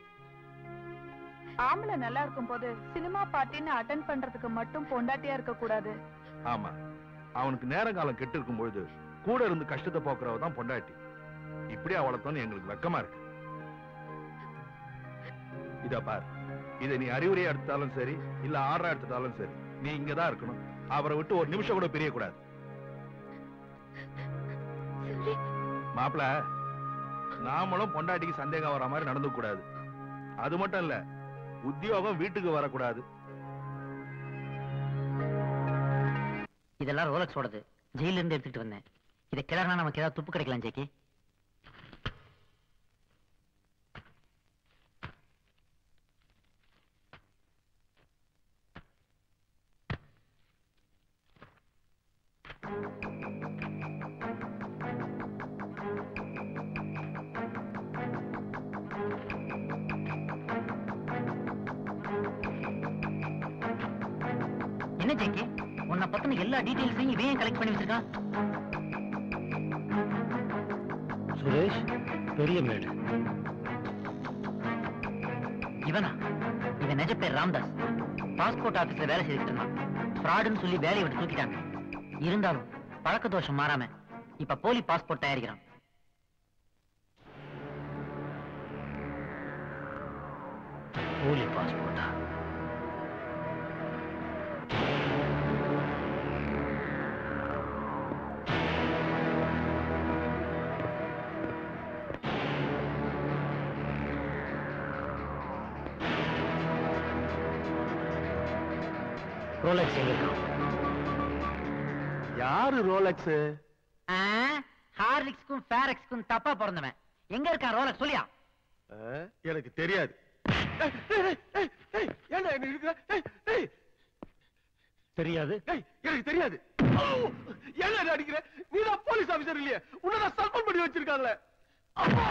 ஆம்பளை நல்லா இருக்கும் போது சினிமா பார்ட்டின்னு அட்டன் பண்றதுக்கு மட்டும் பொண்டாட்டியா இருக்க கூடாது ஆமா அவனுக்கு நேரங்காலம் கெட்டு இருக்கும் பொழுது கூட இருந்து கஷ்டத்தை போக்குறவ தான் பொண்டாட்டி இப்படி வளர்த்தோன்னு எங்களுக்கு வெக்கமா இருக்கு இத பார் இதை நீ அறிவுரையா எடுத்தாலும் சரி இல்ல ஆறா எடுத்துட்டாலும் சரி நீ இங்கதான் இருக்கணும் அவரை விட்டு ஒரு நிமிஷம் கூட பிரிய கூடாது மாப்பிள நாமளும் பொண்டாட்டிக்கு சந்தேகம் வர மாதிரி நடந்து கூடாது அது மட்டும் இல்ல உத்தியோகம் வீட்டுக்கு வரக்கூடாது இதெல்லாம் ரோலக்ஸோடது ஜெயில இருந்து எடுத்துட்டு வந்தேன் இதை கிளறினா நமக்கு ஏதாவது துப்பு கிடைக்கலாம் ஜேகே என்ன ஜேகே உன்னை பத்தின எல்லா டீடைல்ஸையும் இவன் கலெக்ட் பண்ணி வச்சிருக்கான் சுரேஷ் பெரிய மேடு இவனா இவன் நிஜ பேர் ராம்தாஸ் பாஸ்போர்ட் ஆபீஸ்ல வேலை செய்துட்டு இருந்தான் ஃப்ராடுன்னு சொல்லி வேலையை விட்டு தூக்கிட்டாங்க இருந்தாலும் பழக்க தோஷம் மாறாம இப்ப போலி பாஸ்போர்ட் தயாரிக்கிறான் போலி பாஸ்போர்ட்டா ரோலக்ஸ் எங்க இருக்கான் யாரு ரோலக்ஸ் ஹார்லிக்ஸ்க்கும் ஃபேரக்ஸ்க்கும் தப்பா பிறந்தவன் எங்க இருக்கான் ரோலக்ஸ் சொல்லியா எனக்கு தெரியாது ஏன்டா என்ன இருக்கிற ஏய், ஏய், தெரியாது ஏய், எனக்கு தெரியாது ஓ, ஏன்டா என்ன அடிக்கிற நீ தான் போலீஸ் ஆபீசர் இல்லையே உன்னதான் சஸ்பெண்ட் பண்ணி வச்சிருக்காங்களே அப்பா!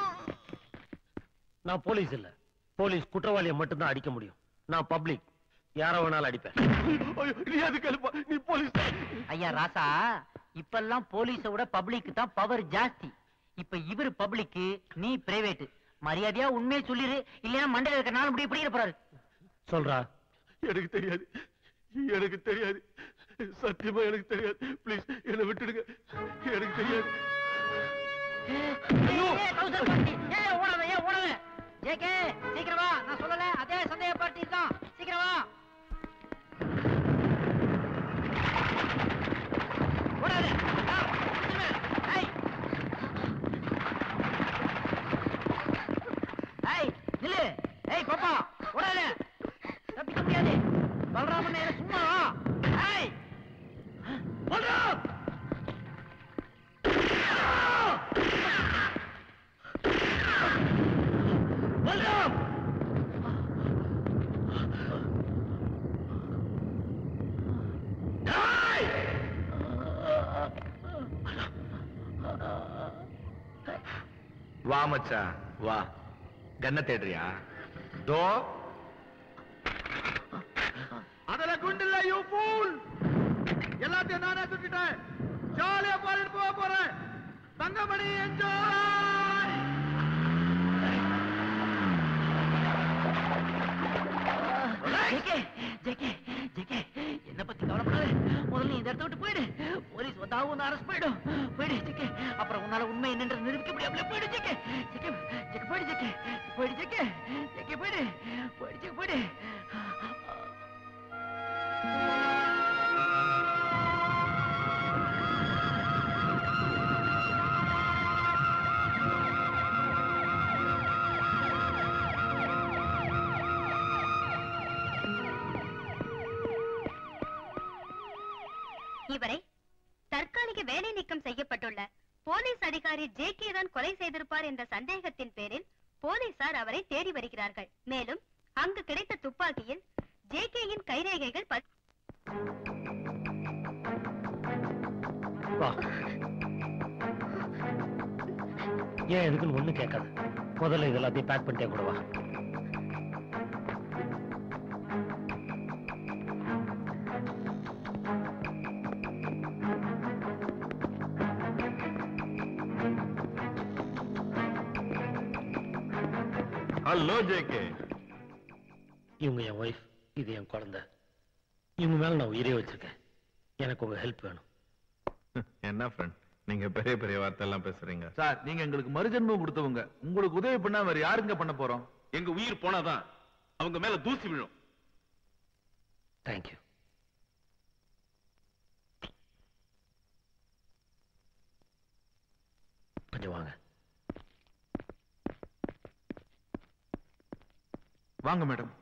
நான் போலீஸ் இல்ல போலீஸ் குற்றவாளியை மட்டும்தான் அடிக்க முடியும் நான் பப்ளிக் யார வேணாலும் அடிப்பேன் ஐயோ, நீ அதுக்கு எழுப்பா நீ போலீஸ் ஐயா ராசா இப்பெல்லாம் போலீஸ விட பப்ளிக்கு தான் பவர் ஜாஸ்தி இப்ப இவரு பப்ளிக்கு நீ பிரைவேட் மரியாதையா உண்மையை சொல்லிரு இல்லைன்னா மண்டையில இருக்க நாலு முடி இப்படி போறாரு சொல்றா எனக்கு தெரியாது எனக்கு தெரியாது சத்தியமா எனக்கு தெரியாது ப்ளீஸ் என்னை விட்டுடுங்க எனக்கு தெரியாது ஜேகே சீக்கிரம் வா நான் சொல்லல அதே சந்தேக பார்ட்டி தான் சீக்கிரம் வா ஓடாத வா, நில்லு ஏய் பாப்பா ஓடாத தப்பிக்க முடியாது பலராமன் என்ன சும்மா ஏய் பலராம் பலராம் வா மச்சான் வா கண்ண தேடுறியா தோ அதுல குண்டு இல்ல யூ ஃபூல் எல்லாத்தையும் நானே சுட்டுட்டேன் ஜாலியா பாடிட்டு போக போறேன் Thangamani enjoy JK JK JK என்ன பத்தி கவலைப்படாத முதல்ல நீ இந்த இடத்த விட்டு போயிடு போலீஸ் வந்தா உன்னை அரெஸ்ட் போயிடும் போயிடு ஜெகே அப்புறம் உன்னால உண்மை என்னன்றது நிரூபிக்க முடியாமல போயிடு ஜெகே ஜெகே ஜெகே போயிடு ஜெகே போயிடு ஜெகே ஜெகே போயிடு போயிடு ஜெகே போயிடு இவரை தற்காலிக வேலை நீக்கம் செய்யப்பட்டுள்ள போலீஸ் அதிகாரி ஜே கே தான் கொலை செய்திருப்பார் என்ற சந்தேகத்தின் பேரில் போலீசார் அவரை தேடி வருகிறார்கள் மேலும் அங்கு கிடைத்த துப்பாக்கியில் ஜே கேயின் கைரேகைகள் ப- வா ஏன் எதுக்குன்னு ஒண்ணு கேட்காது முதல்ல இது எல்லாத்தையும் பேக் பண்ணிட்டே கூட வா ஹலோ ஜேகே இவங்க என் ஒய்ஃப் இது என் குழந்தை இவங்க மேல நான் உயிரே வச்சிருக்கேன் எனக்கு உங்க ஹெல்ப் வேணும் என்ன ஃப்ரெண்ட் நீங்க பெரிய பெரிய வார்த்தை எல்லாம் பேசுறீங்க சார் நீங்க எங்களுக்கு மறுஜென்மம் கொடுத்தவங்க உங்களுக்கு உதவி பண்ணா வேற யாருங்க பண்ண போறோம் எங்க உயிர் போனாதான் அவங்க மேல தூசி விழும் தேங்க்யூ கொஞ்சம் வாங்க வாங்க madam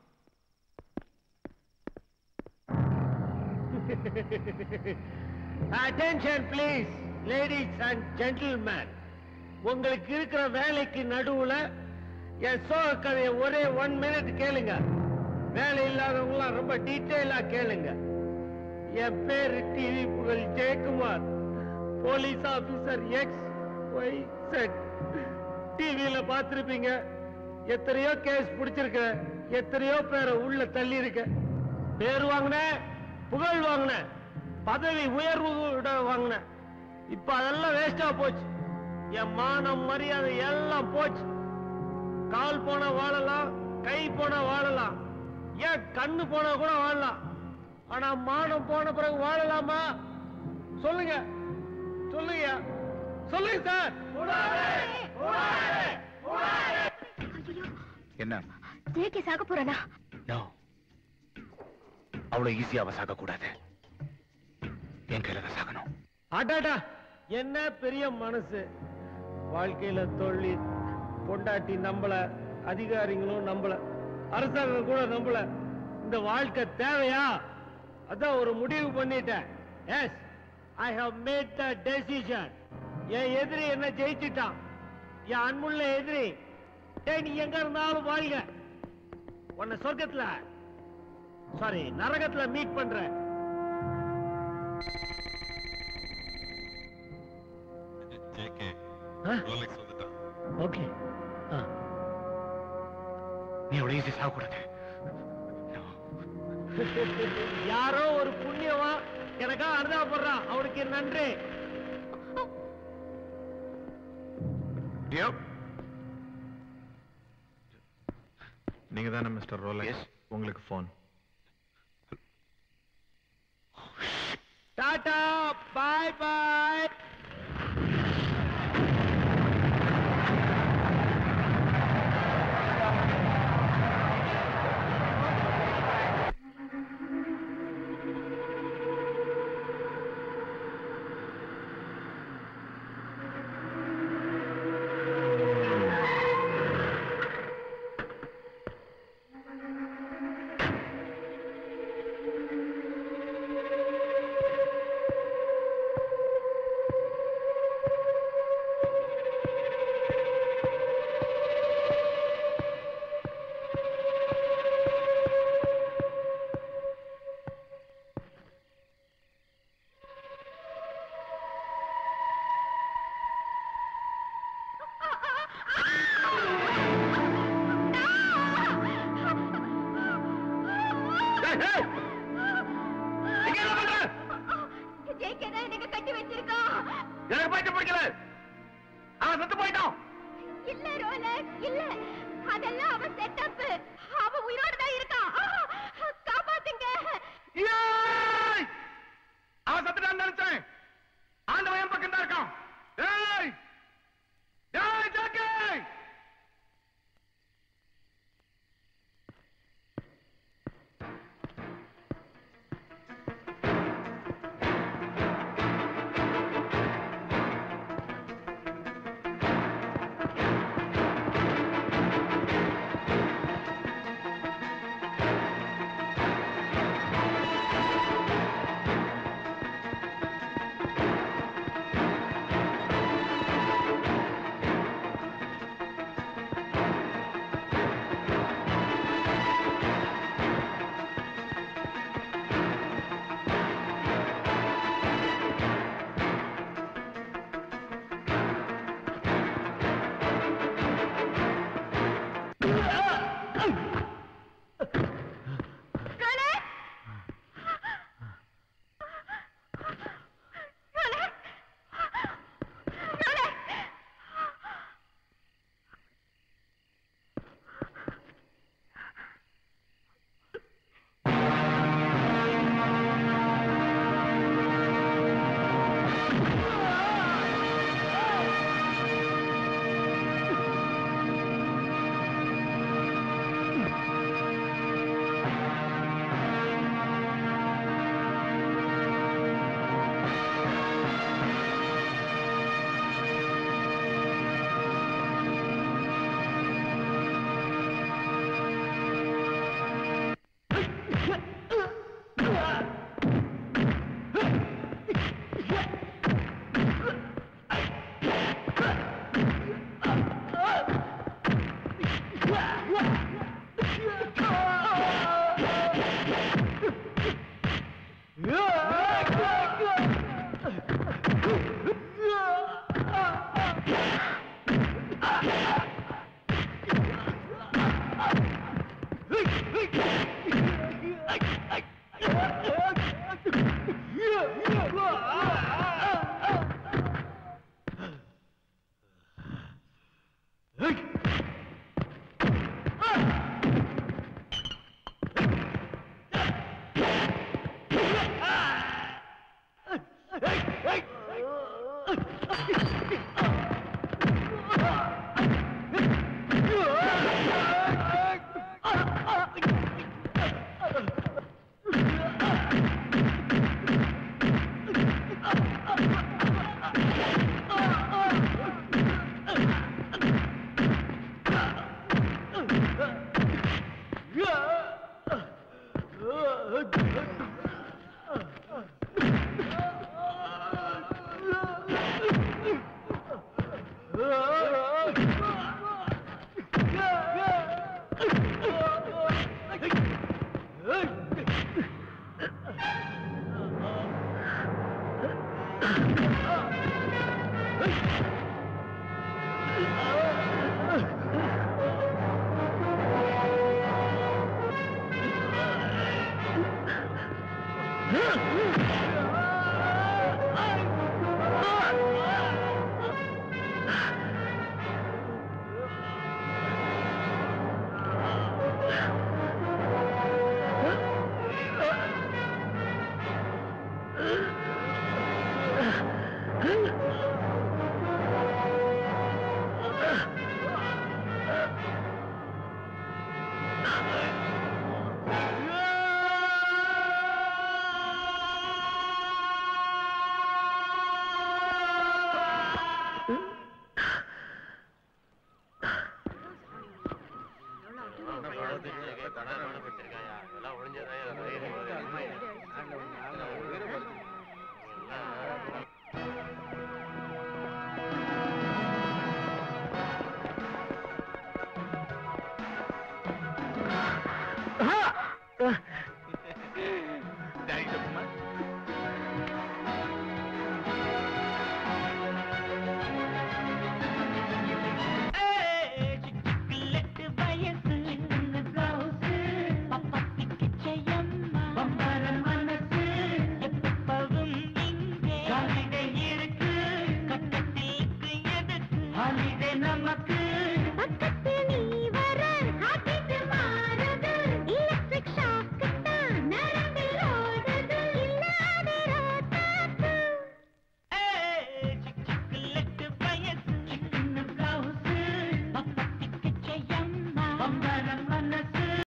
attention please ladies and gentlemen உங்களுக்கு இருக்கிற வேலைக்கு நடுவுல என் சோக கதையை ஒரே ஒன் மினிட் கேளுங்க வேலை இல்லாதவங்களாம் ரொம்ப டீட்டெயிலா கேளுங்க என் பேரு டிவி புகழ் Jayakumar police officer X Y set டிவியில பார்த்திருப்பீங்க எத்தனையோ கேஸ் பிடிச்சிருக்க எத்தனையோ பேரை உள்ள தள்ளி இருக்க பேர் வாங்கினேன் புகழ் வாங்கினேன் பதவி உயர்வு கூட வாங்கினேன் இப்ப அதெல்லாம் வேஸ்டா போச்சு என் மானம் மரியாதை எல்லாம் போச்சு கால் போனா வாழலாம் கை போனா வாழலாம் ஏன் கண்ணு போனா கூட வாழலாம் ஆனா மானம் போன பிறகு வாழலாமா சொல்லுங்க சொல்லுங்க சொல்லுங்க சார் என்ன ஜே கே சாக போறானா நோ அவ்வளவு ஈஸியா அவ சாக கூடாது என் கையில தான் சாகணும் அடாடா என்ன பெரிய மனசு வாழ்க்கையில தொழில் பொண்டாட்டி நம்பல அதிகாரிகளும் நம்பல அரசாங்கம் கூட நம்பல இந்த வாழ்க்கை தேவையா அதான் ஒரு முடிவு பண்ணிட்டேன் yes I have made the decision என் எதிரி என்ன ஜெயிச்சிட்டான் என் அன்புள்ள எதிரி டேய் நீ எங்க இருந்தாலும் வாழ்க உன்னை சொர்க்கத்துல சாரி நரகத்துல மீட் பண்றேன் ஜேகே ஆ? ரோலெக்ஸ் வந்துட்டான் ஓகே ஆ நீ அவ்வளவு ஈஸியா சாக கூடாது யாரோ ஒரு புண்ணியவா எனக்கா அனுதாபப்படுறான் அவனுக்கு நன்றி டியோ நீங்க தானே மிஸ்டர் ரோலெக்ஸ் உங்களுக்கு ஃபோன் டாடா பாய் பாய் ஏய்! இங்க என்ன பண்ற? ஜேகே தான் எனக்கு கட்டி வச்சிருக்கான் எனக்கு பைத்தியம் பிடிக்கல அவன் செத்து போயிட்டான் இல்ல ரோலக் இல்ல அதெல்லாம் அவன் செட்டப் அவன் உயிரோட தான் இருக்கான் ஆ, காப்பாத்துங்க ஏய்! அவன் செத்துட்டான்னு நினைச்சேன் ஆண்டவன் என் பக்கம் தான் இருக்கான் ஏய் ஏய் ஜாக்கி